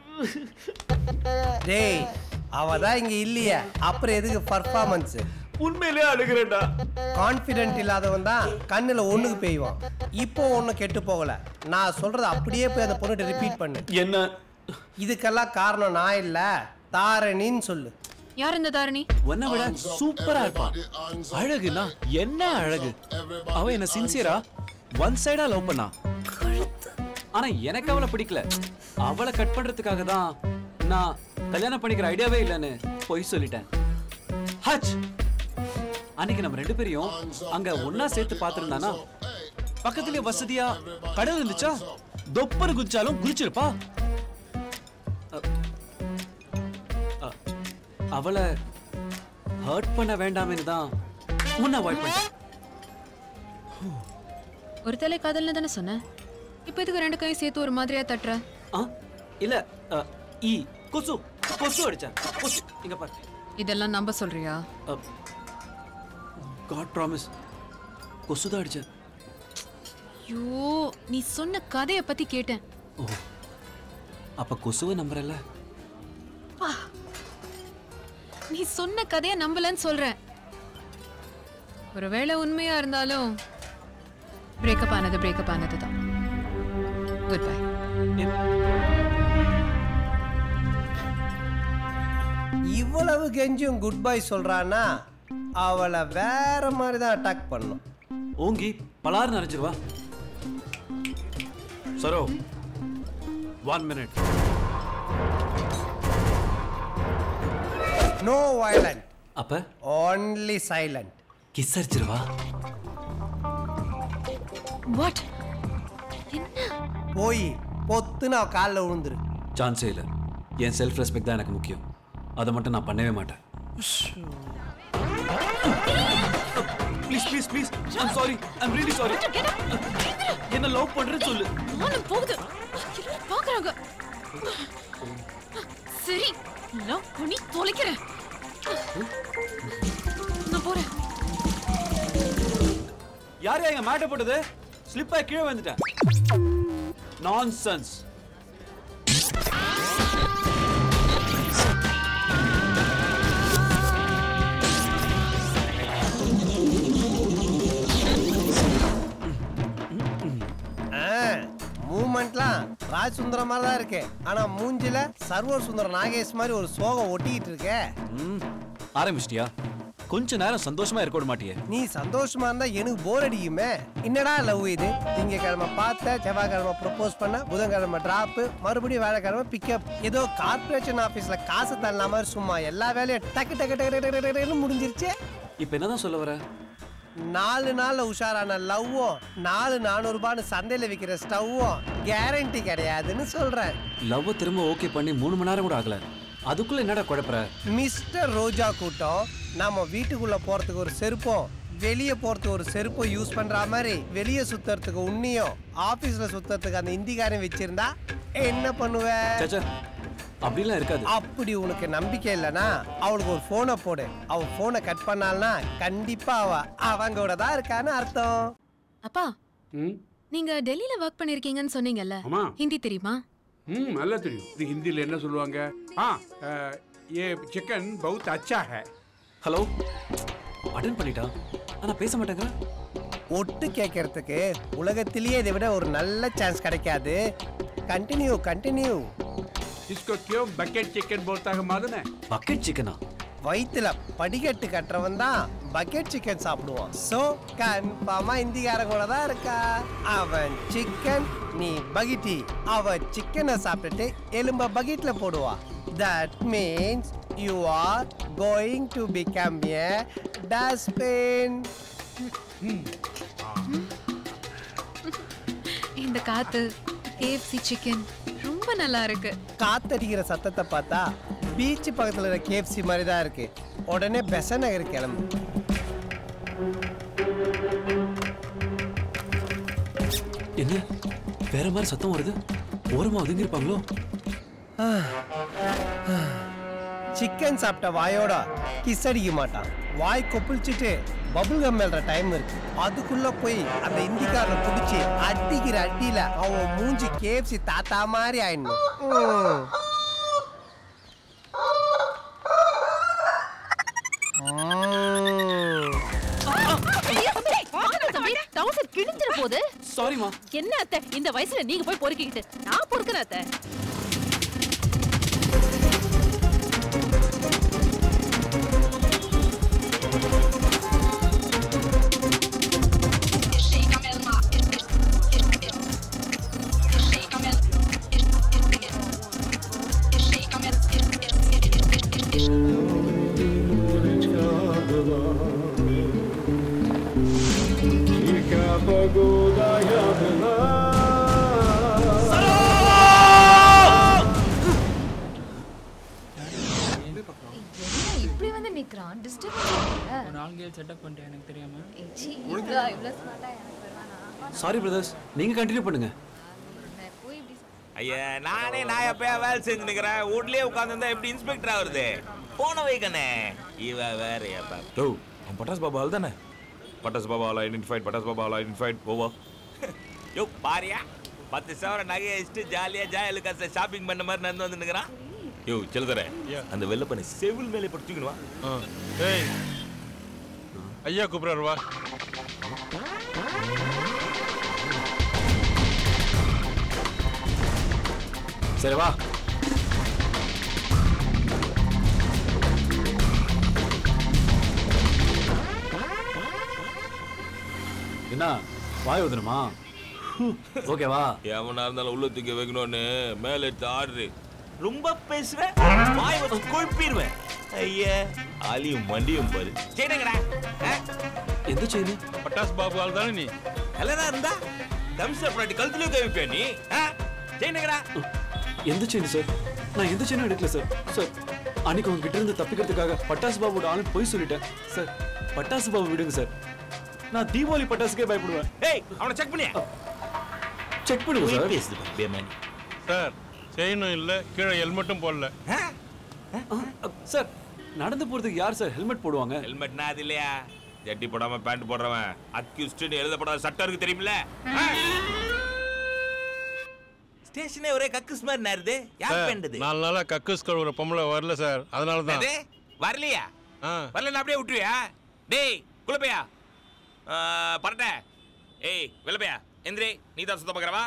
டேய் அவ தான் இங்க இல்லையே அப்புறம் எதுக்கு பர்ஃபார்மன்ஸ் உண்மையிலே அழுகிறேன்டா கான்ஃபிடென்ட் இல்லாதவன் தான் கண்ணுல ஒண்ணுக்கு பெய்வான் இப்போ ஒன்றும் கெட்டு போகல நான் சொல்றத அப்படியே போய் அந்த பொண்ணுகிட்ட ரிப்பீட் பண்ணு என்ன இதுக்கெல்லாம் காரணம் நான் இல்ல தாரணின்னு சொல்லு யார் இந்த தாரணி உன்னை விட சூப்பரா இருப்பான் அழகுனா என்ன அழகு அவ என்ன சின்சியரா ஒன் சைடா லவ் பண்ணா ஆனா எனக்கு அவளை பிடிக்கல அவளை கட் பண்றதுக்காக தான் நான் கல்யாணம் பண்ணிக்கிற ஐடியாவே இல்லைன்னு பொய் சொல்லிட்டேன் ஹச் அன்னைக்கு நம்ம ரெண்டு பேரையும் அங்க ஒண்ணா சேர்த்து பார்த்திருந்தானா பக்கத்துலயே வசதியா கடல் இருந்துச்சா தொப்பர் குதிச்சாலும் குதிச்சிருப்பா அ- அ- அவளை ஹர்ட் பண்ண வேண்டாம்னு தான் உன்னை அவாய்ட் பண்ணேன் ஒரு தலை காதல்னு தானே சொன்னேன் இப்போ இதுக்கு ரெண்டு கையும் சேர்த்து ஒரு மாதிரியா தட்டுற ஆ இல்ல அ, ஈ கொசு கொசு அடிச்சேன் கொசு இங்க பாரு இதெல்லாம் நம்ப சொல்றியா காட் ப்ராமிஸ் கொசு தான் அடிச்சேன் ஐயோ நீ சொன்ன கதைய பத்தி கேட்டேன் ஓ அப்ப கொசுவை நம்புறல்ல பா. நீ சொன்ன கதைய நம்பலன்னு சொல்றேன் ஒருவேளை உண்மையா இருந்தாலும் பிரேக்கப் ஆனது பிரேக்கப் ஆனது தான் குட் பை இவ்வளவு கெஞ்சும் குட் பை சொல்றான்னா அவளை வேற மாதிரி தான் அட்டாக் பண்ணும் ஓங்கி பலார் நிறைஞ்சிருவா சரோ ஒன் மினிட் நோ வயலண்ட் அப்ப ஓன்லி சைலண்ட் கிஸ் அடிச்சிருவா வாட் போய் பொத்துன்னு அவ காலில் விழுந்துரு சான்ஸே இல்லை என் செல்ஃப் ரெஸ்பெக்ட் தான் எனக்கு முக்கியம் அதை மட்டும் நான் பண்ணவே மாட்டேன் please please please I'm sorry I'm really sorry என்ன லவ் பண்றேன்னு சொல்லு மானம் போகுது எல்லாரும் பாக்குறாங்க சரி லவ் பண்ணி தொலைக்கிறேன் நான் போறேன் யார் எங்க மேட்டை போட்டது ஸ்லிப் ஆகி கீழே வந்துட்டேன் நான்சென்ஸ் மூமெண்ட்லாம் ராஜ் சுந்தரம் மாதிரி தான் இருக்கு ஆனா மூஞ்சில சர்வர் சுந்தரம் நாகேஷ் மாதிரி ஒரு சோகம் ஒட்டிக்கிட்டு இருக்கே ம் ஆரம்பிச்சிட்டியா கொஞ்ச நேரம் சந்தோஷமா இருக்க விட மாட்டியே நீ சந்தோஷமா இருந்தா எனக்கு போர் அடிக்குமே என்னடா லவ் இது திங்கக்கிழமை பார்த்த செவ்வாய்க்கிழமை ப்ரப்போஸ் பண்ண புதன்கிழமை டிராப் மறுபடியும் வேலைக்கிழமை பிக்கப் ஏதோ கார்பரேஷன் ஆபீஸ்ல காசு தள்ளன மாதிரி சும்மா எல்லா வேலையும் டக்கு டக்கு டக்கு டக்கு டக்கு டக்குன்னு முடிஞ்சிருச்சு இப்போ என்னதான் சொல்ல வர நாலு நாள்ல உஷாரான லவ்வும் நாலு நானூறு ரூபான்னு சந்தையில விற்கிற ஸ்டவ்வும் கேரண்டி கிடையாதுன்னு சொல்றேன் லவ் திரும்ப ஓகே பண்ணி மூணு மணி நேரம் கூட ஆகல அதுக்குள்ள என்னடா குழப்பற மிஸ்டர் ரோஜா கூட்டம் நாம வீட்டுக்குள்ள போறதுக்கு ஒரு செருப்போம் வெளியே போறதுக்கு ஒரு செருப்பை யூஸ் பண்ற மாதிரி வெளியே சுத்துறதுக்கு உன்னியும் ஆபீஸ்ல சுத்துறதுக்கு அந்த இந்திக்காரன் வச்சிருந்தா என்ன பண்ணுவ சச்சா அப்படிலாம் இருக்காது அப்படி உனக்கு நம்பிக்கை இல்லைன்னா அவளுக்கு ஒரு போனை போடு அவ போனை கட் பண்ணால்னா கண்டிப்பா அவ அவங்க கூட தான் இருக்கான்னு அர்த்தம் அப்பா ம் நீங்க டெல்லியில ஒர்க் பண்ணிருக்கீங்கன்னு சொன்னீங்கல்ல ஆமா. ஹிந்தி தெரியுமா ம் நல்லா தெரியும் இது ஹிந்தியில் என்ன சொல்லுவாங்க ஆ அஹ், ये चिकन बहुत अच्छा है ஹலோ அட்டன் பண்ணிட்டா ஆனா பேச மாட்டேங்க ஒட்டு கேட்கறதுக்கு உலகத்திலேயே இதை விட ஒரு நல்ல சான்ஸ் கிடைக்காது கண்டினியூ கண்டினியூ इसको क्यों बकेट चिकन बोलता है मालूम है பக்கெட் சிக்கனா வயித்துல படிக்கட்டு கட்டுறவன் தான் பக்கெட் சிக்கன் சாப்பிடுவான் சோ கன்ஃபார்மா இந்திக்காரன் கூட தான் இருக்கா அவன் சிக்கன் நீ பகிட்டி அவ சிக்கனை சாப்பிட்டுட்டு எலும்ப பக்கெட்ல போடுவா that means you are going to become a dustbin இந்த காத்து கேஎஃப்சி சிக்கன் ரொம்ப நல்லா இருக்கு காத்தடிக்கிற சத்தத்தை பார்த்தா பீச் பக்கத்துல இருக்க கேஎஃப்சி மாதிரி தான் இருக்கு உடனே பெச நகர் கிளம்பு என்ன வேற மாதிரி சத்தம் வருது ஓரமா ஒதுங்கி இருப்பாங்களோ சிக்கன் சாப்பிட்ட வாயோட கிஸ் அடிக்க மாட்டான் வாய் கொப்பளிச்சுட்டு பபுள் கம் மேல்ற டைம் இருக்கு அதுக்குள்ள போய் அந்த இந்திக்காரனை பிடிச்சி அடிக்கிற அடியில அவன் மூஞ்சி கேப்சி தாத்தா மாதிரி ஆயிடணும் ம். டவுசர் கிழிஞ்சிட போகுது சாரிமா என்ன அத்தை இந்த வயசுல நீங்க போய் பொறுக்கிக்கிட்டு நான் பொறுக்கிறேன் அத்தை இப்படி வந்து நிக்கிறான் டிஸ்டர்ப் ஒரு ஆள் கேள் செட்டப் பண்ணிட்டேன் எனக்கு தெரியாம இவ்வளோ இவ்வளோ ஸ்மார்ட்டா எனக்கு வருவானா சாரி பிரதர்ஸ் நீங்க கண்டினியூ பண்ணுங்க போய் இப்படி ஐயா நானே நான் எப்பயா வேலை செஞ்சு நிக்கிறேன் வீட்லயே உட்காந்துருந்தா எப்படி இன்ஸ்பெக்டர் ஆகுறது போன வைக்கணே இவ வேற எப்ப யோ அவன் பட்டாஸ் பாபா ஆள் தானே பட்டாஸ் பாபா ஆள் ஐடென்டிஃபைட் பட்டாஸ் பாபா ஆள் ஐடென்டிஃபைட் ஓவா யோ பாரியா பத்து சவரம் நகையை வச்சுட்டு ஜாலியா ஜாயலு காசை ஷாப்பிங் பண்ண மாதிரி நடந்து வந்து நிக்கிறான் யோ செல்லுதர அந்த வெள்ள பண்ணி செவில் மேலே படுத்துக்கணுவா ஏய் ஐயா கூப்பிடுறாரு வா சரி வா என்ன வாய் ஊதணுமா ஓகேவா எவனா இருந்தாலும் உள்ள தூக்கி வைக்கணும்னு மேல எடுத்து ஆடுறு ரொம்ப பேசுவேன் வாய் வச்சு கொழுப்பிடுவேன் ஐயா ஆலியும் மண்டியும் பாரு செய்யணுங்கடா எந்த செயின் பட்டாஸ் பாபு ஆள் தானே நீ நல்லதா இருந்தா தம்சர் பிராட்டி கழுத்துலயும் கை வைப்பேன் நீ செய்யணுங்கடா எந்த செயின் சார் நான் எந்த செயினும் எடுக்கல சார் சார் அன்னைக்கு உங்ககிட்ட இருந்து தப்பிக்கிறதுக்காக பட்டாசு பாபுவோட ஆளு போய் சொல்லிட்டேன் சார் பட்டாசு பாபு விடுங்க சார் நான் தீபாவளி பட்டாசுக்கே பயப்படுவேன் ஏய் அவனை செக் பண்ணியா செக் பண்ணுங்க போய் சார் பேசுது பேமானி சார் செயினும் இல்லை கீழே ஹெல்மெட்டும் போடல சார் நடந்து போறதுக்கு யார் சார் ஹெல்மெட் போடுவாங்க ஹெல்மெட்னா அது இல்லையா ஜட்டி போடாம பேண்ட் போடுறவன் அக்யூஸ்ட்னு எழுதப்படாத சட்டம் இருக்கு தெரியுமில்ல ஸ்டேஷனே ஒரே கக்குஸ் மாதிரி நேருது யார் சார், பேண்டது நாலு நாளா கக்கூஸ் கழுவுற பொம்பளை வரல சார் அதனால தான் என்னது? வரலையா வரல அப்படியே விட்டுருவியா டேய் குலப்பையா பரட்ட ஏய் வெள்ளப்பையா எந்திரி நீ தான் சுத்தம் பார்க்கறவா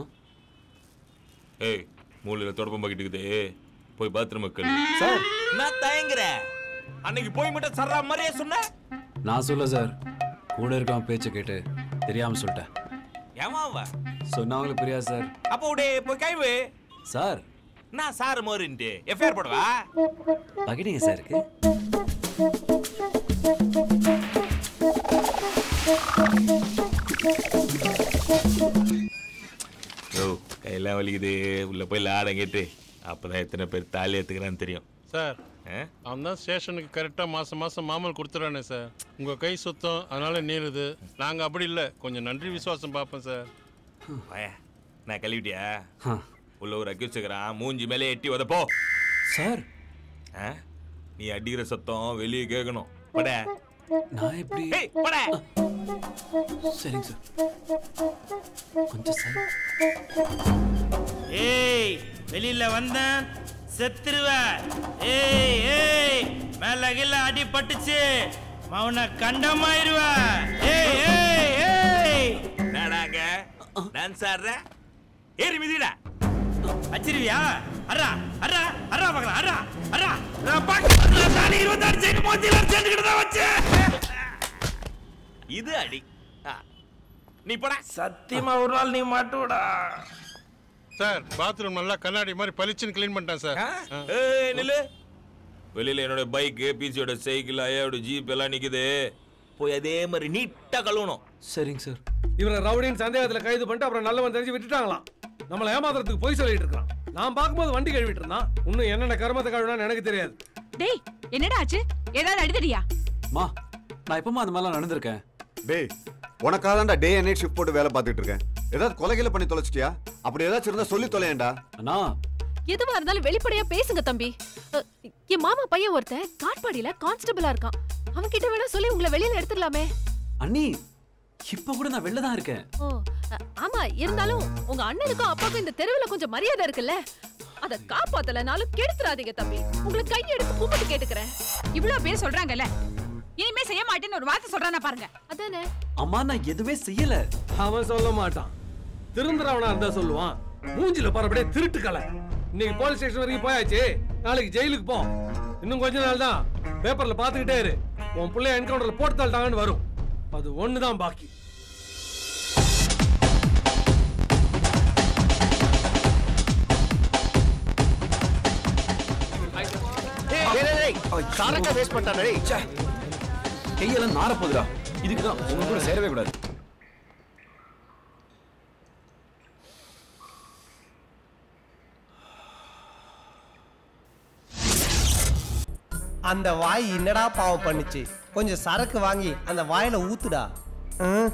ஏய் மூலையில தொடப்பம் பாக்கிட்டு இருக்குது போய் பாத்ரூம் கழு சார் நான் தயங்குற அன்னைக்கு போய் மட்டும் சர்றா மாதிரியே சொன்ன நான் சொல்ல சார் கூட இருக்கவன் பேச்சை கேட்டு தெரியாம சொல்லிட்டேன் ஏமா அவ சொன்னா அவங்களுக்கு புரியாது சார் அப்போ உடே போய் கைவு சார் நான் சாரு மோருன்ட்டு எஃப்ஐஆர் போடவா பகிடிங்க சார் இருக்கு யோ கையெல்லாம் வலிக்குது உள்ள போய் லாடம் கேட்டு அப்பதான் எத்தனை பேர் தாலி ஏத்துக்கிறான்னு தெரியும் சார் அவன் தான் ஸ்டேஷனுக்கு கரெக்டாக மாதம் மாதம் மாமல் கொடுத்துறானே சார் உங்கள் கை சுத்தம் அதனால நீளுது நாங்கள் அப்படி இல்லை கொஞ்சம் நன்றி விசுவாசம் பார்ப்போம் சார் வாயா நான் கழுவிட்டியா உள்ள ஒரு அக்யூஸ் இருக்கிறான் மூஞ்சி மேலே எட்டி உதப்போ சார் நீ அடிக்கிற சத்தம் வெளியே கேட்கணும் பட நான் எப்படி ஏய் பட சரிங்க சார் கொஞ்சம் சார் ஏய் வெளியில வந்தேன் செத்துருவ ஏய் ஏய் மேல கீழ அடி பட்டுச்சு மவனை கண்டமாயிருவ ஏய் ஏய் ஏய் நாடாங்க டான்ஸ் ஆடுற ஏறி மிதிடா அச்சிருவியா அரா அரா அரா பார்க்கலாம் அரா அரா நான் பாக்க தாலி இருபத்தாறு சைடு மூஞ்சில சேர்ந்துக்கிட்டு தான் வச்சேன் இது அடி ஆ. நீ போடா சத்தியமா ஒரு நாள் நீ மாட்டுடா சார் பாத்ரூம் நல்லா கண்ணாடி மாதிரி பளிச்சுன்னு க்ளீன் பண்ணிட்டேன் சார் ஏய் நில்லு வெளியில என்னோட பைக்கு பிசியோட சைக்கிள் ஐயாவோட ஜீப் எல்லாம் நிக்குது போய் அதே மாதிரி நீட்டா கழுவணும் சரிங்க சார் இவரை ரவுடின்னு சந்தேகத்துல கைது பண்ணிட்டு அப்புறம் நல்லவன் தெரிஞ்சு விட்டுட்டாங்களாம் நம்மளை ஏமாத்துறதுக்கு போய் சொல்லிட்டு இருக்கான் நான் பார்க்கும்போது வண்டி கழுவிட்டு இருந்தான் இன்னும் என்னென்ன கர்மத்தை கழுவினான்னு எனக்கு தெரியாது டேய் என்னடா ஆச்சு ஏதாவது அடிதடியா மா நான் எப்பமா அந்த மாதிரிலாம் நடந்திருக்கேன் டேய் உனக்காக தான்டா டே அண்ட் நைட் ஷிஃப்ட் போட்டு வேலை பார்த்துட்டு இருக்கேன் ஏதாவது கொலைகளை பண்ணி தொலைச்சிட்டியா அப்படி ஏதாச்சும் இருந்தா சொல்லி தொலையேன்டா அண்ணா எதுவா இருந்தாலும் வெளிப்படையா பேசுங்க தம்பி அ, என் மாமா பையன் ஒருத்தன் காட்பாடியில கான்ஸ்டபிளா இருக்கான் அவன் கிட்ட வேணா சொல்லி உங்களை வெளியில எடுத்துடலாமே அண்ணி இப்ப கூட நான் வெளில தான் இருக்கேன் ஓ அ, ஆமா இருந்தாலும் உங்க அண்ணனுக்கும் அப்பாவுக்கும் இந்த தெருவுல கொஞ்சம் மரியாதை இருக்குல்ல அத காப்பாத்தலனாலும் கெடுத்துறாதீங்க தம்பி உங்களை கை எடுத்து கும்பிட்டு கேட்டுக்கிறேன் இவ்வளவு பேர் சொல்றாங்கல்ல இனிமே செய்ய மாட்டேன்னு ஒரு வார்த்தை சொல்றானா பாருங்க அதானே அம்மா நான் எதுவுமே செய்யல அவன் சொல்ல மாட்டான் திருந்துறவனா இருந்தா சொல்லுவான் மூஞ்சில பாரு திருட்டு கலை இன்னைக்கு போலீஸ் ஸ்டேஷன் வரைக்கும் போயாச்சு நாளைக்கு ஜெயிலுக்கு போ இன்னும் கொஞ்ச நாள் தான் பேப்பர்ல பாத்துக்கிட்டே இரு உன் பிள்ளைய என்கவுண்டர்ல போட்டு தள்ளிட்டாங்கன்னு வரும் அது ஒண்ணுதான் பாக்கி சரக்க வேஸ்ட் பண்ணிட்டானே கையெல்லாம் நார போகுதுடா இதுக்கு தான் உங்க கூட சேரவே கூடாது அந்த வாய் என்னடா பாவம் பண்ணுச்சு கொஞ்சம் சரக்கு வாங்கி அந்த வாயில ஊத்துடா ம்.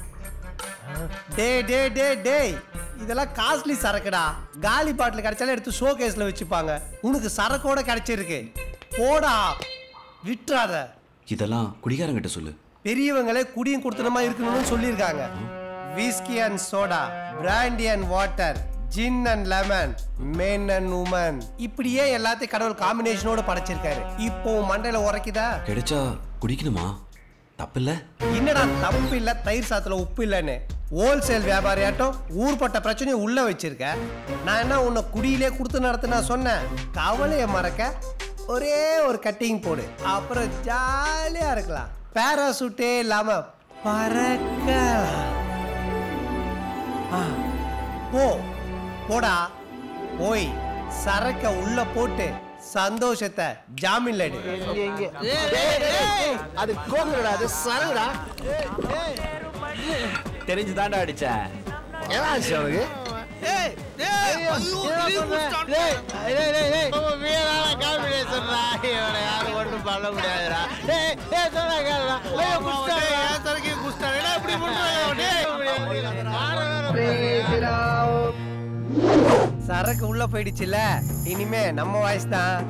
டேய் டேய் டேய் டேய் இதெல்லாம் காஸ்ட்லி சரக்குடா காலி பாட்டில் கிடைச்சாலும் எடுத்து ஷோ கேஸ்ல வச்சுப்பாங்க உனக்கு சரக்கோட கிடைச்சிருக்கு போடா விட்டுறாத இதெல்லாம் குடிகாரங்கிட்ட சொல்லு பெரியவங்களே குடியும் கொடுத்தனமா இருக்கணும்னு சொல்லியிருக்காங்க whisky and soda brandy and water gin and lemon men and women இப்படியே எல்லாத்தையும் கடவுள் காம்பினேஷனோட படைச்சிருக்காரு இப்போ உன் மண்டையில உரைக்குதா கிடைச்சா குடிக்கணுமா தப்பில்ல என்னடா தப்பு இல்ல தயிர் சாத்துல உப்பு இல்லைன்னு ஹோல்சேல் வியாபாரியாட்டம் ஊர்பட்ட பிரச்சனையை உள்ள வச்சிருக்க நான் என்ன உன்னை குடியிலே கொடுத்து நடத்தினா சொன்னேன் கவலையை மறக்க ஒரே ஒரு கட்டிங் போடு அப்புறம் ஜாலியா இருக்கலாம் பேராசூட்டே இல்லாம பறக்கலாம் ஆ, போ போடா போய் சரக்க உள்ள போட்டு சந்தோஷத்தை ஜாமீன்ல எடு அது கோங்குடா அது சரகுடா தெரிஞ்சுதான்டா அடிச்சேன் என்ன ஆச்சு அவனுக்கு சரக்கு உள்ள போயிடுச்சுல இனிமே நம்ம வாய்ஸ் தான்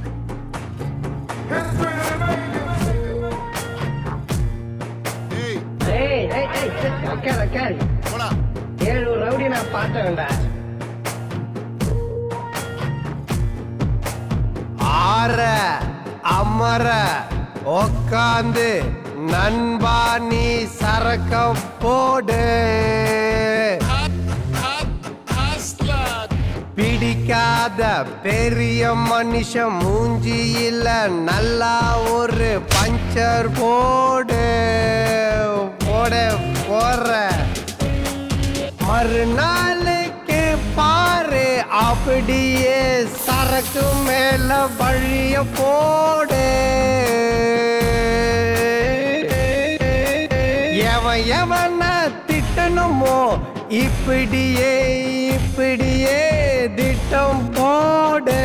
ஏழு ரவுடி நான் பார்த்தேன்டா ஆற அமர உக்காந்து நண்பா நீ சரக்கம் போடு பிடிக்காத பெரிய மனுஷன் மூஞ்சியில நல்லா ஒரு பஞ்சர் போடு போட போற மறுநாளுக்கு பாரு அப்படியே சரக்கு மேல வழிய போடு எவன் எவன திட்டணுமோ இப்படியே இப்படியே திட்டம் போடு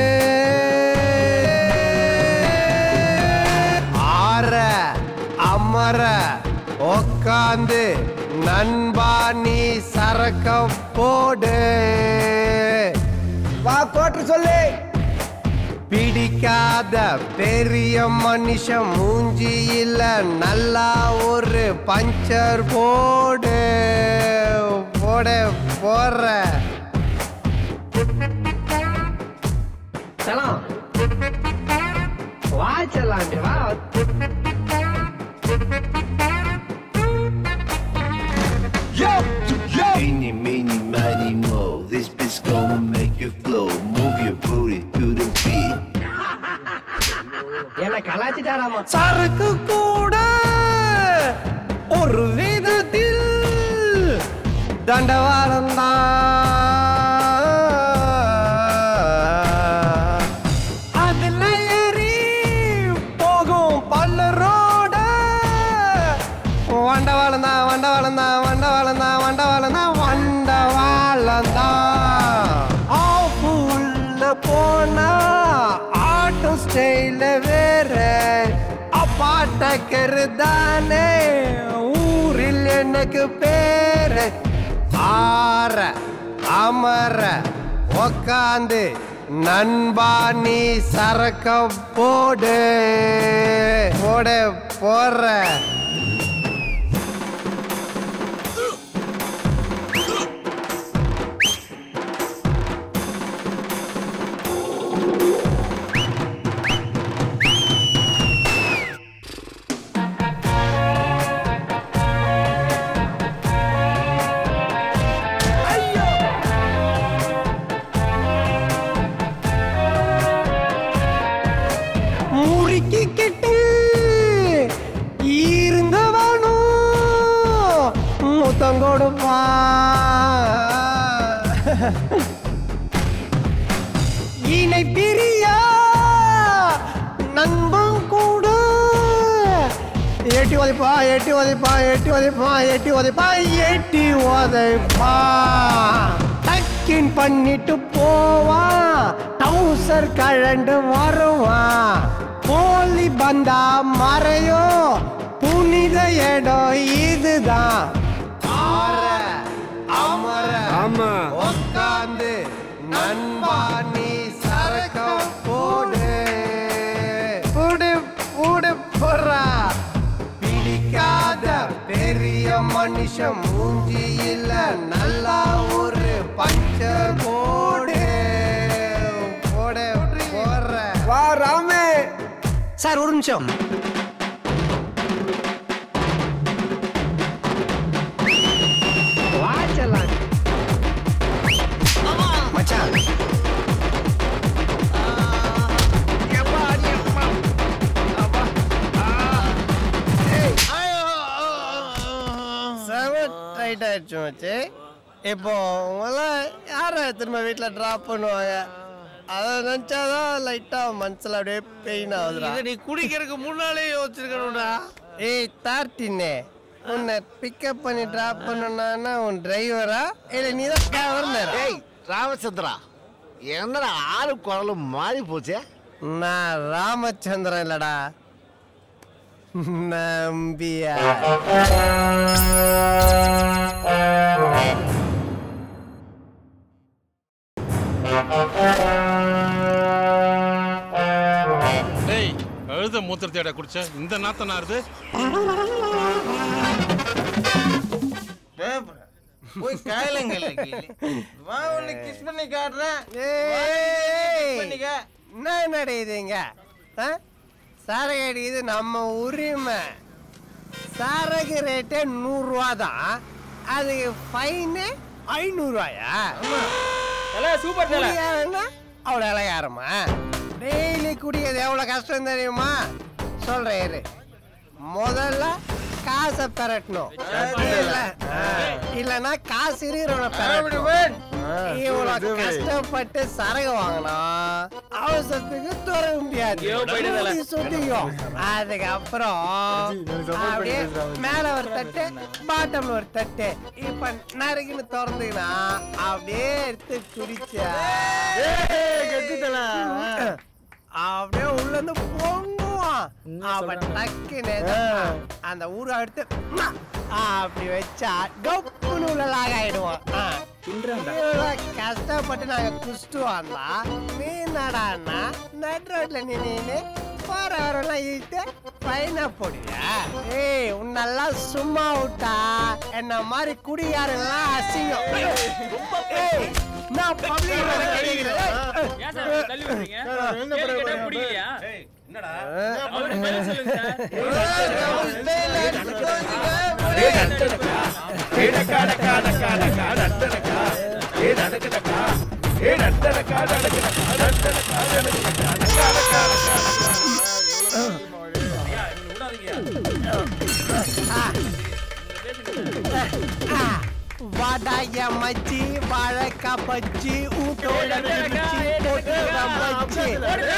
ஆற அமர உக்காந்து நண்பா நீ சரக்கம் போடு வா கோட்டு சொல்லு பிடிக்காத பெரிய மனுஷன் மூஞ்சியில நல்லா ஒரு பஞ்சர் போடு போட போற சலாம் வா செல்லாண்டி வா Yo, yo. Eeny, meeny, miny, mo. This bitch gonna make you flow. Move your booty to the beat. என்ன கலாச்சிட்டாராமா சரக்கு கூட ஒரு விதத்தில் தண்டவாளம் அதுல ஏறி போகும் பல்லரோட வண்டவாளம் தான் வண்டவாளம் தான் வண்டவாளம் தான் வண்டவாளம் தான் வண்டவாளம் தான் ஆஃபுள்ள போனா ஆட்டம் ஸ்டைல வேற அப்பாட்ட தானே ஊரில் எனக்கு பேரு ஆற அமர உக்காந்து நண்பா நீ சரக்கம் போடு போட போற முறுக்கிக்கிட்டு இருந்தவனும் முத்தம் கொடுப்பா இணை பிரியா நண்பன் கூட எட்டி உதைப்பா எட்டி உதைப்பா எட்டி உதைப்பா எட்டி உதைப்பா எட்டி உதைப்பா டக்கின் பண்ணிட்டு போவான் டவுசர் கழண்டு வருவான் போலி பந்தா மறையோ புனித இடம் இதுதான் ஆற அமர ஆமா உட்காந்து நண்பா நீ சரக்கம் போடு புடு புடு புறா பிடிக்காத பெரிய மனுஷன் மூஞ்சி இல்ல நல்லா ஒரு பஞ்சர் போடு போட போற வா ராமே சார் ஒரு நிமிஷம் வாச்சலாம் மச்சான் செவன் டைட் ஆயிடுச்சு மச்சி இப்போ உங்களாம் யாரை திரும்ப வீட்டில் ட்ராப் பண்ணுவாங்க அதை நினச்சாதான் லைட்டாக மனசில் அப்படியே பெயின் ஆகுதுடா இதை நீ குடிக்கிறதுக்கு முன்னாலே யோசிச்சிருக்கணும்டா ஏய் தார்ட்டினே உன்னை பிக்கப் பண்ணி ட்ராப் பண்ணணும்னா உன் டிரைவரா இல்லை நீ தான் கவர்னர் ஏய் ராமச்சந்திரா என்னடா ஆளு குரலும் மாறி போச்சே நான் ராமச்சந்திரன் இல்லடா நம்பியா டேய் கழுத மூத்திரத்தையடா குடிச்ச இந்த நாத்தம் நாருது போய் காயலங்கல்ல வா உன்னை கிஸ் பண்ணி காட்டுறேன் ஏய் பண்ணிக்க என்ன நடக்குதுங்க சரகு அடிக்குது நம்ம உரிமை சரகு ரேட்டே நூறுரூவா தான் அதுக்கு ஃபைனு ஐநூறுரூவாயா சூப்பர் தல. அவ்வளோ இலகாரமா டெய்லி குடிக்கிறது எவ்வளோ கஷ்டம் தெரியுமா சொல்கிறேன் இரு முதல்ல காசை பெரட்டணும் இல்ல, ஆ, இல்லைன்னா காசு இருக்கிறவனை பெரட்டணும் இவ்வளோ கஷ்டப்பட்டு சரகு வாங்கினா அவசரத்துக்கு துறக்க முடியாது ஐயோ, போயிட்டு தல. ஊதி சுத்திக்கும் அதுக்கப்புறம் அப்படியே மேல ஒரு தட்டு பாட்டம்ல ஒரு தட்டு இப்ப நறுக்குன்னு திறந்துக்கினா அப்படியே எடுத்து குடிச்சா அப்படியே உள்ள இருந்து பொங்குவான் அவன் டக்குன்னு அந்த ஊரை எடுத்து ம்மா, அப்படி வச்சா கப்புன்னு உள்ள லாக் ஆயிடுவான் ஆ. இவ்வளவு கஷ்டப்பட்டு நாங்க குடிச்சிட்டு வந்தா நீ நடான்னா நட் ரோட்ல நின்னு போறவரெல்லாம் இழுத்து பைனா போடுவியா ஏய் உன்னெல்லாம் சும்மா விட்டா என்ன மாதிரி குடியாரெல்லாம் அசிங்கம் ஏய் நான் பப்ளிக் ஏன் சார் தள்ளி விடுறீங்க? கேள்வி கேட்டா பிடிக்கலையா? அவருக்கு பதில் சொல்லுங்க சார். வாடாய மச்சி வாழைக்கா பச்சி ஊட்டோட பிடிச்சி போட்டு மச்சி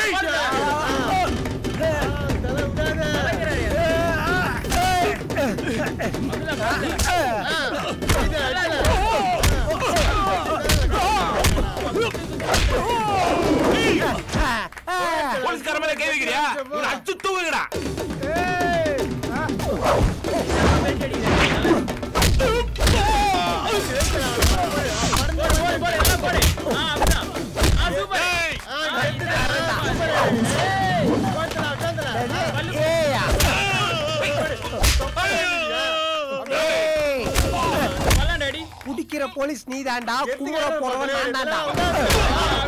போலீஸ்கார மேல கை வைக்கிறியா இவனை அடிச்சு தூக்குங்கடா ஏய் போலீஸ் நீ தாண்டா குமுற போறவன் நான் தாண்டா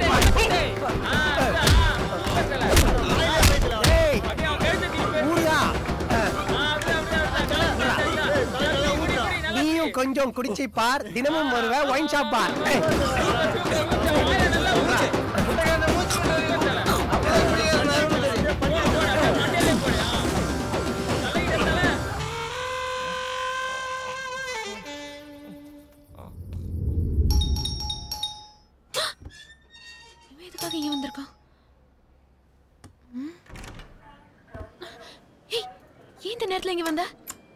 ஏய், ஊருகா. நீயும் கொஞ்சம் குடிச்சு பார் தினமும் வருவ ஒயின் ஷாப் பார் ஏய். இவன் எதுக்காக இங்க வந்திருக்கான் ம்? ஏய் ஏன் இந்த நேரத்துல இங்க வந்த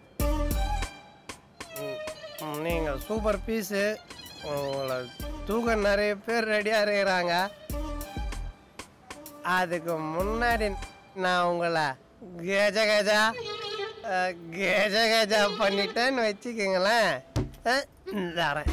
ம், நீங்க சூப்பர் பீஸு உங்களை தூக்க நிறைய பேர் ரெடியாக இருக்கிறாங்க அதுக்கு முன்னாடி நான் உங்களை கஜ கஜா அஹ், கஜ கஜா பண்ணிட்டேன்னு வச்சுக்கோங்களேன் அஹ், தரேன்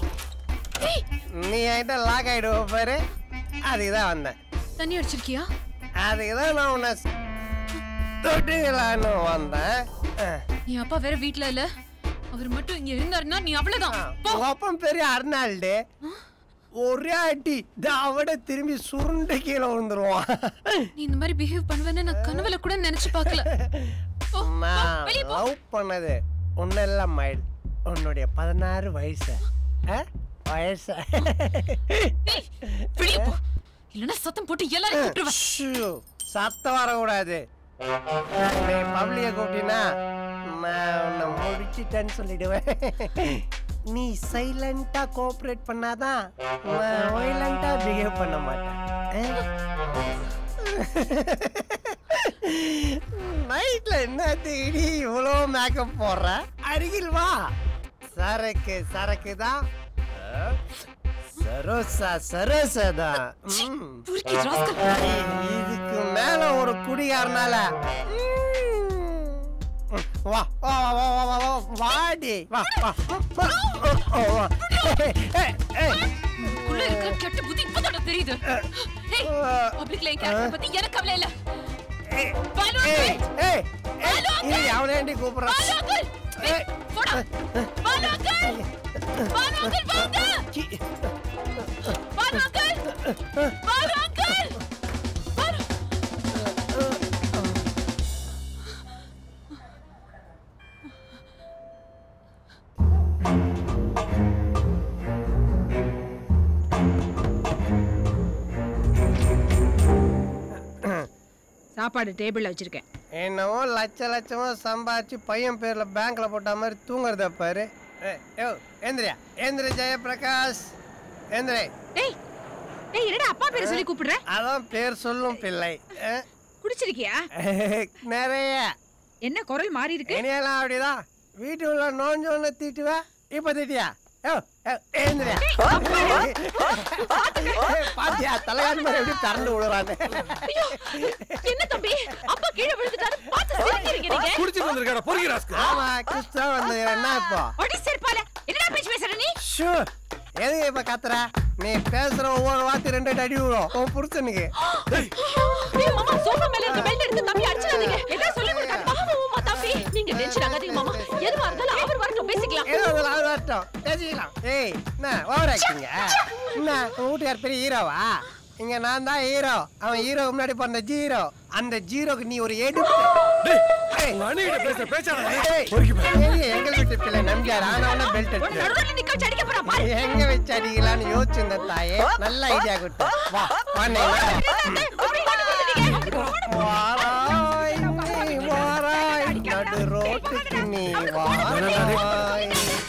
நீ என்கிட்ட லாக் ஆகிடுவ பாரு அதுக்கு தான் வந்தேன் தண்ணி அடிச்சிருக்கியா அதுக்கு தான் நான் உன்னை தொட்டுக்கலான்னு வந்தேன் அஹ். நீ அப்பா வேற வீட்ல இல்ல அவர் மட்டும் இங்க இருந்தாருன்னா நீ அவ்வளவுதான் போ. உங்க அப்பன் பெரிய அர்னால்டு ஒரே அடி அவட திரும்பி சுருண்டு கீழே விழுந்துருவான் நீ இந்த மாதிரி பிஹேவ் பண்ணுவேன்னு நான் கனவுல கூட நினைச்சு பார்க்கல நான் லவ் பண்ணது ஒன்றும் இல்லை மைல் உன்னுடைய பதினாறு வயசு ஆ? வயசு வெளியே போ இல்லைன்னா சத்தம் போட்டு எல்லாரையும் கூப்பிட்டுருவேன் ஷூ, சத்தம் வரக்கூடாது நீ பப்ளிக கூப்பிட்டீங்கன்னா நான் உன்னை முடிச்சிட்டேன்னு சொல்லிடுவேன் நீ சைலண்டா கோஆப்ரேட் பண்ணாதான் நான் வைலண்டா பிஹேவ் பண்ண மாட்டேன் நைட்ல என்ன தேடி இவ்வளோ மேக்கப் போடுற அருகில் வா சரக்கு சரக்கு தான் சரோசா சரோசா தான் ம். இதுக்கு மேல ஒரு குடிகாரனால ம், வா வா வா வா வா வா வா வாடி வா வா வா, ஓ, வா. ஏய், ஏய், ஏய். உள்ள இருக்கிற கெட்ட புத்தி இப்பதான தெரியுது ஏய் பப்ளிக்ல என் கேரக்டர் பத்தி எனக்கு கவலை இல்ல பாலு ஏய், uncle! ஏய், ஏய், பாலு uncle! இரு, அவனை ஏன்டி கூப்பிடுறான்? பாலு uncle! ஏய், போடா. பாலு uncle! பாலு uncle, வாங்க! பாலு uncle! பாலு uncle! பாலு- சாப்பாடு டேபிள்ல வச்சிருக்கேன் என்னவோ லட்ச லட்சமா சம்பாதிச்சு பையன் பேர்ல பேங்க்ல போட்ட மாதிரி தூங்குறத பாரு ஏய், யோ ஏந்திரியா ஏந்திரி ஜெயபிரகாஷ் ஏந்திரி டேய் டேய் என்னடா அப்பா பேரை சொல்லி கூப்பிடுற அதான் பேர் சொல்லும் பிள்ளை அஹ், குடிச்சிருக்கியா நிறைய என்ன குரல் மாறி இருக்கு இனியெல்லாம் அப்படிதான் வீட்டுக்குள்ள நோஞ்சோன்னு திட்டுவ இப்ப திட்டியா யோ, யோ, ஏந்திரியா பாத்தியா தலைகாணி மாதிரி எப்படி திறந்து விடுறான்னு என்ன தம்பி அப்பா கீழே விழுந்துட்டாரு பார்த்து சிரிக்கிறீங்க நீங்க குடிச்சிட்டு வந்திருக்காடா பொறுக்கி ராஸ்க்கு ஆமா கிறிஸ்தவ வந்து என்ன இப்போ ஒடி செருப்பால என்னடா பேச்சு பேசுற நீ ஷூ எதுக்கு இப்ப கத்துற நீ பேசுற ஒவ்வொரு வார்த்தை ரெண்டு அடி விடும் உன் புருஷனுக்கு ஏய் மாமா சோஃபா மேல இருக்க பெல்ட் எடுத்து தம்பி அடிச்சிடாதீங்க என்ன சொல்லி கொடுத்தாங்க மாமா மாமா தம்பி நீங்க டென்ஷன் ஆகாதீங்க மாமா எதுவா இருந்தாலும் அவர் வரட்டும் பேசிக்கலாம் ஏதோ ஒரு ஆள் வரட்டும் பேசிக்கலாம் ஏய் என்ன ஓவர் ஆக்டிங்க என்ன உன் வீட்டுக்கார் பெரிய ஹீரோவா இங்க நான் தான் ஹீரோ அவன் ஹீரோ முன்னாடி பிறந்த ஜீரோ அந்த ஜீரோக்கு நீ ஒரு எடுப்பு ஏய், அணிகிட்ட பேசுற பேச்சாடா ஏய், ஏய், எங்க வீட்டு பிள்ளை நம்பியார் ஆனவன பெல்ட் எடுத்து நடுவுல நிக்க வச்சு அடிக்க போறா பாரு எங்க வச்சு அடிக்கலாம்னு யோசிச்சிருந்த தாயே நல்ல ஐடியா கொடுத்த வா வாண்ணே, வாராய் நீ வாராய் நடு ரோட்டுக்கு நீ வாராய்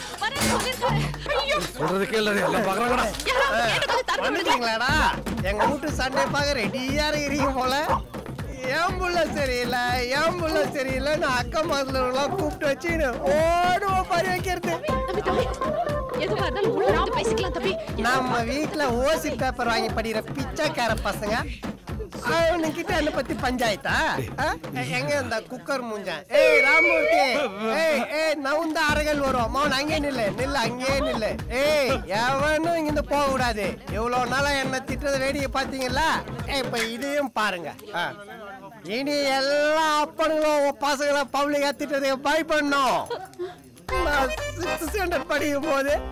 சொல்றது கேளு எல்லாம் பாக்குறாங்கடா வந்துட்டீங்களாடா எங்க வீட்டு சண்டை பார்க்க ரெடியா இருக்கிறீங்க போல ஏன் புள்ள சரியில்லை ஏன் புள்ள சரியில்லைன்னு அக்கம் பக்கத்துலாம் கூப்பிட்டு வச்சுன்னு ஓடுவோம் பறி வைக்கிறது எதுவா இருந்தாலும் உள்ள வந்து பேசிக்கலாம் தம்பி நம்ம வீட்ல ஓசி பேப்பர் வாங்கி படிக்கிற பிச்சைக்கார பசங்க அவனுக்கிட்ட என்ன பத்தி பஞ்சாயத்தா ஆ? எங்க இந்த குக்கர் மூஞ்சான் ஏய் ராமூர்த்தி ஏய் ஏய் நவுந்த அறைகள் வரும் மௌன் அங்கே நில்லு நில்லு அங்கே நில்லு ஏய் எவனும் இங்கிருந்து போக கூடாது இவ்வளவு நாளா என்ன திட்டத வேடிக்கை பாத்தீங்களா ஏய் இப்ப இதையும் பாருங்க ஆ. இனி எல்லா அப்பனுங்களும் பசங்களை பப்ளிக்கா திட்டதுக்கு பயப்படணும் நான் சிக்ஸ்த் ஸ்டாண்டர்ட் படிக்கும் போது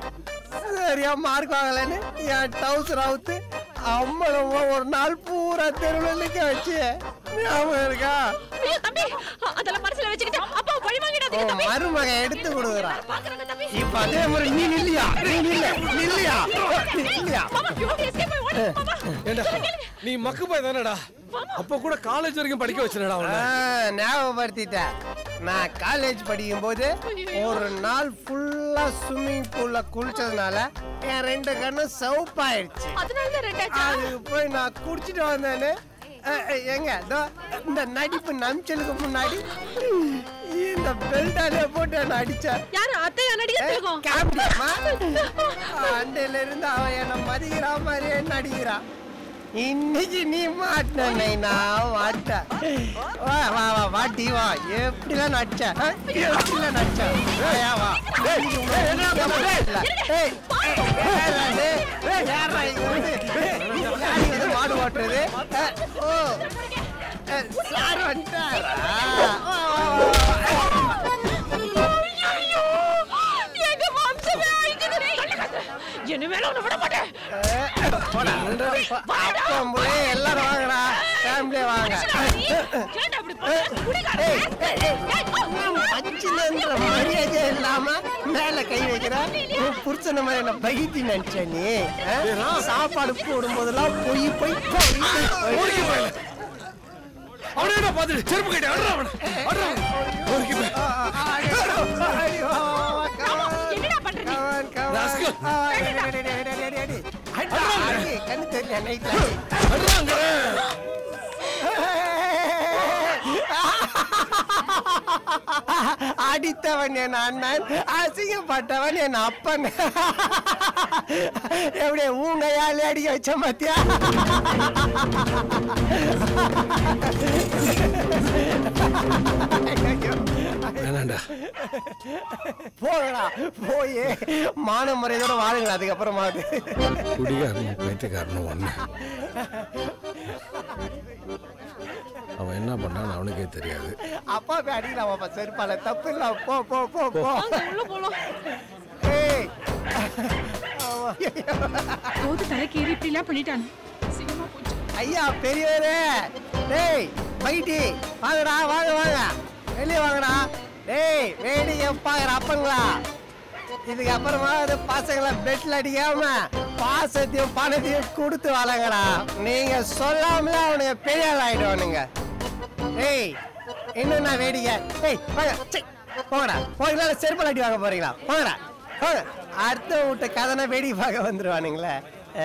சரியா மார்க் வாங்கலன்னு என் டவுசர் அவுத்து அம்மளவ ஒரு நாள் பூரா தெருவில் நிக்க வச்சு ஞாபகம் இருக்கா ஐயோ தம்பி அதெல்லாம் மனசுல வச்சுக்கிட்டு அப்பா பழி வாங்கிடாதீங்க உன் தம்பி மருமகன் எடுத்து கொடுக்குறான் இப்ப அதே மாதிரி நீ நில்லியா நீ நில்ல நில்லியா நில்லியா ஏண்டா நீ மக்கு போய் தானடா அப்ப கூட காலேஜ் வரைக்கும் படிக்க வச்சிருடா அவன ஆ, ஞாபகப்படுத்திட்டேன் நான் காலேஜ் படிக்கும் போது ஒரு நாள் ஃபுல்லா ஸ்விம்மிங் பூல்ல குளிச்சதுனால என் ரெண்டு கண்ணும் சவுப்பாயிடுச்சு அதனால தான் ரெட் அது போய் நான் குடிச்சிட்டு வந்தேன்னு அ, அ, எங்க இதோ இந்த நடிப்பு நம்ச்சலுக்கு முன்னாடி இந்த பெல்டாலே போட்டு என்ன அடிச்சேன் யாரு அத்தையா நடிகர் காமெடியம்மா அண்டையில இருந்து அவன் என்ன மதிக்கிறா மாதிரியே நடிக்கிறான் இன்னைக்கு நீ மாட்டின நான் மாட்டேன் வா வா வா வாட்டி வா எப்படிலாம் நடிச்ச ஆ? எப்படிலாம் நடிச்ச வாயா வா ஏய், ஏய், யார்றா இது? யார்றா இங்க வந்து? யார் இங்க வந்து மாடு ஓட்டுறது ஆ, ஓ ஆ, சார் வந்துட்டாரா வா, வா, வா, வா. எங்க வம்சமே அழிக்குது இனிமேல உன்னை விட மாட்டேன் போடா. அப்பம்புலே எல்லாரும் வாங்கடா ஃபேமிலியே வாங்க ஏய், ஏய், ஏய், பச்சிலன்ற மரியாதை இல்லாம மேல கை வைக்கிற உன் புருஷன மாதிரி என்ன பகித்தி நினைச்ச நீ ஆ? சாப்பாடு போடும் போதெல்லாம் பொய் பொய் ஓடிக்கு போயில அவனே என்ன பார்த்துட்டு செருப்பு கேட்டு அட்றா அவனை அட்றா ஓடிக்கு போய் என்னடா பண்ற நீ ராஸ்கல் கண்ணு தெரியல நைட்ல அடித்தவன் என் அண்ணன் அசிங்கப்பட்டவன் என் அப்பன் எப்படி ஊங்கையாலே அடிக்க வச்ச மத்தியா வேணாண்டா போகடா போய் மான முறையோட வாழுங்களா அதுக்கப்புறமாவது குடிகாரனும் பைத்தியக்காரனும் ஒண்ணு அவன் என்ன பண்ணான்னு அவனுக்கே தெரியாது அப்பா போய் அடிக்கலாம் அப்பா செருப்பால தப்பு இல்ல போ போ போ போ உள்ள போலாம் ஏய் போது தலைக்கு ஏறி இப்படி எல்லாம் பண்ணிட்டான் சிங்கமா போச்சு ஐயா பெரியவரே டேய் பைட்டி வாங்கடா வாங்க வாங்க வெளியே வாங்கடா டேய் வேடிக்கை பாக்குற அப்பங்களா இதுக்கு அப்புறமா அது பசங்களை பெட்ல அடிக்காம பாசத்தையும் பணத்தையும் கொடுத்து வளங்கடா நீங்க சொல்லாமலே அவனுங்க பெரிய ஆள் ஆயிடுவானுங்க டேய் என்னண்ணா வேடிக்கை டேய் வாங்க சீ, போங்கடா போங்களா செருப்பல் அடி வாங்க போறீங்களா போங்கடா போங்க அடுத்த வீட்டு கதனை வேடிக்கை பார்க்க வந்துருவானுங்களே ஆ.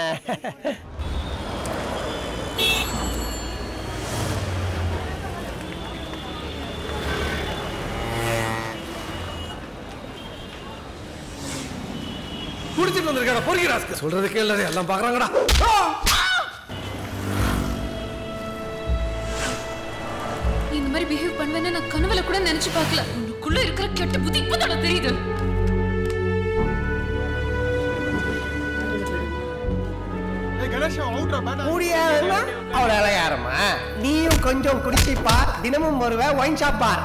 குடிச்சிட்டு வந்திருக்காடா பொறுக்கி ராஸ்க்கு சொல்றது கேள்வி எல்லாம் பாக்குறாங்கடா நீ இந்த மாதிரி பிஹேவ் பண்ணுவேன்னு நான் கனவுல கூட நினைச்சு பார்க்கல உனக்குள்ள இருக்கிற கெட்ட புத்தி இப்போதான் தெரியுது முடியாதுன்னா அவளை அலையாரமா நீயும் கொஞ்சம் குடிச்சிப்பா தினமும் வருவ ஒயின் ஷாப் பார்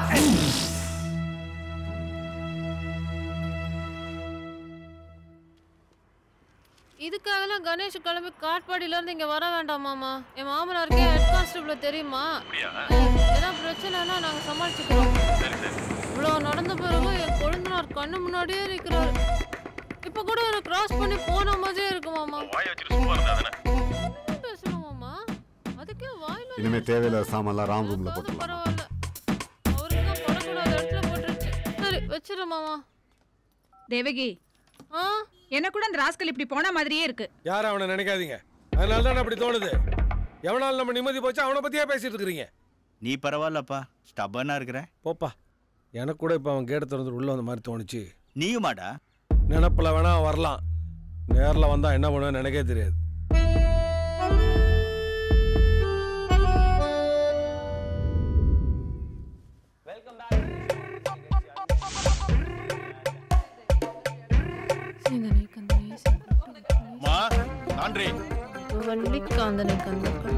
இதுக்காகலாம் கணேஷ் கிளம்பி காட்பாடியில இருந்து இங்க வர வேண்டாம் மாமா என் மாமனாருக்கே ஹெட் கான்ஸ்டபிள் தெரியுமா ஏதாவது பிரச்சனைனா நாங்க சமாளிச்சுக்கிறோம் இவ்வளவு நடந்த பிறகு என் கொழுந்தனார் கண்ணு முன்னாடியே நிக்கிறாரு இப்ப கூட எனக்கு கிராஸ் பண்ணி போன மாதிரியே இருக்கு மாமா என்ன பேசணும் மாமா அதுக்கே வாய் மேல இனிமே தேவையில்லாத சாமான்லாம் ராம் ரூம்ல போட்டுலாம் பரவாயில்ல அவருக்கு தான் படக்கூடாத இடத்துல போட்டுருச்சு சரி வச்சிரு மாமா தேவகி ஆ என்ன கூட அந்த ராஸ்கல் இப்படி போன மாதிரியே இருக்கு யாரும் அவனை நினைக்காதீங்க அதனால தான் அப்படி தோணுது எவனால நம்ம நிம்மதி போச்சு அவனை பத்தியே பேசிட்டு இருக்கிறீங்க நீ பரவாயில்லப்பா ஸ்டப்பனா இருக்கிற போப்பா எனக்கு கூட இப்போ அவன் கேட்டை திறந்து உள்ள வந்த மாதிரி தோணுச்சு நீயுமாடா நினப்பில் வேணா அவன் வரலாம் நேரில் வந்தா என்ன பண்ணுவேன்னு எனக்கே தெரியாது சிந்தனை கந்தனை மா ஆண்ட்ரே வள்ளி காந்தனை கந்தனை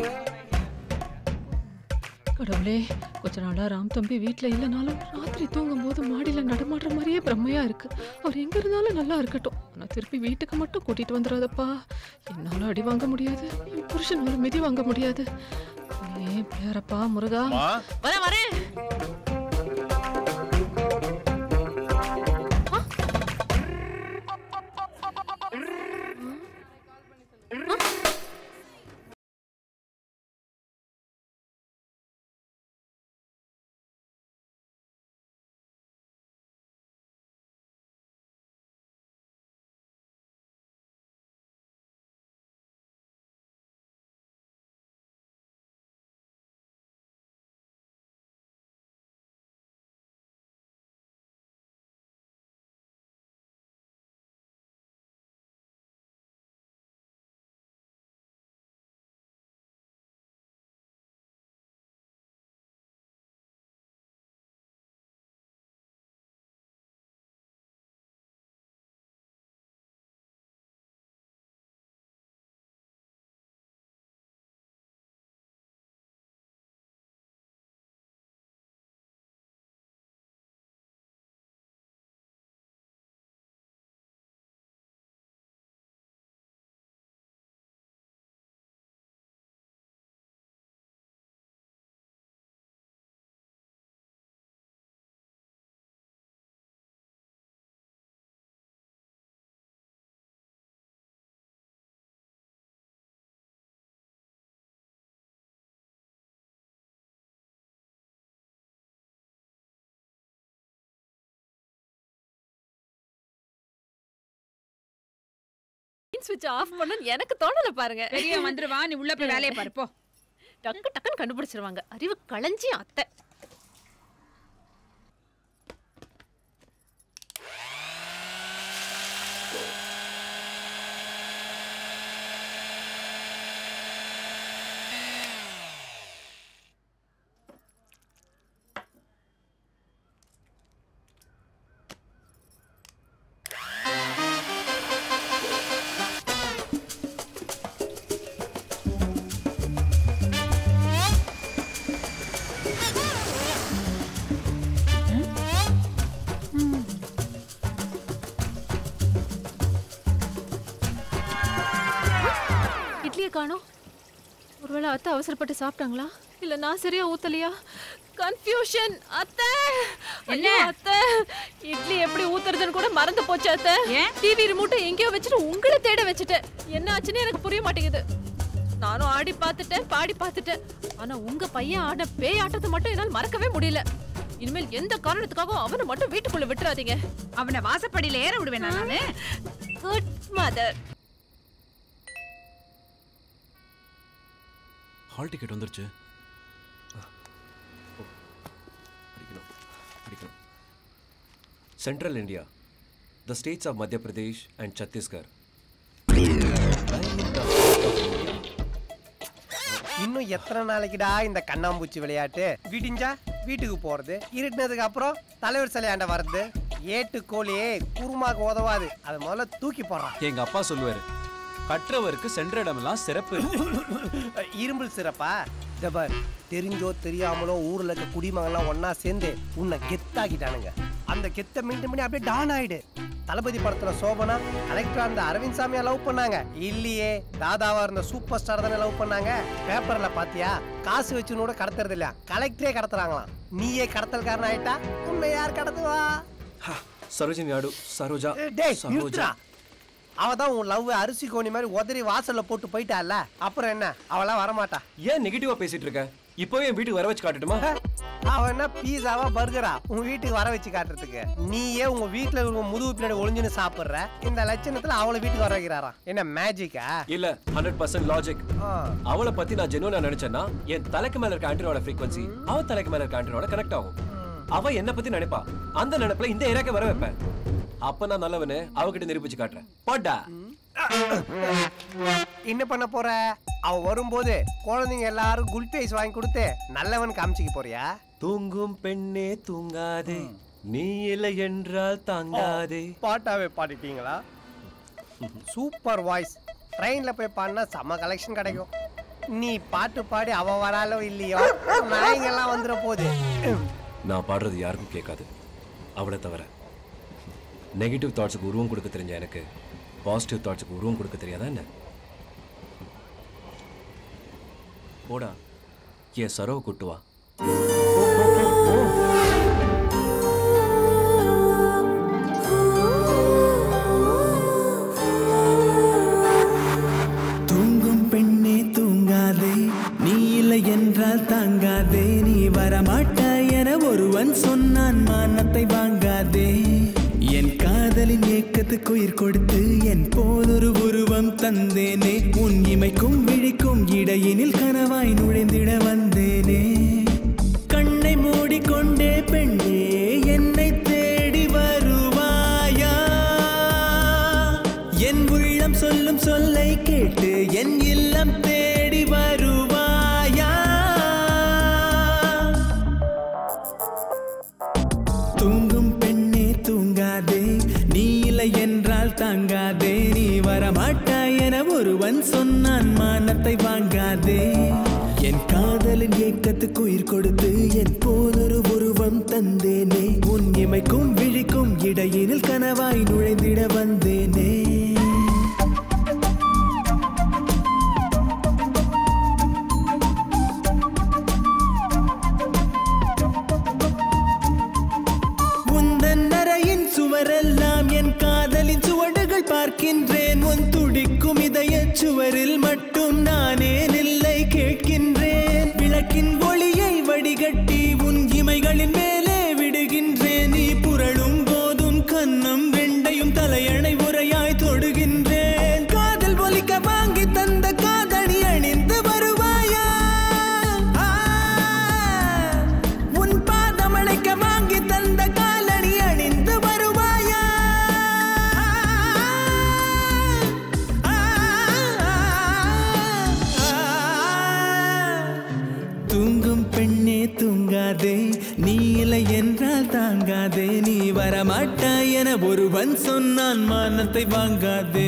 கடவுளே கொஞ்ச நாளா ராம் தம்பி வீட்ல இல்லைனாலும் ராத்திரி தூங்கும் போது மாடியில நடமாடுற மாதிரியே பிரம்மையா இருக்கு அவர் எங்க இருந்தாலும் நல்லா இருக்கட்டும் அவனை திருப்பி வீட்டுக்கு மட்டும் கூட்டிட்டு வந்துடாதப்பா என்னால அடி வாங்க முடியாது என் புருஷனால மிதி வாங்க முடியாது ஏன் பேரப்பா முருகா வரேன் வரேன் ஸ்விட்ச் ஆஃப் பண்ண எனக்கு தோணல பாருங்க பெரிய வந்துருவா நீ உள்ள போய் வேலையை பாரு போ டக்கு டக்குன்னு கண்டுபிடிச்சிருவாங்க அறிவு களஞ்சி அத்தை இட்லியை காணோம் ஒருவேளை அத்தை அவசரப்பட்டு சாப்பிட்டாங்களா இல்ல நான் சரியா ஊத்தலையா கன்ஃபியூஷன் அத்தை என்ன அத்தை இட்லி எப்படி ஊத்துறதுன்னு கூட மறந்து போச்சு அத்தை டிவி ரிமோட்டை எங்கேயோ வச்சுட்டு உங்களை தேட வச்சுட்டேன் என்ன ஆச்சுன்னு எனக்கு புரிய மாட்டேங்குது நானும் ஆடி பார்த்துட்டேன் பாடி பார்த்துட்டேன் ஆனா உங்க பையன் ஆடின பேய் ஆட்டத்தை மட்டும் என்னால் மறக்கவே முடியல இனிமேல் எந்த காரணத்துக்காகவும் அவனை மட்டும் வீட்டுக்குள்ள விட்டுறாதீங்க அவனை வாசப்படியில ஏற விடுவேன் நானு குட் மதர் ஹால் டிக்கெட் வந்துருச்சு படிக்கணும் படிக்கணும் Central India, the states of Madhya Pradesh and Chhattisgarh. இன்னும் எத்தனை நாளைக்குடா இந்த கண்ணாம்பூச்சி விளையாட்டு விடிஞ்சா வீட்டுக்கு போறது இருட்டினதுக்கு அப்புறம் தலைவர் சிலையாண்ட வர்றது ஏட்டு கோழி குருமாக்கு உதவாது அது முதல்ல தூக்கி போடுறான் எங்க அப்பா சொல்லுவாரு கற்றவருக்கு சென்ற இடமெல்லாம் சிறப்பு இரும்பல் சிறப்பா ஜபர் தெரிஞ்சோ தெரியாமலோ ஊர்ல இருக்க குடிமகன்லாம் ஒண்ணா சேர்ந்து உன்னை கெத்தாக்கிட்டானுங்க அந்த கெத்தை மெயின்டைன் பண்ணி அப்படியே டான் ஆயிடு தளபதி படத்துல சோபனா கலெக்டரா இருந்த அரவிந்த் சாமியா லவ் பண்ணாங்க இல்லையே தாதாவா இருந்த சூப்பர் ஸ்டார் தானே லவ் பண்ணாங்க பேப்பர்ல பாத்தியா காசு வச்சுன்னு கூட கடத்துறது இல்லையா கலெக்டரே கடத்துறாங்களாம் நீயே கடத்தல்காரன் ஆயிட்டா உன்னை யார் கடத்துவா Sarojini Nadu, Saroja, டேய் Saroja. நிறுத்துடா அவ தான் உன் லவ் அரிசி கோணி மாதிரி உதறி வாசல்ல போட்டு போயிட்டால அப்புறம் என்ன அவளாம் வரமாட்டா ஏன் நெகட்டிவா பேசிட்டு இருக்க இப்போவே என் வீட்டுக்கு வர வச்சு காட்டட்டுமா அவ என்ன பீஸாவா பர்கரா உங்க வீட்டுக்கு வர வச்சு காட்டுறதுக்கு நீயே உங்க வீட்டுல உங்க முதுகு பின்னாடி ஒளிஞ்சுன்னு சாப்பிடுற இந்த லட்சணத்துல அவளை வீட்டுக்கு வர வைக்கிறாராம் என்ன மேஜிக்கா இல்ல ஹண்ட்ரட் பர்சன்ட் லாஜிக் அவளை பத்தி நான் ஜெனுவனா நினைச்சேன்னா என் தலைக்கு மேல இருக்க ஆண்டனோட ஃப்ரீக்வன்சி அவ தலைக்கு மேல இருக்க ஆண்டனோட கனெக்ட் ஆகும் அவ என்ன பத்தி நினைப்பா அந்த நினைப்புல இந்த ஏரியாக்கு வர வைப்பேன் அப்ப நான் நல்லவனு அவகிட்ட நிரூபிச்சு காட்டுறேன் போட்டா என்ன பண்ண போற அவ வரும்போது குழந்தைங்க எல்லாரும் குல்பி ஐஸ் வாங்கி கொடுத்து நல்லவன் காமிச்சிக்க போறியா தூங்கும் பெண்ணே தூங்காதே நீ இல்லை என்றால் தாங்காதே பாட்டாவே பாடிட்டீங்களா சூப்பர் வாய்ஸ் ட்ரெயின்ல போய் பாடினா செம கலெக்ஷன் கிடைக்கும் நீ பாட்டு பாடி அவ வராலோ இல்லையோ நாயங்கெல்லாம் வந்துட போகுது நான் பாடுறது யாருக்கும் கேட்காது அவளை தவிர நெகட்டிவ் தாட்ஸுக்கு உருவம் கொடுக்க தெரிஞ்ச எனக்கு பாசிட்டிவ் தாட்ஸுக்கு உருவம் கொடுக்க தெரியாதா என்ன போடா என் சரவை கூட்டு வா தூங்கும் பெண்ணே தூங்காதே நீ இல்லை என்றால் தாங்காதே நீ வரமாட்டாய் என ஒருவன் சொன்னான் மானத்தை வாங்காதே என் காதலின் ஏக்கத்துக்கு உயிர் கொடுத்து என் போதொரு உருவம் தந்தேனே உன் இமைக்கும் விழிக்கும் இடையினில் கனவாய் நுழைந்திட வந்தேனே கண்ணை மூடிக்கொண்டே பெண்ணே என்னை தேடி வருவாயா என் உள்ளம் சொல்லும் சொல்லை கேட்டு என் இல்லம் தேடி வருவாயா தூங்கும் பெண்ணே தூங்காதே நீ இல்லை என்றால் தாங்காதே நீ வரமாட்டாய் என ஒருவன் சொன்னான் மானத்தை வாங்காதே என் காதலின் ஏக்கத்துக்கு உயிர் கொடுத்து என் போதொரு உருவம் தந்தேனே உன் இமைக்கும் விழிக்கும் இடையினில் கனவாய் நுழைந்திட வந்தேனே உந்தன் அறையின் சுவரெல்லாம் என் காதலின் சுவடுகள் பார்க்கின்றேன் உன் துடிக்கும் இதய சுவரில் மட்டும் நானே நில்லை கேட்கின்றேன் விளக்கின் ஒளியை வடிகட்டி உன் இமைகளின் மேலே விடுகின்றேன் நீ புரளும் போதும் கன்னம் வெண்டையும் தலையணை உரையாய் தொடுகின்றேன் காதல் ஒலிக்க வாங்கி தந்த காதணி அணிந்து வருவாயா ஆ, உன் பாதம் அழைக்க வாங்கி தந்த காலணி அணிந்து வருவாயா தூங்கும் பெண்ணே தூங்காதே நீ இல்லை என்றால் தாங்காதே நீ வரமாட்டாய் என ஒருவன் சொன்னான் மானத்தை வாங்காதே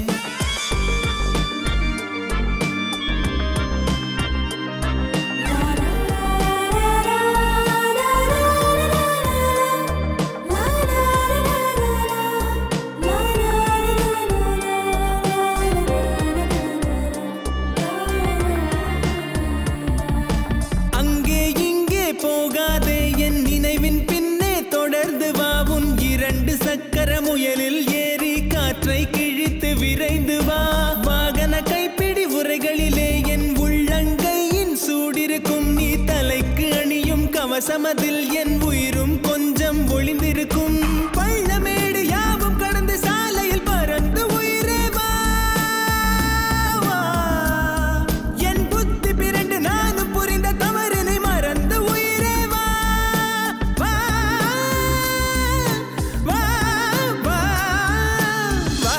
அங்கே இங்கே போகாதே என் நினைவின் பின்னே தொடர்ந்து வா உன் இரண்டு சக்கர முயலில் ஏறி காற்றை கிழித்து விரைந்து வா வாகன கைப்பிடி உரைகளிலே என் உள்ளங்கையின் சூடிருக்கும் நீ தலைக்கு அணியும் கவசமதில் என் உயிரும் கொஞ்சம் ஒளிந்திருக்கும் பள்ளமேடு யாவும் கடந்து சாலையில் பறந்து உயிரே வா வா. என் புத்தி பிறண்டு நானும் புரிந்த தவறினை மறந்து உயிரே வா வா வா வா வா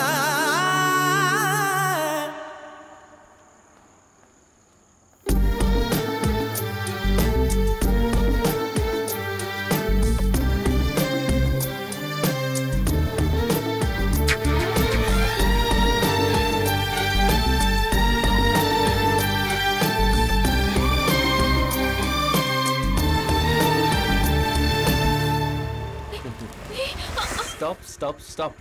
ஸ்டாப் ஸ்டாப் ஸ்டாப்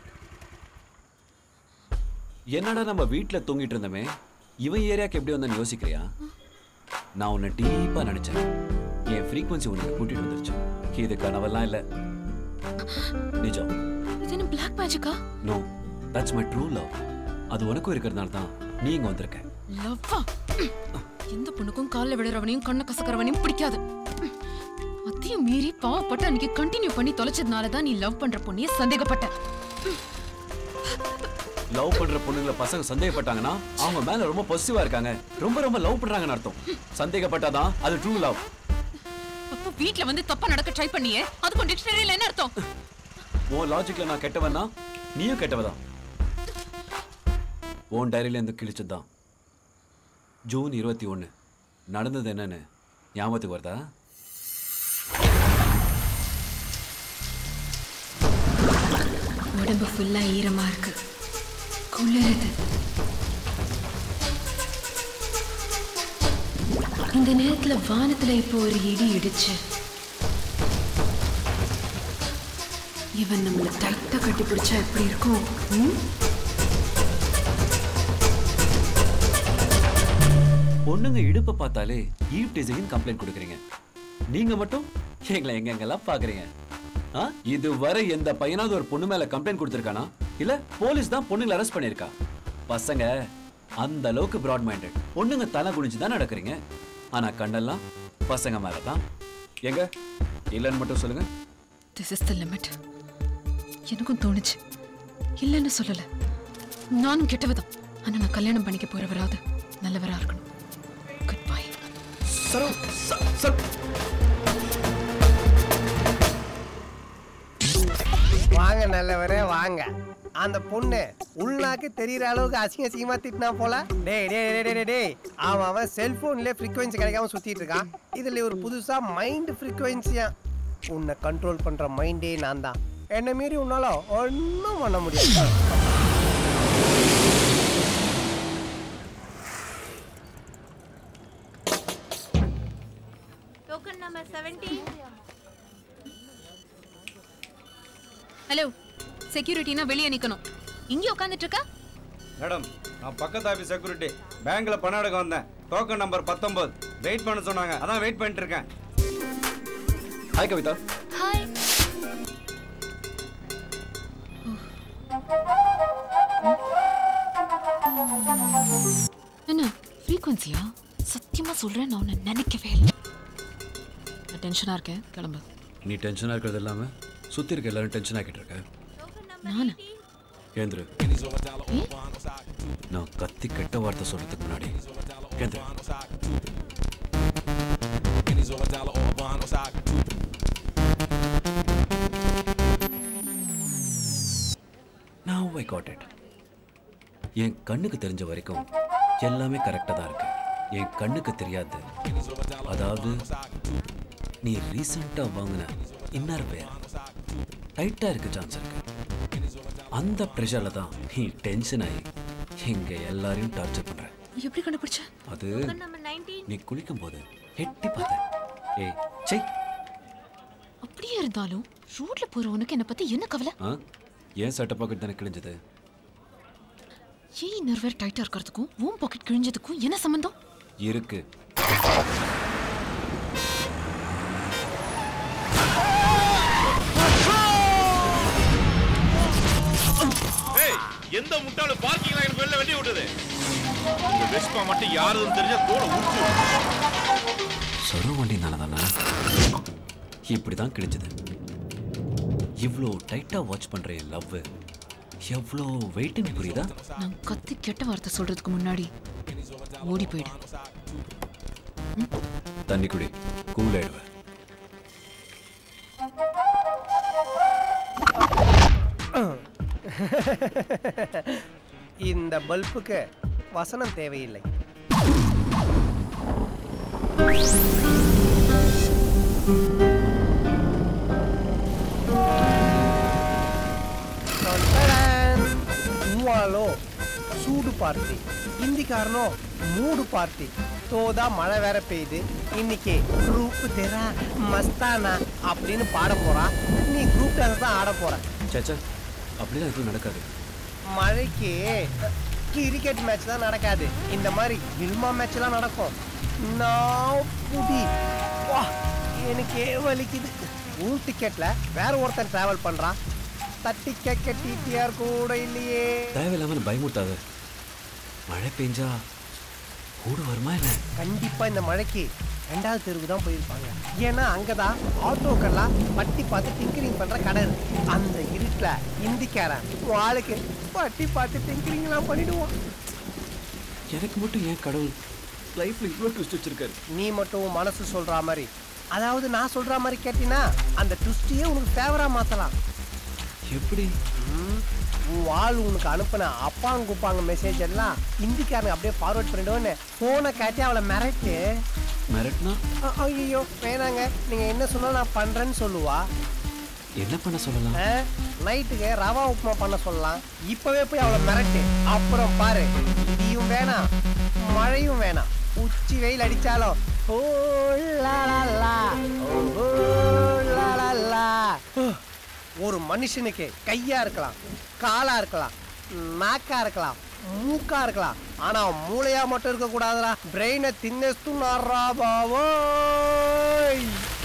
என்னடா நம்ம வீட்ல தூங்கிட்டு இருந்தோமே இவன் ஏரியாக்கு எப்படி வந்தான்னு யோசிக்கிறியா நான் உன்னை டீப்பா நினைச்சேன் என் ஃப்ரீக்வன்சி உனக்கு கூட்டிட்டு வந்துருச்சு இது கனவெல்லாம் இல்ல நிஜம் இது என்ன பிளாக் மேஜிக்கா no that's my true love அது உனக்கும் இருக்கிறதுனால தான் நீ இங்க வந்திருக்க லவ்வா எந்த பொண்ணுக்கும் கால்ல விழுறவனையும் கண்ணை கசக்கறவனையும் பிடிக்காது அதையும் மீறி பாவப்பட்டு அன்னைக்கு கண்டினியூ பண்ணி தொலைச்சதுனால தான் நீ லவ் பண்ற பொண்ணைய சந்தேகப்பட்ட லவ் பண்ற பொண்ணுங்களை பசங்க சந்தேகப்பட்டாங்கன்னா அவங்க மேல ரொம்ப பொசிட்டிவா இருக்காங்க ரொம்ப ரொம்ப லவ் பண்றாங்கன்னு அர்த்தம் சந்தேகப்பட்டாதான் அது ட்ரூ லவ் அப்போ வீட்ல வந்து தப்பா நடக்க ட்ரை பண்ணியே அதுக்கும் டிக்ஷனரியில என்ன அர்த்தம் உன் லாஜிக்ல நான் கெட்டவனா நீயும் கெட்டவதான் உன் டைரியில இருந்து கிழிச்சதுதான் ஜூன் இருபத்தி ஒன்று நடந்தது என்னன்னு ஞாபகத்துக்கு வருதா உடம்பு ஃபுல்லா ஈரமா இருக்கு குளிருது இந்த நேரத்துல வானத்துல இப்போ ஒரு இடி இடிச்சு இவன் நம்மள டைட்டா கட்டி பிடிச்சா எப்படி இருக்கும் ம்? பொண்ணுங்க இடுப்பை பார்த்தாலே ஈவ் டிசைன் கம்ப்ளைண்ட் கொடுக்குறீங்க நீங்க மட்டும் எங்களை எங்கெங்கெல்லாம் பாக்குறீங்க ஆ? இதுவரை எந்த பையனாவது ஒரு பொண்ணு மேல கம்ப்ளைண்ட் கொடுத்துருக்கானா இல்ல போலீஸ் தான் பொண்ணுங்களை அரெஸ்ட் பண்ணிருக்கா பசங்க அந்த அளவுக்கு பிராட் மைண்டட் பொண்ணுங்க தலை குனிஞ்சு தான் நடக்கிறீங்க ஆனா கண்ணெல்லாம் பசங்க மேல தான் எங்க இல்லைன்னு மட்டும் சொல்லுங்க திஸ் இஸ் த லிமிட் எனக்கும் தோணுச்சு இல்லைன்னு சொல்லல நானும் கெட்டவதான் ஆனா நான் கல்யாணம் பண்ணிக்க போறவராவது நல்லவரா இருக்கணும் குட் பை சரோ சர் வாங்க நல்லவரே வாங்க அந்த பொண்ணு உள்நாக்கு தெரியற அளவுக்கு அசிங்க அசிங்கமா திட்டினா போல டேய் டேய் டேய், டேய் டேய் டேய் அவன் அவன் செல்போன்ல ஃப்ரீக்வன்சி கிடைக்காம சுத்திட்டு இருக்கான் இதுல ஒரு புதுசா மைண்ட் ஃப்ரீக்வன்சியா உன்னை கண்ட்ரோல் பண்ற மைண்டே நான் தான் என்ன மீறி உன்னால ஒன்றும் பண்ண முடியாது டோக்கன் நம்பர் 17 ஹலோ செக்யூரிட்டினா வெளியே நிக்கணும் இங்கே உட்காந்துட்டு இருக்க மேடம் நான் பக்கத்து ஆஃபீஸ் செக்யூரிட்டி பேங்க்ல பணம் எடுக்க வந்தேன் டோக்கன் நம்பர் பத்தொன்பது வெயிட் பண்ண சொன்னாங்க அதான் வெயிட் பண்ணிட்டு இருக்கேன் ஹாய் கவிதா ஹாய் என்ன ஃப்ரீக்வன்சியா சத்தியமா சொல்றேன் நான் உன்னை நினைக்கவே இல்லை நான் டென்ஷனா இருக்கேன் கிளம்பு நீ டென்ஷனா இருக்கிறது இல்லாம சுத்தி இருக்க எல்லாரும் டென்ஷன் ஆக்கிட்டு இருக்க நானு கேந்திரு நான் கத்தி கெட்ட வார்த்தை சொல்றதுக்கு முன்னாடி கேந்திரு Now I got it. என் கண்ணுக்கு தெரிஞ்ச வரைக்கும் எல்லாமே கரெக்டாக தான் இருக்கு என் கண்ணுக்கு தெரியாது அதாவது நீ ரீசெண்டாக வாங்கின இன்னர் வேர் டைட்டாக இருக்க சான்ஸ் இருக்கு அந்த ப்ரெஷரில் தான் நீ டென்ஷன் ஆகி எங்க எல்லாரையும் டார்ச்சர் பண்ற எப்படி கண்டுபிடிச்ச அது நீ குளிக்கும் போது எட்டி பார்த்தேன் ஏய் சை அப்படியே இருந்தாலும் ரோட்ல போறவனுக்கு என்ன பத்தி என்ன கவலை ஆ ஏன் சட்டை பாக்கெட் தானே கிழிஞ்சது ஏன் இன்னொரு வேர் டைட்டா இருக்கிறதுக்கும் உன் பாக்கெட் கிழிஞ்சதுக்கும் என்ன சம்பந்தம் இருக்கு ஏய் எந்த முட்டாளு பார்க்கிங்ல எனக்கு வெளில வெட்டி விட்டது உங்க வெஸ்பா மட்டும் யாருன்னு தெரிஞ்சா தோலை உரிச்சு சொரு வண்டினால தானே இப்படி தான் கிழிஞ்சது இவ்வளோ டைட்டாக வாட்ச் பண்ணுற என் லவ் எவ்வளோ வெயிட்டுன்னு புரியுதா நான் கத்தி கெட்ட வார்த்தை சொல்றதுக்கு முன்னாடி ஓடி போயிடு தண்ணி குடி கூல் ஆயிடுவேன் இந்த பல்புக்கு வசனம் தேவையில்லை மூவாலோ சூடு பார்ட்டி ஹிந்திக்காரனோ மூடு பார்ட்டி தோதா மழை வேற பெய்யுது இன்னைக்கு குரூப் தெரா மஸ்தானா அப்படின்னு பாட போறான் நீ குரூப் டான்ஸ் தான் ஆட போற சேச்சா அப்படிலாம் எதுவும் நடக்காது மழைக்கு கிரிக்கெட் மேட்ச் தான் நடக்காது இந்த மாதிரி வில்மா மேட்ச்லாம் நடக்கும் நான் புடி வா எனக்கே வலிக்குது உன் டிக்கெட்ல வேற ஒருத்தன் டிராவல் பண்றான் தட்டி கேட்க டிடிஆர் கூட இல்லையே தேவையில்லாமல் பயமுறுத்தாத மழை பெஞ்சா கூடு வருமா இல்லை கண்டிப்பா இந்த மழைக்கு ரெண்டாவது தெருவுக்கு தான் போயிருப்பாங்க ஏன்னா அங்கதான் ஆட்டோக்கெல்லாம் பட்டி பார்த்து டிங்கரிங் பண்ற கடை இருக்கு அந்த இருட்டுல இந்திக்காரன் உன் ஆளுக்கு பட்டி பார்த்து டிங்கரிங்லாம் பண்ணிடுவான் எனக்கு மட்டும் ஏன் கடவுள் லைஃப்ல இவ்வளோ ட்விஸ்ட் வச்சிருக்காரு நீ மட்டும் உன் மனசு சொல்ற மாதிரி அதாவது நான் சொல்ற மாதிரி கேட்டினா அந்த ட்விஸ்டையே உனக்கு ஃபேவரா மாத்தலாம் எப்படி உன் ஆள் உனக்கு அனுப்பின அப்பாங்க குப்பாங்க மெசேஜ் எல்லாம் ஹிந்திக்காரனுக்கு அப்படியே ஃபார்வர்ட் பண்ணிடுவோன்னு ஃபோனை காட்டி அவளை மிரட்டு மிரட்னா ஐயோ வேணாங்க நீங்க என்ன சொன்னாலும் நான் பண்றேன்னு சொல்லுவா என்ன பண்ண சொல்லலாம் நைட்டுக்கு ரவா உப்புமா பண்ண சொல்லலாம் இப்பவே போய் அவளை மிரட்டு அப்புறம் பாரு இடியும் வேணாம் மழையும் வேணாம் உச்சி வெயில் அடிச்சாலும் ஓ லா லா லா, ஓ லா லா லா. ஒரு மனுஷனுக்கு கையா இருக்கலாம் காலா இருக்கலாம் நாக்கா இருக்கலாம் மூக்கா இருக்கலாம் ஆனா மூளையா மட்டும் இருக்க கூடாதுடா பிரெயினை தின்னேస్తుன்னாரா பாவோய்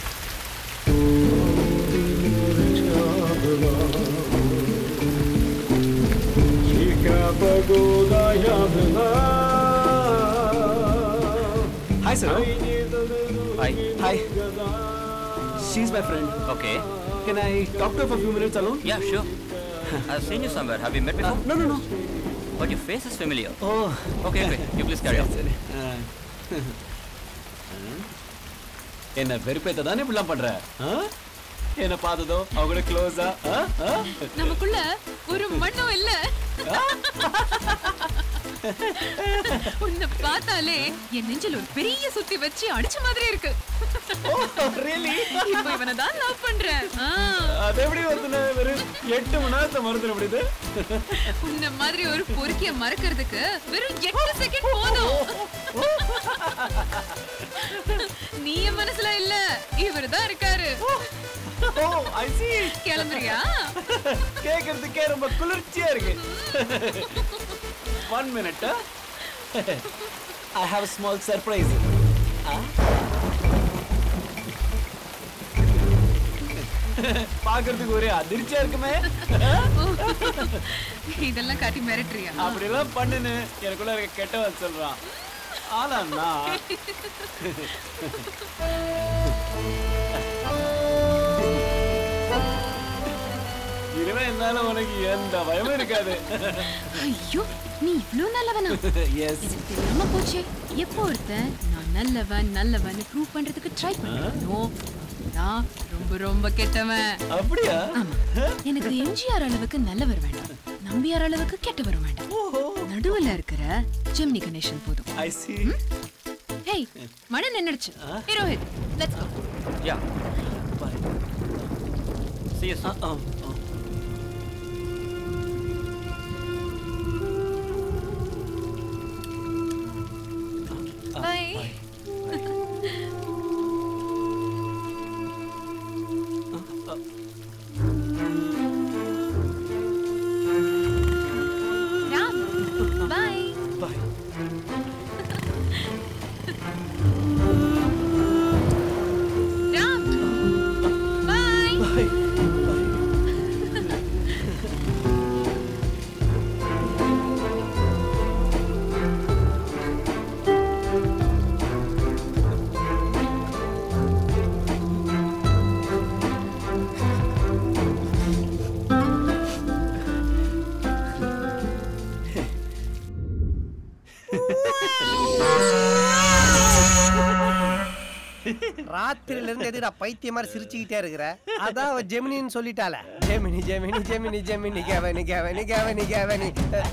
Hi, sir. Hi. Hi. She's my friend. Okay. Can I talk to her for a few minutes alone? Yeah, sure. I've seen you somewhere. Have you met before? no, no, no. But your face is familiar. Oh. Okay, okay. You please carry on. என்ன வெறுப்பேத்த தானே இப்படிலாம் பண்ற ஆ? என்ன பார்த்ததோ அவங்க கூட க்ளோஸா நமக்குள்ள ஒரு மண்ணும் இல்ல உன்னை பார்த்தாலே என் நெஞ்சில் ஒரு பெரிய சுத்தி வச்சு அடிச்ச மாதிரி இருக்கு இப்போ இவனை தான் லவ் பண்றேன் ஆ, அது எப்படி வந்து வெறும் எட்டு மணி நேரத்தை மறந்துட முடியுது உன்னை மாதிரி ஒரு பொறுக்கிய மறக்கிறதுக்கு வெறும் எட்டு செகண்ட் போதும் நீ என் மனசுல இல்ல இவர்தான் இருக்காரு ஓ ஐ see கிளம்புறியா கேக்குறதுக்கே ரொம்ப குளிர்ச்சியா இருக்கு one minute I have small surprise பாக்குறதுக்கு ஒரே அதிர்ச்சியா இருக்குமே இதெல்லாம் காட்டி மிரட்டுறியா அப்படிலாம் பண்ணுன்னு எனக்குள்ள இருக்க கெட்டவன் சொல்றான் ஆனா நான் இனிமே என்னால உனக்கு எந்த பயமும் இருக்காது ஐயோ நீ இவ்ளோ நல்லவனா எஸ் எனக்கு தெரியாம போச்சே எப்போ ஒருத்தன் நான் நல்லவன் நல்லவன் ப்ரூவ் பண்றதுக்கு ட்ரை பண்ணோ நான் ரொம்ப ரொம்ப கெட்டவன் அப்படியா எனக்கு எம்ஜிஆர் அளவுக்கு நல்லவர் வேண்டாம் நம்பியார் அளவுக்கு கெட்டவர் வேண்டாம் நடுவுல இருக்கிற ஜெமினி கணேசன் போதும் ஐ சி ஹேய் மழை நின்னுடுச்சு hey Rohit let's go Yeah. See you soon. Bye Ram bye bye Ram bye bye ராத்திரில இருந்து எதுடா பைத்திய மாதிரி சிரிச்சுக்கிட்டே இருக்கிற அதான் அவ ஜெமினின்னு சொல்லிட்டால ஜெமினி ஜெமினி ஜெமினி ஜெமினி கேவனி கேவனி கேவனி கேவனி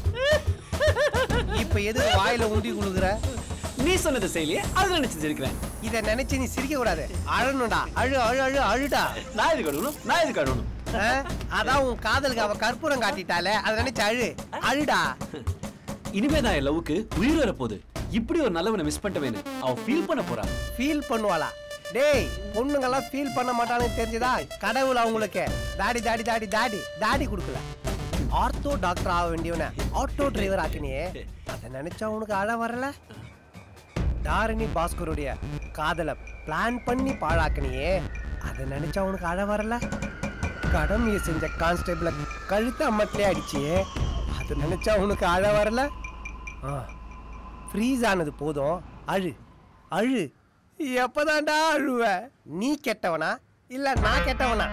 இப்ப எதுக்கு வாயில உண்டி குழுகுற நீ சொன்னது செயலியே அது நினைச்சு சிரிக்கிறேன் இத நினைச்சு நீ சிரிக்க கூடாது அழணும்டா அழு அழு அழு அழுடா நான் எதுக்கு அழுகணும் நான் எதுக்கு அழுகணும் ஆ? அதான் உன் காதலுக்கு அவ கற்பூரம் காட்டிட்டாலே அதை நினைச்சு அழு அழுடா இனிமே தான் என் லவ்வுக்கு உயிர் வர போகுது இப்படி ஒரு நல்லவனை மிஸ் பண்ணிட்டவேன்னு அவ ஃபீல் பண்ண போறா ஃபீல் பண்ணுவாளா டேய் பொண்ணுங்கெல்லாம் ஃபீல் பண்ண மாட்டாங்கன்னு தெரிஞ்சுதா கடவுள் அவங்களுக்கு தாடி தாடி தாடி தாடி தாடி கொடுக்கல ஆர்த்தோ டாக்டர் ஆக வேண்டியவன ஆட்டோ டிரைவர் ஆக்கினியே அதை நினைச்சா உனக்கு அழ வரல தாரிணி பாஸ்கருடைய காதலை பிளான் பண்ணி பாழாக்கினியே அதை நினைச்சா உனக்கு அழ வரல கடமையை செஞ்ச கான்ஸ்டபிள கழுத்து அம்மட்டிலே அடிச்சியே அதை நினைச்சா உனக்கு அழ வரல ஆ ஃப்ரீஸ் ஆனது போதும் அழு அழு எப்பதான்டா அழுவ நீ கெட்டவனா இல்ல நான் கெட்டவனா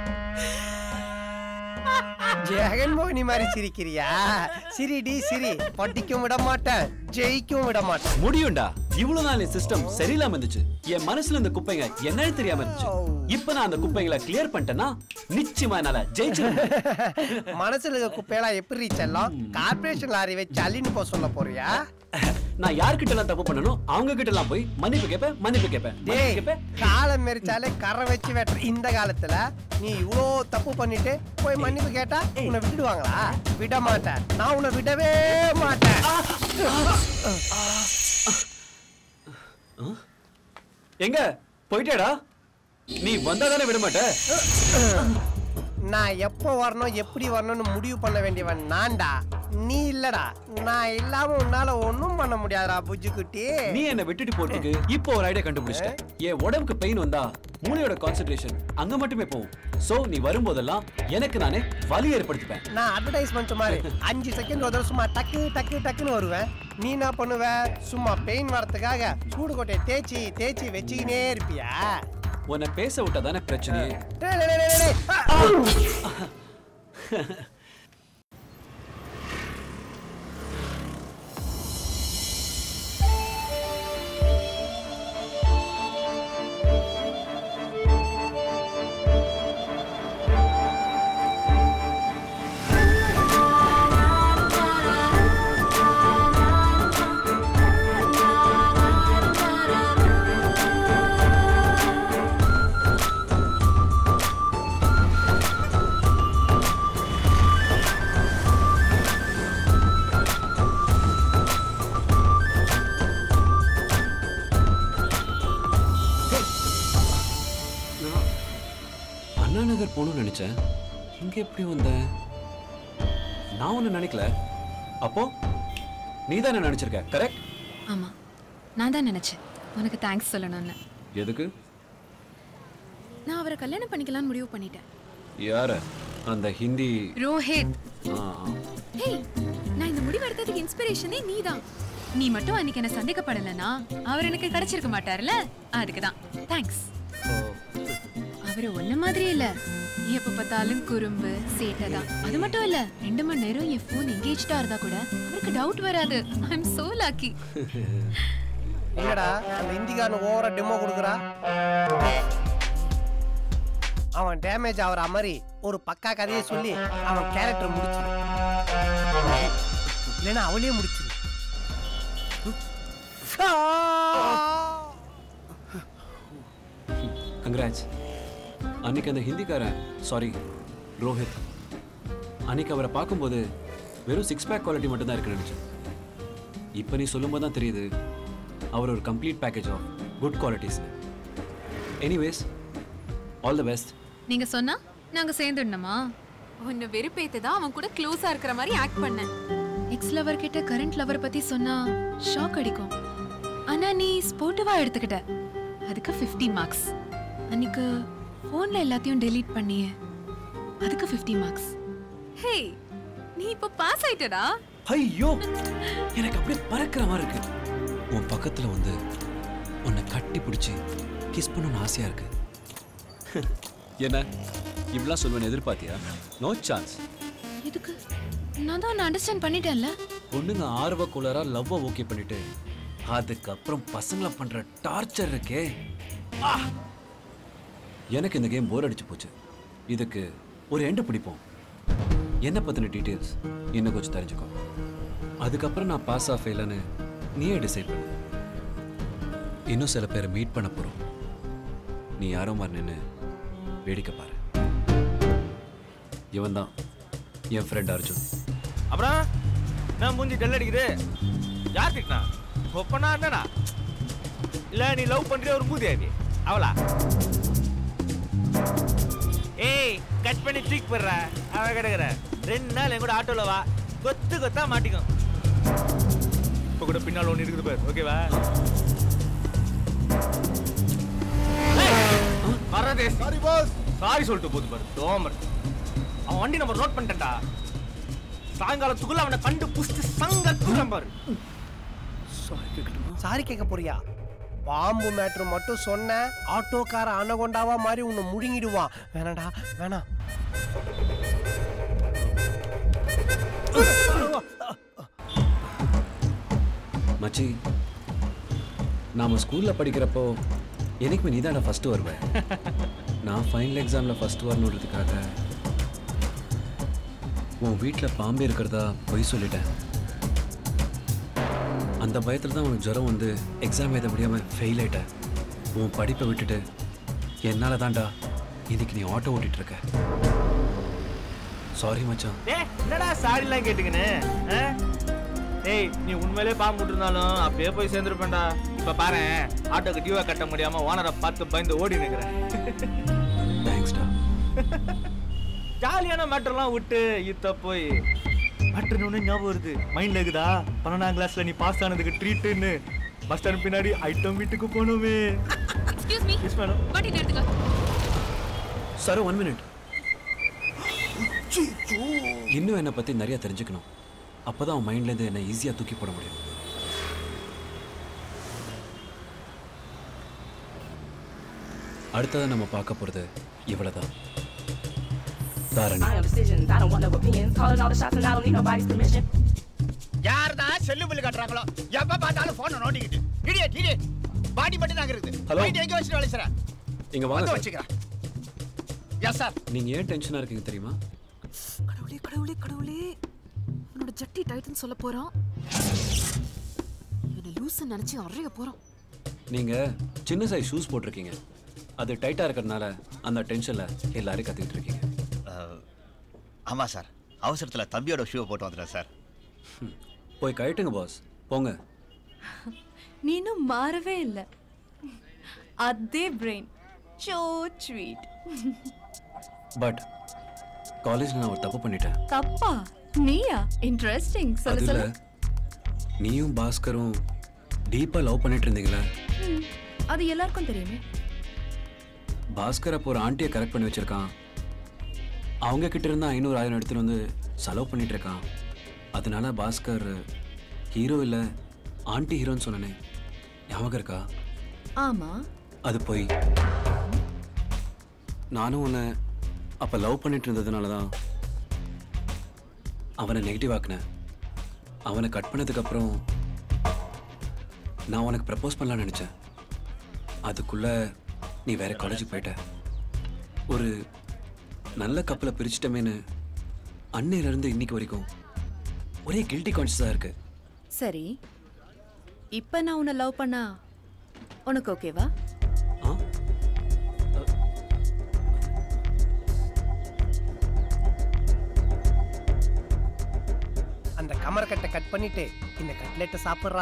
ஜெகன்மோகினி மாதிரி சிரிக்கிறியா சிரிடி சிரி படிக்கவும் விட மாட்டேன் ஜெயிக்கவும் விட மாட்டேன் முடியும்டா இவ்வளவு நாள் என் சிஸ்டம் சரியில்லாம இருந்துச்சு என் மனசுல இந்த குப்பைங்க என்னன்னு தெரியாம இருந்துச்சு இப்ப நான் அந்த குப்பைகளை கிளியர் பண்ணிட்டேன்னா நிச்சயமா என்னால ஜெயிச்சிருவேன் மனசுல இருக்க குப்பையெல்லாம் எப்படி செல்லம் கார்பரேஷன் லாரி வச்சு அள்ளின்னு போக சொல்ல போறியா நான் யார்கிட்ட எல்லாம் தப்பு பண்ணணும் அவங்க கிட்ட எல்லாம் போய் மன்னிப்பு கேட்பேன் மன்னிப்பு கேட்பேன் மன்னிப்பு டேய் கேட்பேன் காலம் மெரிச்சாலே கரை வச்சு வெட்டுற இந்த காலத்துல நீ இவ்வளோ தப்பு பண்ணிட்டு போய் மன்னிப்பு கேட்டா உன்னை விட்டுடுவாங்களா விட மாட்டேன் நான் உன்னை விடவே மாட்டேன் எங்க போயிட்டேடா நீ வந்தா தானே விட மாட்ட நான் எப்போ வரணும் எப்படி வரணும்னு முடிவு பண்ண வேண்டியவன் நான்டா நீ இல்லடா நான் இல்லாம உன்னால ஒண்ணும் பண்ண முடியாதுடா புஜ்ஜு குட்டி நீ என்ன விட்டுட்டு போறதுக்கு இப்போ ஒரு ஐடியா கண்டுபிடிச்சிட்டேன் என் உடம்புக்கு பெயின் வந்தா மூளையோட கான்சென்ட்ரேஷன் அங்க மட்டுமே போகும் சோ நீ வரும்போதெல்லாம் எனக்கு நானே வலி ஏற்படுத்திப்பேன் நான் அட்வர்டைஸ்மெண்ட் மாதிரி அஞ்சு செகண்ட் ஒரு தடவை சும்மா டக்கு டக்கு டக்குன்னு வருவேன் நீ என்ன பண்ணுவ சும்மா பெயின் வரதுக்காக சூடு கொட்டையை தேய்ச்சி தேய்ச்சி வச்சுக்கினே இருப்பியா உன்னை பேச விட்டா தானே பிரச்சனையே டேய், டேய், டேய், டேய், டேய். அண்ணா நகர் போகணும்னு நினைச்சேன் இங்க எப்படி வந்த நான் ஒண்ணு நினைக்கல அப்போ நீ தானே நினைச்சிருக்க கரெக்ட் ஆமா நான் தான் நினைச்சேன் உனக்கு தேங்க்ஸ் சொல்லணும்னு எதுக்கு நான் அவரை கல்யாணம் பண்ணிக்கலாம்னு முடிவு பண்ணிட்டேன் யார அந்த ஹிந்தி ரோஹித் ஆ, ஹேய் நான் இந்த முடிவு எடுத்ததுக்கு இன்ஸ்பிரேஷனே நீதான் நீ மட்டும் அன்னைக்கு என்ன சந்தேகப்படலனா அவர் எனக்கு கிடைச்சிருக்க மாட்டார்ல அதுக்கு தான் தேங்க்ஸ் அவர் ஒன்ன மாதிரி இல்ல எப்ப பார்த்தாலும் குறும்பு சேட்டை தான் அது மட்டும் இல்ல ரெண்டு மணி நேரம் என் ஃபோன் எங்கேஜ்டா இருந்தா கூட அவருக்கு டவுட் வராது ஐ அம் சோ லக்கி என்னடா அந்த இந்திக்காரன் ஓவரா டெமோ கொடுக்குறா அவன் டேமேஜ் ஆகுற மாதிரி ஒரு பக்கா கதையை சொல்லி அவன் கேரக்டர் முடிச்சிரு இல்லைன்னா அவளே முடிச்சிரு கங்க்ராட்ஸ் அன்னைக்கு அந்த ஹிந்திக்காரன் சாரி ரோஹித் அன்னைக்கு அவரை பார்க்கும்போது வெறும் சிக்ஸ் பேக் குவாலிட்டி மட்டும் தான் இருக்குன்னு நினச்சேன் இப்போ நீ சொல்லும்போது தான் தெரியுது அவர் ஒரு complete package of good qualities anyways all the best நீங்க சொன்னா நாங்க சேர்ந்துடணுமா உன்னை வெறுப்பேத்து தான் அவன் கூட க்ளோஸா இருக்கிற மாதிரி ஆக்ட் பண்ணேன் எக்ஸ் லவர் கிட்ட கரண்ட் லவர் பத்தி சொன்னா ஷாக் அடிக்கும் ஆனா நீ ஸ்போர்ட்டிவா எடுத்துக்கிட்ட அதுக்கு 50 மார்க்ஸ் அன்னைக்கு ஃபோன்ல எல்லாத்தையும் டெலீட் பண்ணியே அதுக்கு 50 மார்க்ஸ் ஹே நீ இப்ப பாஸ் ஆயிட்டடா ஐயோ எனக்கு அப்படியே பறக்கிற மாதிரி இருக்கு உன் பக்கத்துல வந்து உன்னை கட்டி பிடிச்சி கிஸ் பண்ணணும்னு ஆசையா இருக்கு என்ன இப்படிலாம் சொல்லுவேன் எதிர்பார்த்தியா நோ சான்ஸ் எதுக்கு நான் தான் அண்டர்ஸ்டாண்ட் பண்ணிட்டேன்ல பொண்ணுங்க ஆர்வ குளரா லவ்வை ஓகே பண்ணிட்டு அதுக்கப்புறம் பசங்களை பண்ற டார்ச்சர் இருக்கே ஆ! எனக்கு இந்த கேம் போர் அடிச்சு போச்சு இதுக்கு ஒரு எண்டு பிடிப்போம் என்ன பத்தின டீட்டெயில்ஸ் இன்னும் கொஞ்சம் தெரிஞ்சுக்கோ அதுக்கப்புறம் நான் பாஸ் ஆஃப் ஃபெயிலான்னு நீயே டிசைட் பண்ணு இன்னும் சில பேரை மீட் பண்ண போறோம் நீ யாரோ மாதிரி நின்று வேடிக்கை பாரு இவன் தான் என் ஃப்ரெண்ட் அர்ஜுன் அப்புறம் நான் மூஞ்சி டல் அடிக்குது யார் திட்டினா ஒப்பனா என்னடா இல்ல நீ லவ் பண்றிய ஒரு மூதியாவி அவளா ஏய் கட் பண்ணி தூக்கி போடுற அவ கிடக்குற ரெண்டு நாள் என் கூட ஆட்டோல வா கொத்து கொத்தா மாட்டிக்கும் இப்ப கூட பின்னால் ஒன்று இருக்குது பாரு ஓகேவா வர்றதே சாரி பாஸ் சாரி சொல்லிட்டு போகுது பாரு தோமர் அவன் வண்டி நம்பர் நோட் பண்ணிட்டேன்டா சாயங்காலத்துக்குள்ள அவனை கண்டு புஷ்டு சங்கத்துக்குறேன் பாரு சாரி கேட்க போறியா பாம்பு மேட்ரு மட்டும் சொன்ன ஆட்டோக்கார அனகொண்டாவா மாதிரி உன்னை முழுங்கிடுவான் வேணாடா வேணாம் மச்சி நாம ஸ்கூல்ல படிக்கிறப்போ எனக்குமே நீ தான் ஃபர்ஸ்ட் வருவேன் நான் ஃபைனல் எக்ஸாம்ல ஃபர்ஸ்ட் வரணுன்றதுக்காக உன் வீட்டில் பாம்பே இருக்கிறதா பொய் சொல்லிட்டேன் அந்த பயத்தில் தான் உனக்கு ஜுரம் வந்து எக்ஸாம் எழுத முடியாமல் ஃபெயில் ஆயிட்டேன் உன் படிப்பை விட்டுட்டு என்னால் தான்டா இன்னைக்கு நீ ஆட்டோ ஓட்டிட்டு இருக்க சாரி மச்சான் ஏய் என்னடா சாரிலாம் கேட்டுக்கின்னு ஆ? ஏய் நீ உண்மையிலே பாம்பு விட்டுருந்தாலும் அப்பயே போய் சேர்ந்துருப்பேன்டா இப்ப பாரு ஆட்டோக்கு டியூவை கட்ட முடியாம ஓனரை பார்த்து பயந்து ஓடி நிக்கிறேன் தேங்க்ஸ்டா ஜாலியான மேட்டர்லாம் விட்டு இத்த போய் பட்டுன்னு ஞாபகம் வருது மைண்ட்ல இருக்குதா பன்னெண்டாம் கிளாஸ்ல நீ பாஸ் ஆனதுக்கு ட்ரீட்டுன்னு பஸ் ஸ்டாண்ட் பின்னாடி ஐட்டம் வீட்டுக்கு போனோமே எக்ஸ்கியூஸ் மீ எஸ் மேடம் வண்டி நிறுத்துங்க சார் ஒன் மினிட் இன்னும் என்னை பத்தி நிறைய தெரிஞ்சுக்கணும் அப்பதான் அவன் மைண்ட்ல இருந்து என்ன ஈஸியா தூக்கி போட முடியும் அடுத்ததா நம்ம பார்க்க போறது இவ்வளவுதான் Dharani I have decisions. I don't want no opinions. Calling all the shots and I don't need nobody's permission. யார்தான் செல்லு பில்லு கட்டுறாங்களோ எப்ப பார்த்தாலும் போனை நோண்டிக்கிட்டு இடியட் இடியட் பாடி மட்டும் நாங்க இருக்குது Hello. மைண்ட் எங்க வச்சுட்டு வேலை செய்றேன் இங்க வாங்க வந்து சார். வச்சுக்கிறேன் எஸ் சார் நீங்க ஏன் டென்ஷனா இருக்கீங்க தெரியுமா கடவுளே கடவுளே கடவுளே உன்னோட ஜட்டி டைட்டன் சொல்ல போறான் இவனை லூசு நினைச்சு அறைய போறான் நீங்க சின்ன சைஸ் ஷூஸ் போட்டிருக்கீங்க அது டைட்டா இருக்கிறதுனால அந்த டென்ஷன்ல எல்லாரும் கத்திட்டு இருக்கீங்க ஆமா சார் அவசரத்துல தம்பியோட ஷூ போட்டு வந்துட்டேன் சார் போய் கழட்டுங்க பாஸ் போங்க நீனும் மாறவே இல்லை அதே பிரெயின் ஷோ ஸ்வீட் பட் காலேஜ்ல நான் ஒரு தப்பு பண்ணிட்டேன் தப்பா நீயா இன்ட்ரெஸ்டிங் சொல்லு அதுல சொல்லு நீயும் பாஸ்கரும் டீப்பா லவ் பண்ணிட்டு இருந்தீங்களா ம், அது எல்லாருக்கும் தெரியுமே பாஸ்கர் அப்போ ஒரு ஆண்டியை கரெக்ட் பண்ணி வச்சிருக்கான் அவங்க கிட்ட இருந்து ஐநூறு ஆயிரம் எடுத்துட்டு வந்து செலவு பண்ணிட்டு இருக்கான் அதனால பாஸ்கர் ஹீரோ இல்ல ஆண்டி ஹீரோன்னு சொன்னனே ஞாபகம் இருக்கா ஆமா அது போய் நானும் உன்னை அப்ப லவ் பண்ணிட்டு இருந்ததுனால தான் அவனை நெகட்டிவ் ஆக்குனேன் அவனை கட் பண்ணதுக்கு அப்புறம் நான் உனக்கு ப்ரப்போஸ் பண்ணலாம்னு நினைச்சேன் அதுக்குள்ள நீ வேற காலேஜுக்கு போயிட்ட ஒரு நல்ல கப்பலை பிரிச்சிட்டமேன்னு அன்னையில இருந்து இன்னைக்கு வரைக்கும் ஒரே கில்ட்டி கான்ஷியஸாக இருக்கு சரி இப்ப நான் உன்னை லவ் பண்ணா உனக்கு ஓகேவா அந்த கமரக்கட்டை கட் பண்ணிட்டு இந்த கட்லெட்டை சாப்பிட்றா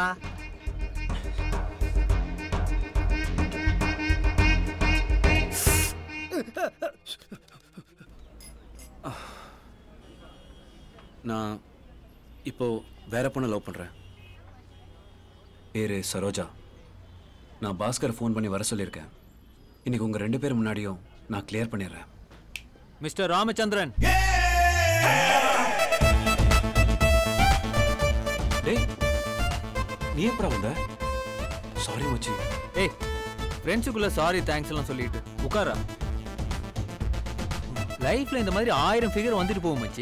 நான் இப்போ வேற பொண்ணை லவ் பண்றேன் பேரு சரோஜா நான் பாஸ்கர் ஃபோன் பண்ணி வர சொல்லியிருக்கேன் இன்னைக்கு உங்க ரெண்டு பேர் முன்னாடியும் நான் கிளியர் பண்ணிடுறேன் மிஸ்டர் ராமச்சந்திரன் டேய் நீ எப்படா வந்த சாரி மச்சி ஏய் ஃப்ரெண்ட்ஸுக்குள்ள சாரி தேங்க்ஸ் எல்லாம் சொல்லிட்டு உட்காரா லைஃப்ல இந்த மாதிரி ஆயிரம் ஃபிகர் வந்துட்டு போகும் மச்சி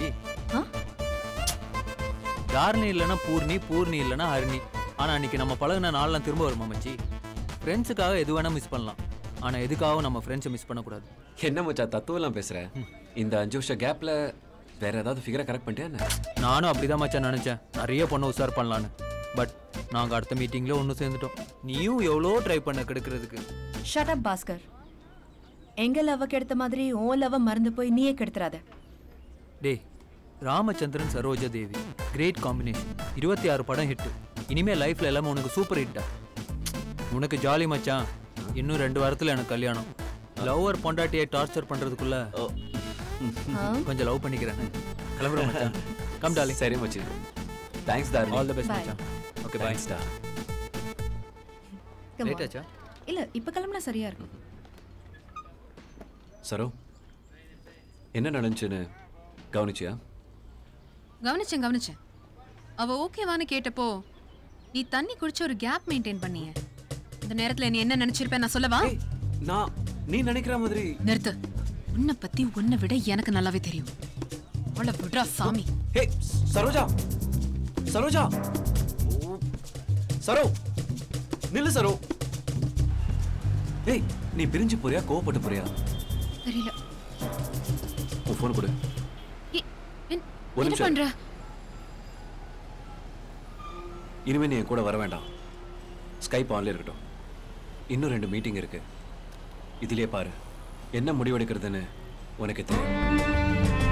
தாரணி இல்லைன்னா பூர்ணி பூர்ணி இல்லைன்னா ஹரிணி ஆனா அன்னைக்கு நம்ம பழகுன நாள்லாம் திரும்ப வருமா மச்சி ஃப்ரெண்ட்ஸுக்காக எது வேணா மிஸ் பண்ணலாம் ஆனா எதுக்காகவும் நம்ம ஃப்ரெண்ட்ஸை மிஸ் பண்ணக்கூடாது என்ன மச்சா தத்துவம்லாம் பேசுற இந்த அஞ்சு வருஷம் கேப்ல வேற ஏதாவது ஃபிகரை கரெக்ட் பண்ணிட்டியா என்ன நானும் அப்படிதான் மச்சான் நினைச்சேன் நிறைய பொண்ணை உஷார் பண்ணலான்னு பட் நாங்க அடுத்த மீட்டிங்ல ஒன்று சேர்ந்துட்டோம் நீயும் எவ்வளோ ட்ரை பண்ண கெடுக்கிறதுக்கு ஷட் அப் பாஸ்கர் எங்க லவ் கெடுத்த மாதிரி உன் லவ் மறந்து போய் நீயே கெடுத்துறாத டேய் ராமச்சந்திரன் சரோஜா தேவி கிரேட் காம்பினேஷன் இருபத்தி ஆறு படம் ஹிட் இனிமே லைஃப்ல எல்லாமே உனக்கு சூப்பர் ஹிட்டா உனக்கு ஜாலி மச்சான் இன்னும் ரெண்டு வாரத்துல எனக்கு கல்யாணம் லவ்வர் பொண்டாட்டியை டார்ச்சர் பண்றதுக்குள்ள கொஞ்சம் லவ் பண்ணிக்கிறேன் கிளம்புறேன் மச்சான் கம் டாலி சரி மச்சி thanks Dharani all the best Bye. மச்சான் ஓகே பை தேங்க்ஸ் டா Come on. லேட் ஆச்சா இல்ல இப்ப கிளம்புனா சரியா இருக்கும் சரோ என்ன நடந்துச்சுன்னு கவனிச்சியா கவனிச்சேன் கவனிச்சேன் அவ ஓகேவான்னு கேட்டப்போ நீ தண்ணி குடிச்ச ஒரு கேப் மெயின்டைன் பண்ணிய இந்த நேரத்துல நீ என்ன நினைச்சிருப்ப நான் சொல்லவா நான் நீ நினைக்கிற மாதிரி நிறுத்து உன்னை பத்தி உன்னை விட எனக்கு நல்லாவே தெரியும் அவளை விடுறா சாமி ஹே சரோஜா சரோஜா ஓ, சரோ நில்லு சரோ ஏய் நீ பிரிஞ்சு போறியா கோவப்பட்டு போறியா தெரியல உன் ஃபோன் கொடு ஏய், என்- ஒரு என்ன நிமிஷம். பண்ற இனிமே நீ என் கூட வர வேண்டாம் ஸ்கைப் ஆன்ல இருக்கட்டும் இன்னும் ரெண்டு மீட்டிங் இருக்கு இதுலயே பாரு என்ன முடிவெடுக்கிறதுன்னு உனக்கு தெரியும்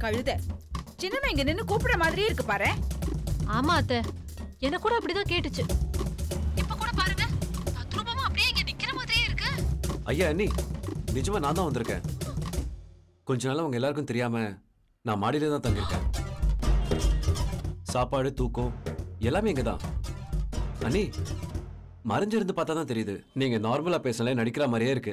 கழுத சின்னம்மா இங்க நின்னு கூப்பிடுற மாதிரியே இருக்கு பாரு ஆமா அத்தை எனக்கு கூட அப்படிதான் கேட்டுச்சு இப்ப கூட பாருங்க தத்ரூபமா அப்படியே இங்க நிக்கிற மாதிரியே இருக்கு ஐயா அண்ணி நிஜமா நான் தான் வந்திருக்கேன் கொஞ்ச நாள் அவங்க எல்லாருக்கும் தெரியாம நான் மாடியில தான் தங்கியிருக்கேன் சாப்பாடு தூக்கம் எல்லாமே இங்க தான் அண்ணி மறைஞ்சிருந்து பார்த்தா தான் தெரியுது நீங்க நார்மலா பேசல நடிக்கிற மாதிரியே இருக்கு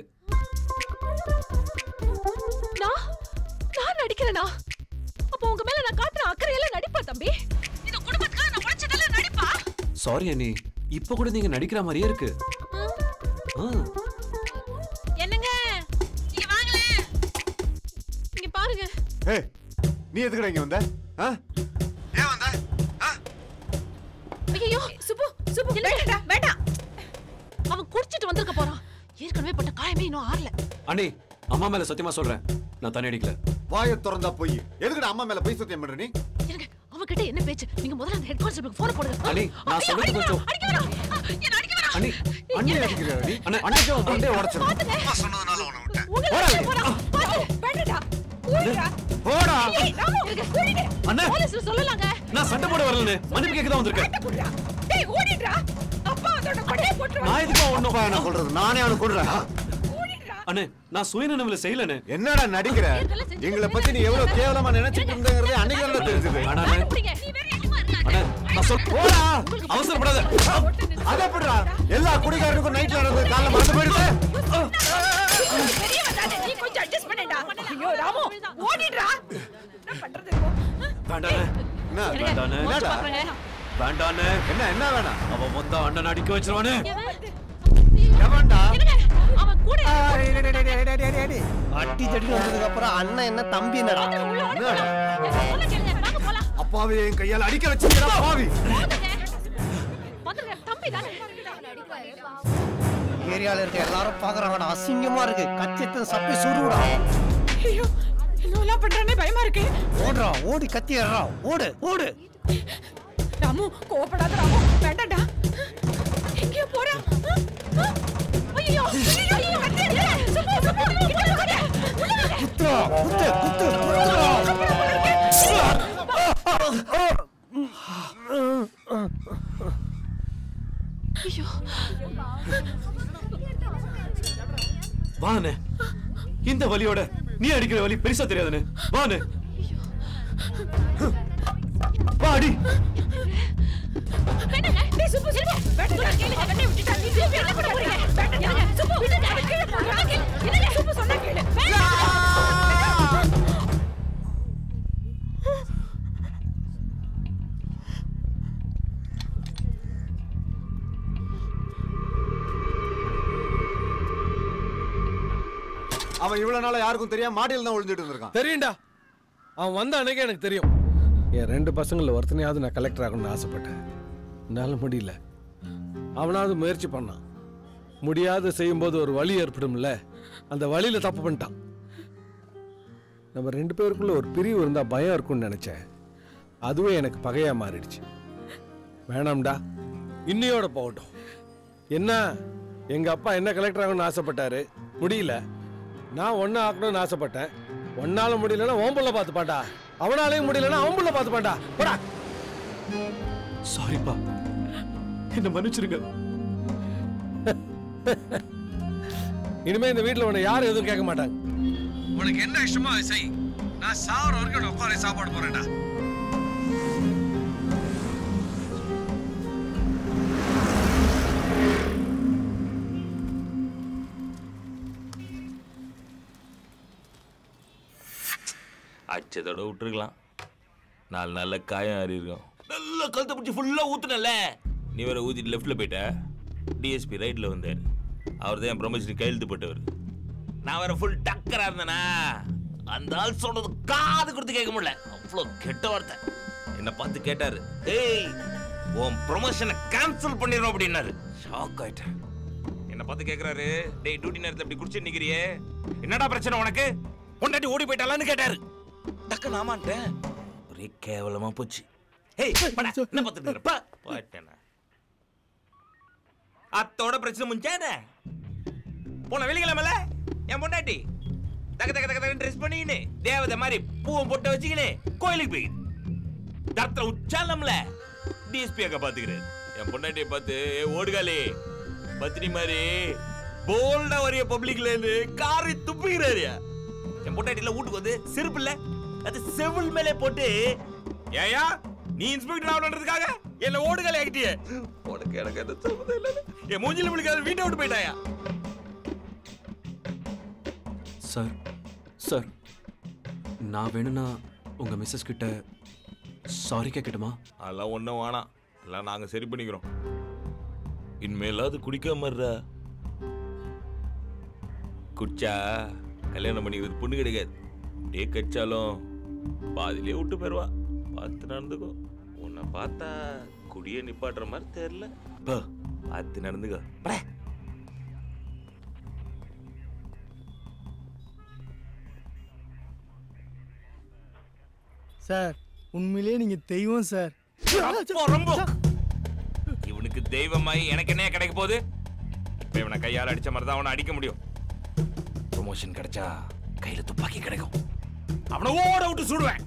நான் நான் நடிக்கிறேனா அப்போ உங்க மேல நான் காட்டுற அக்கறையெல்லாம் நடிப்பா தம்பி இந்த குடும்பத்துக்காக நான் உழைச்சதெல்லாம் நடிப்பா சாரி அண்ணி இப்ப கூட நீங்க நடிக்கிற மாதிரியே இருக்கு ஆ, என்னங்க இங்க வாங்களே இங்க பாருங்க ஏய் நீ எதுக்குடா இங்க வந்த ஆ? ஐயோ சுப்பு சுப்பு வேண்டாடா வேண்டாம் அவன் குடிச்சிட்டு வந்திருக்க போறான் ஏற்கனவே பட்ட காயமே இன்னும் ஆறல அண்ணி அம்மா மேல சத்தியமா சொல்றேன் நான் தண்ணி அடிக்கல வாயை திறந்தா போய் எதுக்குடா அம்மா மேல போய் சத்தியம் பண்ற நீ இருங்க அவகிட்ட என்ன பேச்சு நீங்க முதல்ல அந்த ஹெட் கான்ஸ்டபிளுக்கு போன் போடுங்க அண்ணி நான் சொல்றது கொஞ்சம் அடிக்க வேணாம் என்ன அடிக்க வேணாம் அண்ணி அண்ணி அடிக்கிறா அண்ணி அண்ணா அண்ணிக்கு உன் மண்டையை உடைச்சிரு சொன்னதுனால உன விட்டேன் உங்களை பாத்து வேண்டாடா ஓடிடா போடா ஏய் ராமு ஓடிடு அண்ணா. போலீஸ்ல சொல்லலாங்க நான் சண்டை போட வரலன்னு மன்னிப்பு கேட்க தான் வந்திருக்கேன் குடுடா டேய் ஓடிடுடா அப்பா அதோட கொடையை போட்டுருவா நான் எதுக்கு ஒண்ணும் அப்பா என்ன சொல்றது நானே அவனை கொள்றேன் அண்ணே நான் சுயநனவுல செய்யலண்ணே என்னடா நடிக்கிற எங்களை பத்தி நீ எவ்வளவு கேவலமா நினைச்சிட்டு இருந்தங்கிறதே அன்னைக்கு தான் தெரிஞ்சது அண்ணா, அண்ணே. அண்ணே நான் சொல் போடா அவசரப்படாத அத எப்படிடா எல்லா குடிகாரனுக்கும் நைட்ல நடந்தது காலைல மறந்து போயிடுது பெரியவன் தானே நீ கொஞ்சம் அட்ஜஸ்ட் பண்ணேடா ஐயோ ராமு ஓடிடுடா என்ன பண்றது இப்போ வேண்டாண்ணே என்ன வேண்டாண்ணே என்னடா வேண்டாண்ணே என்ன என்ன வேணாம் அவன் மொத்த அண்ணன் அடிக்க வச்சிருவானே எவன்டா அவன் கூட அட்டி தட்டி வந்ததுக்கு அப்புறம் அண்ணன் என்ன தம்பி என்னடா அப்பாவி என் கையால அடிக்க வச்சிருக்கா பாவி வந்துருங்க தம்பி தானே ஏரியால இருக்க எல்லாரும் பாக்குறாங்கடா அசிங்கமா இருக்கு கச்சத்தை சப்பி சுருடா ஐயோ என்னெல்லாம் பண்றானே பயமா இருக்கு ஓடுறா ஓடி கத்தி ஏறா ஓடு ஓடு ராமு கோவப்படாத ராமு வேண்டாம்டா எங்கேயோ போறா ஐயோ ஐயோ ஐயோ கத்தி எடுங்க. சுப்பு சுப்பு கிட்ட வாங்க. உள்ள வாங்க. குத்துறா குத்து குத்து குத்துறா ஐயோ வாண்ணே இந்த வலியோட நீ அடிக்கிற வலி பெருசா தெரியாதுண்ணே வாண்ணே வா அடி வேண்டாங்க டேய் சுப்பு இருங்க வேண்டாங்க கேளுங்க கண்ணை விட்டுட்டா நீ திருப்பி என்ன பண்ண போறீங்க வேண்டாங்க சுப்பு விடுங்க அவன் கீழே போடுறாங்க என்னங்க சுப்பு சொன்னா கேளு அவன் இவ்வளவு நாளா யாருக்கும் தெரியாம மாடியில் தான் ஒளிஞ்சிட்டு இருந்திருக்கான் தெரியும்டா அவன் வந்த அன்னைக்கே எனக்கு தெரியும் என் ரெண்டு பசங்களில் ஒருத்தனையாவது நான் கலெக்டர் ஆகணும்னு ஆசைப்பட்டேன் என்னால் முடியல அவனாவது முயற்சி பண்ணான் முடியாது செய்யும்போது ஒரு வழி ஏற்படும்ல அந்த வழியில தப்பு பண்ணிட்டான் நம்ம ரெண்டு பேருக்குள்ள ஒரு பிரிவு இருந்தா பயம் இருக்கும்னு நினைச்சேன் அதுவே எனக்கு பகையா மாறிடுச்சு வேணாம்டா இன்னையோட போகட்டும் என்ன எங்க அப்பா என்ன கலெக்டர் ஆகணும்னு ஆசைப்பட்டாரு முடியல நான் ஒன்னு ஆக்கணும்னு ஆசைப்பட்டேன் ஒன்னால முடியலன்னா ஓம் புள்ள பார்த்துப்பான்டா அவனாலையும் முடியலன்னா அவன் புள்ள பார்த்துப்பான்டா போடா சாரிப்பா என்ன மன்னிச்சிருங்க இனிமே இந்த வீட்ல உன்னை யாரும் எதுவும் கேட்க மாட்டாங்க உனக்கு என்ன இஷ்டமோ அதை செய் நான் சாவர வரைக்கும் உட்கார சாப்பாடு போறேன்டா அச்சதோட விட்டுருக்கலாம் நாலு நல்ல காயம் ஆறி இருக்கும் நல்லா கழுத்தை பிடிச்சி ஃபுல்லாக ஊத்துனல நீ வேற ஊத்திட்டு லெஃப்ட்ல போயிட்ட டிஎஸ்பி ரைட்ல வந்தார் அவர் தான் என் ப்ரொமோஷன் கையெழுத்து போட்டவர் நான் வேற ஃபுல் டக்கரா இருந்தேனா அந்த ஆள் சொன்னது காது கொடுத்து கேட்க முடியல அவ்வளோ கெட்ட வார்த்தை என்னை பார்த்து கேட்டாரு ஏய் உன் ப்ரொமோஷனை கேன்சல் பண்ணிடுறோம் அப்படின்னாரு ஷாக் ஆயிட்டேன் என்ன பார்த்து கேட்குறாரு டேய் டியூட்டி நேரத்தில் இப்படி குடிச்சு நிக்கிறியே என்னடா பிரச்சனை உனக்கு பொண்டாட்டி ஓடி போயிட்டாலான்னு கேட்டாரு டக்குன்னு ஆமான்ட்டேன் ஒரே கேவலமா போச்சு ஏய் படா, என்ன பார்த்துட்டு இருக்க? பா. போயிட்டேனா அத்தோட பிரச்சனை முடிஞ்சானே போன வெள்ளிக்கிழமைல என் பொண்டாட்டி தக தக தக தக மாடர்ன் ட்ரெஸ் பண்ணிக்கினு தேவதை மாதிரி பூவை பொட்ட வச்சுக்கினு கோயிலுக்கு போய் தரத்துல உச்சாலம்ல டிஎஸ்பி அக்கா பாத்துக்கிறேன் என் பொண்டாட்டியை பார்த்து "ஏய், ஓடுகாலே பத்தினி மாதிரி போல்டா வரைய பப்ளிக்ல இருந்து காரை துப்பிக்கிறாரு என் பொண்டாட்டில வீட்டுக்கு வந்து செருப்பு இல்ல அது செவில் மேலே போட்டு ஏயா நீ இன்ஸ்பெக்டர் ஆகணுன்றதுக்காக என்ன ஓடுகாலே ஆகிட்டிய உனக்கு எனக்கு எந்த சம்மதம் இல்ல என் மூஞ்சில விழுக்காத வீட்டை விட்டு போயிட்டாயா சார் சார் நான் வேணும்னா உங்க மிஸ்ஸஸ் கிட்ட சாரி கேட்கட்டுமா அதெல்லாம் ஒன்றும் வேணாம் எல்லாம் நாங்கள் சரி பண்ணிக்கிறோம் இனிமேலாவது குடிக்காம இருடா குடிச்சா கல்யாணம் பண்ணிக்கிறது பொண்ணு கிடைக்காது டே கச்சாலும் பாதியிலே விட்டு போயிடுவா பார்த்து நடந்துக்கோ உன்னை பார்த்தா குடியே நிப்பாட்டுற மாதிரி தெரியல போ, பார்த்து நடந்துக்கோ படே. சார் உண்மையிலேயே நீங்க தெய்வம் சார் அப்போ ரொம்ப இவனுக்கு தெய்வமாயி எனக்கு என்ன கிடைக்க போகுது இப்ப இவனை கையால அடிச்ச மாதிரி தான் அவனை அடிக்க முடியும் ப்ரொமோஷன் கிடைச்சா கையில துப்பாக்கி கிடைக்கும் அவனை ஓட விட்டு சுடுவேன்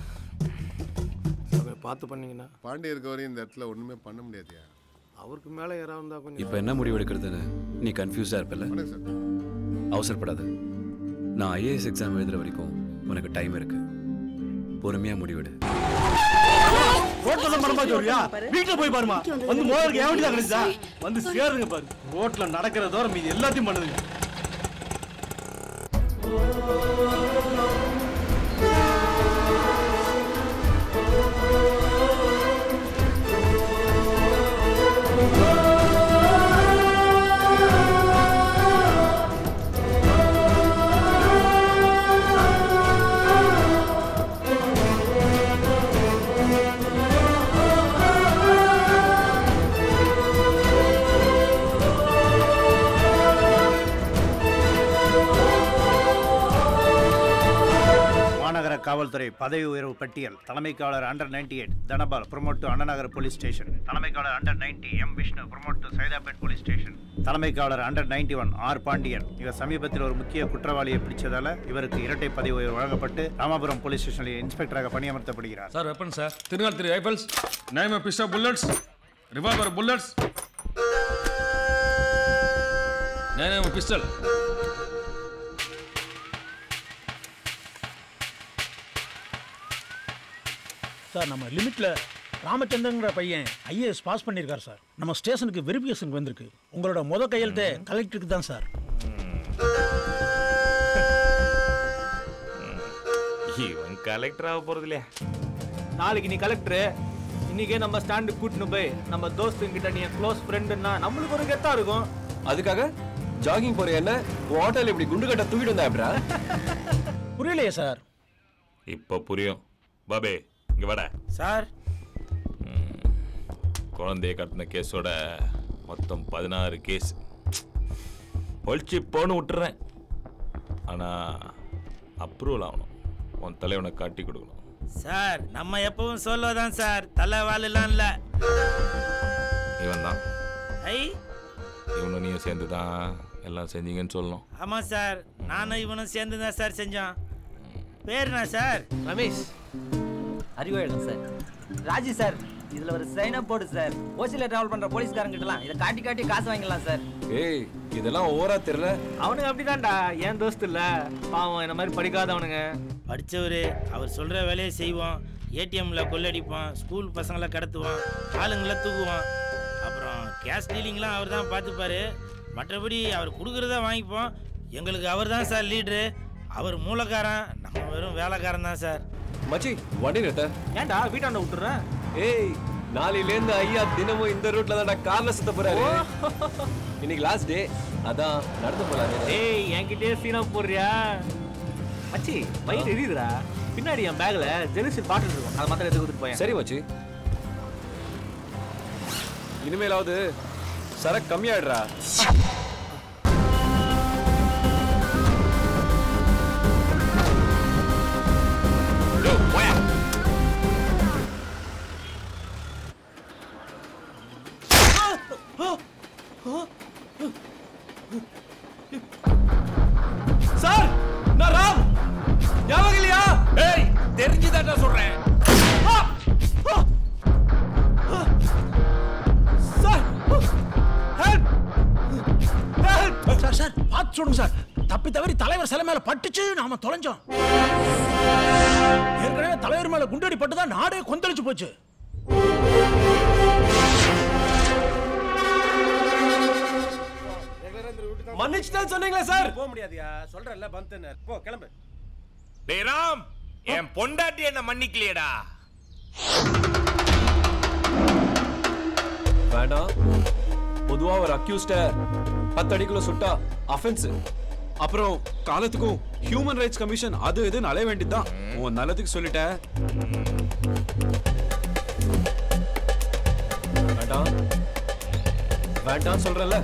பார்த்து பண்ணீங்கன்னா பாண்டி இருக்க வரையும் இந்த இடத்துல ஒண்ணுமே பண்ண முடியாதுயா அவருக்கு மேலே யாராவது இருந்தா கொஞ்சம் இப்போ என்ன முடிவு எடுக்கிறதுன்னு நீ கன்ஃபியூஸாக இருப்பல அவசரப்படாத நான் ஐஏஎஸ் எக்ஸாம் எழுதுற வரைக்கும் உனக்கு டைம் இருக்கு பொறுமையாக முடிவெடு ரோட்ல மரமா சொல்றியா வீட்டுல போய் பாருமா வந்து மோதலுக்கு ஏன் தான் கிடைச்சா வந்து சேருங்க பாரு ரோட்ல நடக்கிற தூரம் மீதி எல்லாத்தையும் பண்ணுதுங்க மாநகர காவல்துறை பதவி உயர்வு பட்டியல் தலைமை காவலர் under ninety eight Dhanapal promote to Annanagar police station தலைமை காவலர் under ninety M Vishnu promote to Saidapet police station தலைமை காவலர் under ninety one R Pandian இவர் சமீபத்தில் ஒரு முக்கிய குற்றவாளியை பிடிச்சதால இவருக்கு இரட்டை பதவி உயர்வு வழங்கப்பட்டு ராமாபுரம் போலீஸ் ஸ்டேஷனில் இன்ஸ்பெக்டராக பணியமர்த்தப்படுகிறார் சார் வெப்பன் சார் திருநாள் திரு rifles name pistol bullets revolver bullets name pistol sir நம்ம லிமிட்ல ராமச்சந்திரங்கிற பையன் ஐஏஎஸ் பாஸ் பண்ணியிருக்கார் சார் நம்ம ஸ்டேஷனுக்கு வெரிஃபிகேஷன் வந்திருக்கு உங்களோட முத கையெழுத்து கலெக்டருக்கு தான் சார் இவன் கலெக்டர் ஆக போறது இல்லையா நாளைக்கு நீ கலெக்டர் இன்னைக்கே நம்ம ஸ்டாண்டு கூட்டின்னு போய் நம்ம தோஸ்துங்கிட்ட நீ க்ளோஸ் ஃப்ரெண்டுன்னா நம்மளுக்கு ஒரு கெத்தா இருக்கும் அதுக்காக ஜாகிங் போற என்ன உன் ஆட்டோல இப்படி குண்டு கட்ட தூக்கிட்டு வந்தா எப்படா புரியலையே சார் இப்ப புரியும் பாபே இங்க வாடா சார் குழந்தைய கட்டின கேஸோட மொத்தம் பதினாறு கேஸ் ஒழிச்சு போன்னு விட்டுறேன் ஆனா அப்ரூவல் ஆகணும் உன் தலைவனை காட்டி கொடுக்கணும் சார் நம்ம எப்பவும் சொல்வதான் சார் தலை வாழலாம் இல்ல இவன் தான் ஐ இவனும் நீயும் சேர்ந்து தான் எல்லாம் செஞ்சீங்கன்னு சொல்லணும் ஆமா சார் நானும் இவனும் சேர்ந்து தான் சார் செஞ்சோம் பேர் என்ன சார் ரமேஷ் அறிவாயிடும் சார் ராஜி சார் இதுல ஒரு சைன் அப் போடு சார் ஓசில டிராவல் பண்ற போலீஸ்காரங்கிட்டலாம் இதை காட்டி காட்டி காசு வாங்கிடலாம் சார் ஏய் இதெல்லாம் ஓவரா தெரியல அவனுங்க அப்படிதான்டா ஏன் தோஸ்து இல்ல பாவம் என்ன மாதிரி படிக்காதவனுங்க படிச்சவரு அவர் சொல்ற வேலையை செய்வோம் ஏடிஎம்ல கொள்ளடிப்போம் ஸ்கூல் பசங்களை கடத்துவோம் ஆளுங்களை தூக்குவோம் அப்புறம் கேஷ் டீலிங்லாம் அவர் தான் பார்த்துப்பாரு மற்றபடி அவர் கொடுக்குறத வாங்கிப்போம் எங்களுக்கு அவர் தான் சார் லீட்ரு அவர் மூலக்காரன் நம்ம வெறும் வேலைக்காரன் தான் சார் மச்சி வண்டி நிறுத்த ஏன்டா வீட்டாண்ட விட்டுறேன் ஏய் நாளையில இருந்து ஐயா தினமும் இந்த ரூட்ல தான் கார்ல சுத்த போறாரு இன்னைக்கு லாஸ்ட் டே அதான் நடந்து போலாமே ஏய் என்கிட்டயே சீனா போடுறியா மச்சி வயிறு எரியுதுடா பின்னாடி என் பேக்ல ஜெலிசில் பாட்டில் இருக்கும் அதை மாத்திரம் எடுத்து கொடுத்துட்டு போய் சரி மச்சி இனிமேலாவது சரக்கு கம்மியாடுறா சார் நான் ராம் ஆமா சார் தப்பி தவறி தலைவர் சிலை மேல பட்டுச்சு நாம தொலைஞ்சோம் ஏற்கனவே தலைவர் மேல குண்டடி பட்டுதான் நாடே கொந்தளிச்சு போச்சு மன்னிச்சுதான் சொன்னீங்களா சார் போக முடியாதியா சொல்றேன்ல பந்தனர் போ கிளம்பு டேய் ராம் என் பொண்டாட்டி என்ன மன்னிக்கலையேடா வேண்டாம் பொதுவா ஒரு அக்யூஸ்ட பத்து அடிக்குள்ள சுட்டா அஃபென்ஸ் அப்புறம் காலத்துக்கும் ஹியூமன் ரைட்ஸ் கமிஷன் அது இதுன்னு அலைய வேண்டியதுதான் உன் நல்லதுக்கு சொல்லிட்டேன் வேண்டாம் வேண்டாம் சொல்றேன்ல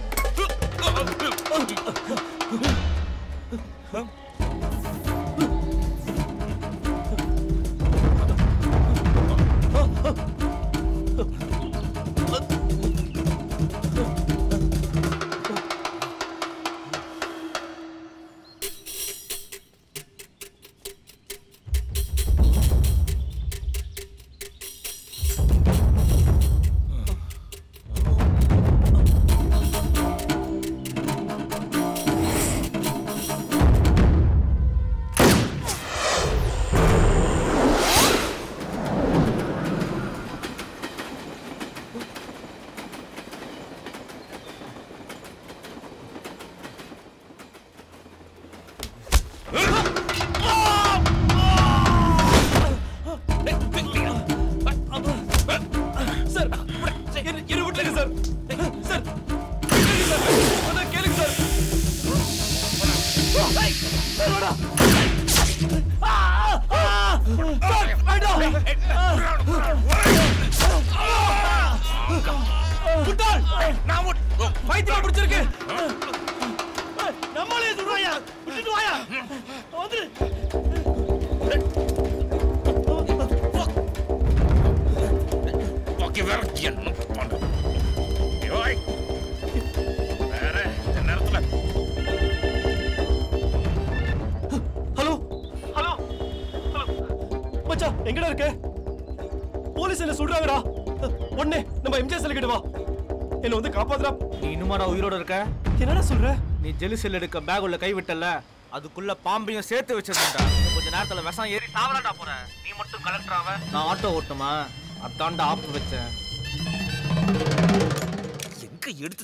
சார் என்ன என்ன விட்டுருங்க சார் சார் அதான் கேளுங்க சார் ஏய், சார், வேணாம். ஆ, ஆ, ஆ, சார், வேண்டாம். முட்டாள். பைத்தியமா பிடிச்சிருக்கு நம்மளே சொல்றாயா விட்டுட்டு வாயா வந்துரு ஓகே வேற என்ன பண்ற யோய் வேற இந்த நேரத்துல ஹலோ ஹலோ ஹலோ மச்சான் எங்கடா இருக்க போலீஸ் என்ன சொல்றாங்கடா உடனே நம்ம எம்ஜிஆர் செல்கிட்ட வா என்ன வந்து காப்பாத்துறா நீ இன்னுமாடா உயிரோட இருக்க என்னடா சொல்ற நீ ஜெலி செல் எடுக்க பேக் உள்ள கை விட்டல அதுக்குள்ள பாம்பையும் சேர்த்து வச்சிருந்தா கொஞ்ச நேரத்துல விஷம் ஏறி சாவலாடா போற நீ மட்டும் கலெக்டர் ஆவ நான் ஆட்டோ ஓட்டுமா அதான்டா ஆப்பு வச்சேன் எங்க எடுத்து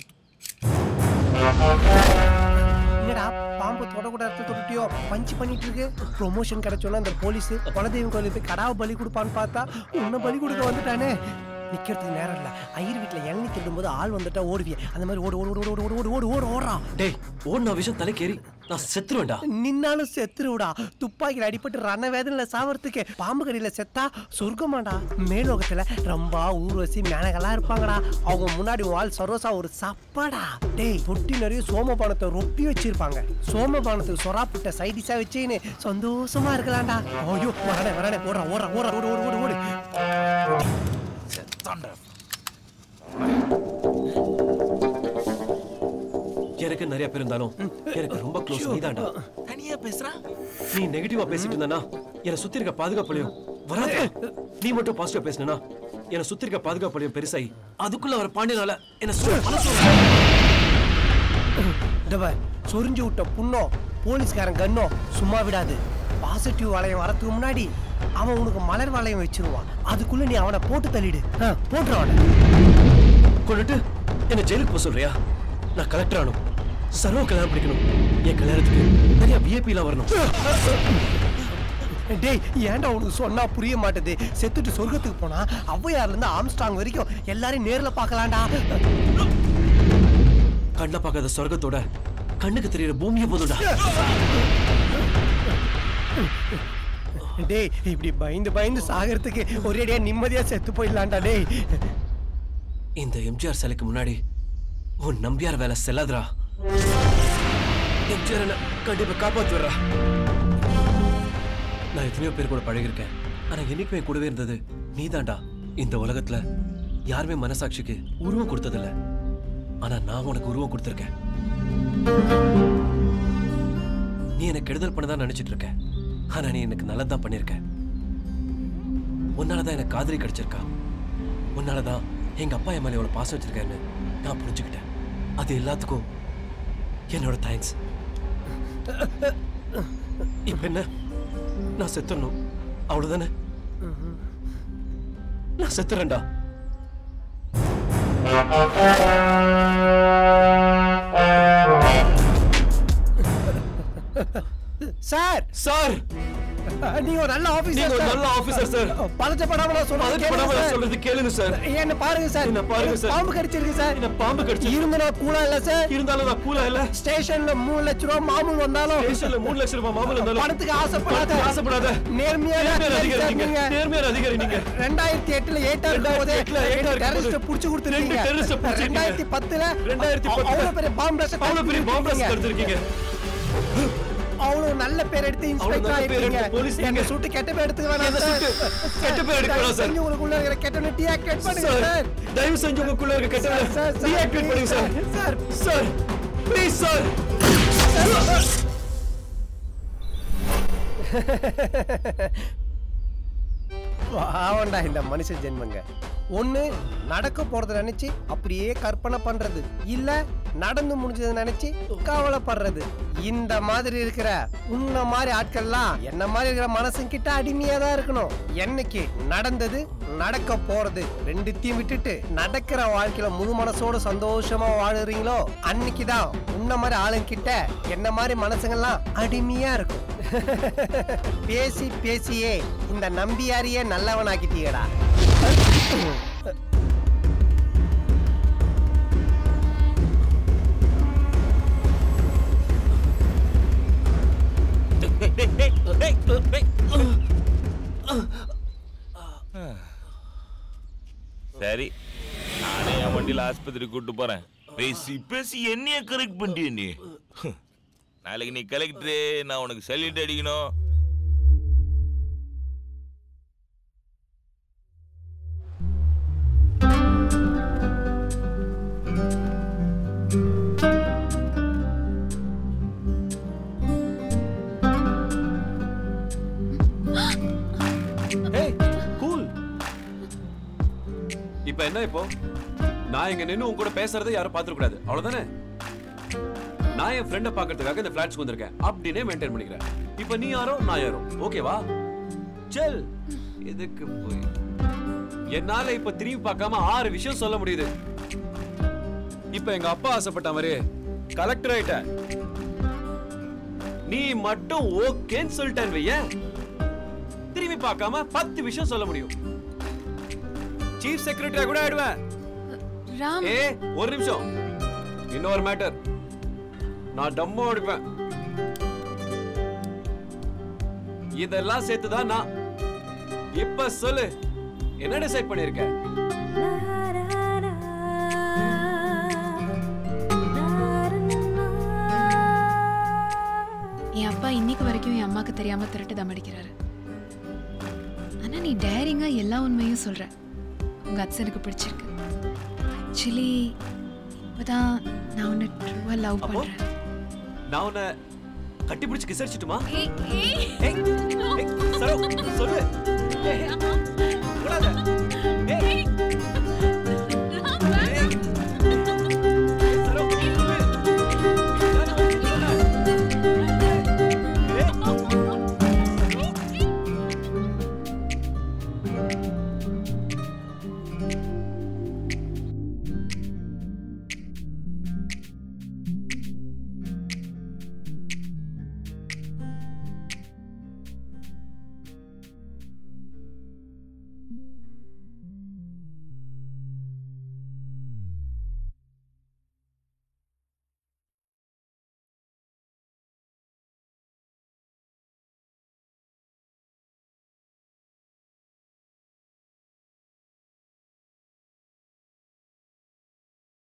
என்னடா பாம்பு தொடக்கூட இடத்துல தொட்டியோ பஞ்ச் பண்ணிட்டு இருக்கு ப்ரொமோஷன் கிடைச்சோன்னா அந்த போலீஸ் குலதெய்வம் கோயிலுக்கு போய் கடாவை பலி கொடுப்பான்னு பார்த்தா உன்னை பலி கொடுக்க வந்துட்டானே நிக்கிறதுக்கு நேரம் இல்ல ஐயர் வீட்டுல இளநீ திருடும் போது ஆள் வந்துட்டா ஓடுவியே அந்த மாதிரி ஓடு ஓடு ஓடு ஓடு ஓடு ஓடு ஓடு ஓடு ஓடுறான் டேய் ஓடுன விஷயம் தலைக்கேறி நான் செத்துருவேன்டா நின்னாலும் செத்துருவிடா துப்பாக்கியில் அடிபட்டு ரண வேதனையில சாவறதுக்கு பாம்பு கடியில செத்தா சொர்க்கமாடா மேலோகத்துல ரொம்ப ஊர்வசி மேனகெல்லாம் இருப்பாங்கடா அவங்க முன்னாடி வால் சரோசா ஒரு சப்பாடா டேய் தொட்டி நிறைய சோமபானத்தை ரொப்பி வச்சிருப்பாங்க சோமபானத்துக்கு சொராப்பிட்ட சைடிஷா வச்சேன்னு சந்தோஷமா இருக்கலாம்டா ஐயோ வரணே வரணே ஓடுறா ஓடுறா ஓடுறா ஓடு ஓடு ஓடு ஓடு எனக்கு நிறைய பேர் இருந்தாலும் எனக்கு ரொம்ப க்ளோஸ் நீதான்டா தனியா பேசுறா நீ நெகட்டிவா பேசிட்டு இருந்தானா என்ன சுத்தி இருக்க பாதுகாப்புலையும் வராது நீ மட்டும் பாசிட்டிவா பேசினா என்ன சுத்தி இருக்க பாதுகாப்புலையும் பெருசாகி அதுக்குள்ள வர பாண்டியனால என்ன சு- மனசு டப சொரிஞ்சு விட்ட புண்ணோ போலீஸ்காரன் கண்ணோ சும்மா விடாது பாசிட்டிவ் வளையம் வரதுக்கு முன்னாடி அவன் உனக்கு மலர் வளையம் வச்சிருவான் அதுக்குள்ள நீ அவனை போட்டு தள்ளிடு ஆ, போட்டுரு அவனை கொண்டுட்டு என்ன ஜெயிலுக்கு போக சொல்றியா நான் கலெக்டர் ஆகணும் சர்வ கல்யாணம் பிடிக்கணும் என் கல்யாணத்துக்கு நிறைய விஐபிலாம் வரணும் டேய் ஏன்டா உனக்கு சொன்னா புரிய மாட்டேது செத்துட்டு சொர்க்கத்துக்கு போனா ஔவையார்ல இருந்து ஆம்ஸ்டாங் வரைக்கும் எல்லாரையும் நேர்ல பார்க்கலாம்டா கண்ணில் பார்க்காத சொர்க்கத்தோட கண்ணுக்கு தெரியுற பூமியை போதும்டா டேய் இப்படி பயந்து பயந்து சாகிறதுக்கு ஒரேடியா நிம்மதியா செத்து போயிடலாம்டா டேய் இந்த எம்ஜிஆர் சிலைக்கு முன்னாடி உன் நம்பியார் வேலை செல்லாதுடா எம்ஜிஆர் என்ன கண்டிப்பா காப்பாத்தி வர்றா நான் எத்தனையோ பேர் கூட பழகிருக்கேன் ஆனா என்னைக்குமே கூடவே இருந்தது நீதான்டா இந்த உலகத்துல யாருமே மனசாட்சிக்கு உருவம் கொடுத்ததில்ல ஆனா நான் உனக்கு உருவம் கொடுத்துருக்கேன் நீ எனக்கு கெடுதல் பண்ணதான் நினைச்சிட்டு இருக்க ஆனா நீ எனக்கு நல்லதான் பண்ணிருக்க உன்னாலதான் எனக்கு காதலி கிடைச்சிருக்கா உன்னாலதான் எங்க அப்பா என் மேல எவ்வளவு பாசம் வச்சிருக்காருன்னு நான் புரிஞ்சுக்கிட்டேன் அது எல்லாத்துக்கும் என்னோட தேங்க்ஸ் இப்ப என்ன நான் செத்துடணும் அவ்வளவுதானே நான் செத்துறேன்டா சார் சார் நீங்க ஒரு நல்ல ஆபீசர் நீங்க ஒரு நல்ல officer, sir. பதட்டப்படாம நான் சொல்றது பதட்டப்படாம கேளுங்க நான் சார். சொல்றது கேளுங்க சார். என்ன பாருங்க சார் என்ன பாருங்க சார். பாம்பு கடிச்சிருக்கு சார் என்ன பாம்பு கடிச்சிருக்கு. இருந்து நான் கூலா இல்ல சார் இருந்தாலும் நான் கூலா இல்ல ஸ்டேஷன்ல மூணு லட்ச ரூபா மாமூல் வந்தாலும் ஸ்டேஷன்ல மூணு லட்சம் ரூபாய் மாமூல் வந்தாலும் பணத்துக்கு ஆசைப்படாத பணத்துக்கு ஆசைப்படாத. நேர்மையான நேர்மையான அதிகாரி அதிகாரி சார் நீங்க. நீங்க. நேர்மையான அதிகாரி நீங்க. ரெண்டாயிரத்தி எட்டுல ஏட்டா இருக்கும் போதே 2008 ல ஏட்டா இருக்கும் போது டெரரிஸ்ட் புடிச்சு கொடுத்துருக்கீங்க ரெண்டு terrorist புடிச்சிருக்கீங்க. ரெண்டாயிரத்தி பத்துல ரெண்டாயிரத்தி பத்துல அவ்வளவு பெரிய பாம்பு பிளாஸ்ட் அவ்வளவு பெரிய பாம்பு பிளாஸ்ட் தடுத்திருக்கீங்க. அவ்வளவு நல்ல பேர் எடுத்து அவ்வளவு இன்ஸ்பெக்டர் நல்ல பேர் ஆயிட்டீங்க எடுத்து police என்ன நீங்க. சுட்டு கெட்ட பேர் எடுத்துக்க வேணாம் என்ன சார். சுட்டு கெட்ட பேர் எடுக்க வேணாம் சார். செஞ்சு உங்களுக்குள்ள இருக்கிற கெட்ட டீஆக்டிவேட் பண்ணுங்க சார், சார் தயவு செஞ்சு உங்களுக்குள்ள இருக்க கெட்டவனை சார், சார், deactivate பண்ணுங்க sir. Sir sir please sir பாவண்டா இந்த மனுஷ ஜென்மங்க ஒண்ணு நடக்க போறத நினைச்சு அப்படியே கற்பனை பண்றது இல்ல நடந்து முடிஞ்சதை நினைச்சு கவலைப்படுறது இந்த மாதிரி இருக்கிற உன்ன மாதிரி ஆட்கள்லாம் என்ன மாதிரி இருக்கிற மனசுங்கிட்ட அடிமையா தான் இருக்கணும் என்னைக்கு நடந்தது நடக்க போறது ரெண்டுத்தையும் விட்டுட்டு நடக்கிற வாழ்க்கையில முழு மனசோட சந்தோஷமா வாழுறீங்களோ அன்னைக்கு தான் உன்ன மாதிரி ஆளுங்கிட்ட என்ன மாதிரி மனசுங்கெல்லாம் அடிமையா இருக்கும் பேசி பேசியே இந்த நம்பியாரியே நல்லவனாக்கிட்டீங்கடா சரி நானே என் வண்டியில ஆஸ்பத்திரி கூட்டு போறேன் பேசி பேசி என்னைய கரெக்ட் பண்ணிட்டிய நீ நாளைக்கு நீ கலெக்டரு நான் உனக்கு சல்யூட் அடிக்கணும் ஏய் கூல் இப்போ என்ன இப்போ நான் இங்க நின்னு உங்க கூட பேசுறதை யாரும் பார்த்துட கூடாது அவ்வளவுதானே நான் என் ஃப்ரெண்டை பார்க்கறதுக்காக இந்த ஃபிளாட்ஸ்க்கு வந்திருக்கேன் அப்படினே மெயின்டைன் பண்ணிக்கிறேன் இப்போ நீ யாரோ நான் யாரோ ஓகேவா செல் எதுக்கு போய் என்னால இப்ப திரும்பி பார்க்காம ஆறு விஷயம் சொல்ல முடியுது இப்ப எங்க அப்பா ஆசைப்பட்ட மாதிரி கலெக்டர் ஆயிட்ட நீ மட்டும் ஓகேன்னு சொல்லிட்டேன் வையேன் திரும்பி பார்க்காம பத்து விஷயம் சொல்ல முடியும் சீஃப் செக்ரட்டரியா கூட ஆயிடுவேன் ராம் ஏ ஒரு நிமிஷம் இன்னொரு மேட்டர் நான் டம்மோ அடிப்பேன் இதெல்லாம் சேர்த்துதான் நான் இப்ப சொல்லு என்ன டிசைட் பண்ணிருக்க என் அப்பா இன்னைக்கு வரைக்கும் என் அம்மாக்கு தெரியாம திருட்டு தம் அடிக்கிறாரு ஆனா நீ டேரிங்கா எல்லா உண்மையும் சொல்ற உங்க அச்சனுக்கு பிடிச்சிருக்கு ஆக்சுவலி இப்பதான் நான் உன்னை ட்ரூவா லவ் பண்றேன் நான் உன்னை கட்டி பிடிச்சு கிசடிச்சிட்டுமா ஏய், ஏய். ஏய், ஏய், சரோ, சொல்லு ஏய்,